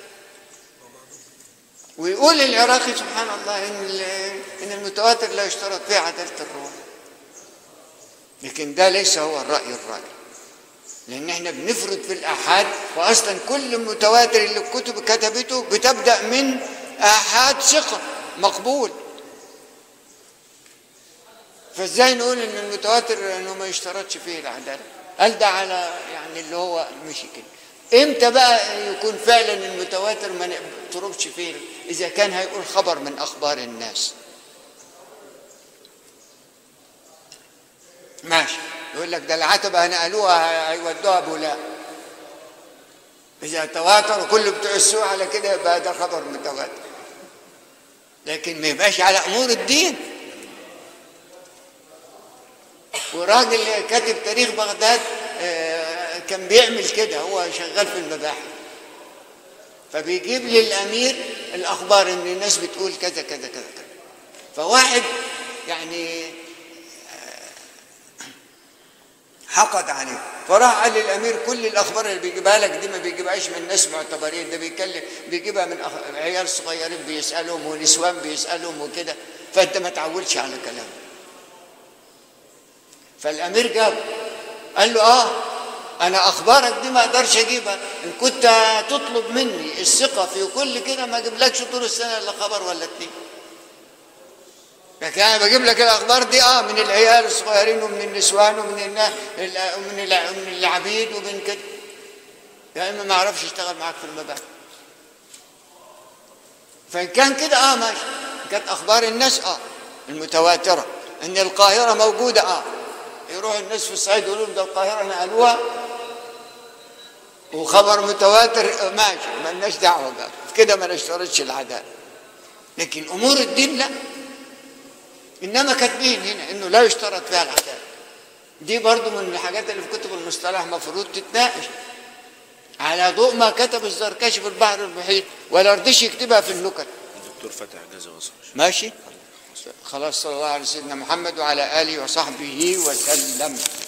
A: ويقول العراقي سبحان الله ان ال- ان المتواتر لا يشترط فيه عداله الروح لكن ده ليس هو الراي الراجح لان احنا بنفرض في الاحاد واصلا كل متواتر اللي الكتب كتبته بتبدا من احاد ثقه مقبول فازاي نقول ان المتواتر انه ما يشترطش فيه العداله قال ده على يعني اللي هو مشي كده امتى بقى يكون فعلا المتواتر ما نضربش فيه اذا كان هيقول خبر من اخبار الناس ماشي يقول لك ده العتبة نقلوها هيودوها بولاء إذا تواتر كل بتوع السوق على كده يبقى ده خبر متواتر لكن ما يبقاش على أمور الدين وراجل كاتب تاريخ بغداد آه، كان بيعمل كده هو شغال في المباحث فبيجيب للأمير الأخبار إن الناس بتقول كذا كذا كذا كذا فواحد يعني حقد عليه فراح قال للامير كل الاخبار اللي بيجيبها لك دي ما بيجيبهاش من ناس معتبرين ده بيتكلم بيجيبها من أخ... عيال صغيرين بيسالهم ونسوان بيسالهم وكده فانت ما تعولش على كلامه فالامير جاب قال له اه انا اخبارك دي ما اقدرش اجيبها ان كنت تطلب مني الثقه في كل كده ما اجيبلكش طول السنه الا خبر ولا اتنين لكن انا بجيب لك الاخبار دي اه من العيال الصغيرين ومن النسوان ومن النا... ال- ومن الع- ومن العبيد ومن كده يا اما ما اعرفش اشتغل معاك في المباحث فان كان كده اه ماشي كانت اخبار الناس اه المتواتره ان القاهره موجوده اه يروح الناس في الصعيد يقولوا لهم ده القاهره نقلوها وخبر متواتر آه، ماشي ما لناش دعوه بقى كده ما نشترطش العداله لكن امور الدين لا انما كاتبين هنا انه لا يشترط فيها العداله دي برضو من الحاجات اللي في كتب المصطلح مفروض تتناقش على ضوء ما كتب الزركشي في البحر المحيط ولا رضيش يكتبها في النكت
C: الدكتور فتح جزا وصل
A: ماشي خلاص صلى الله على سيدنا محمد وعلى اله وصحبه وسلم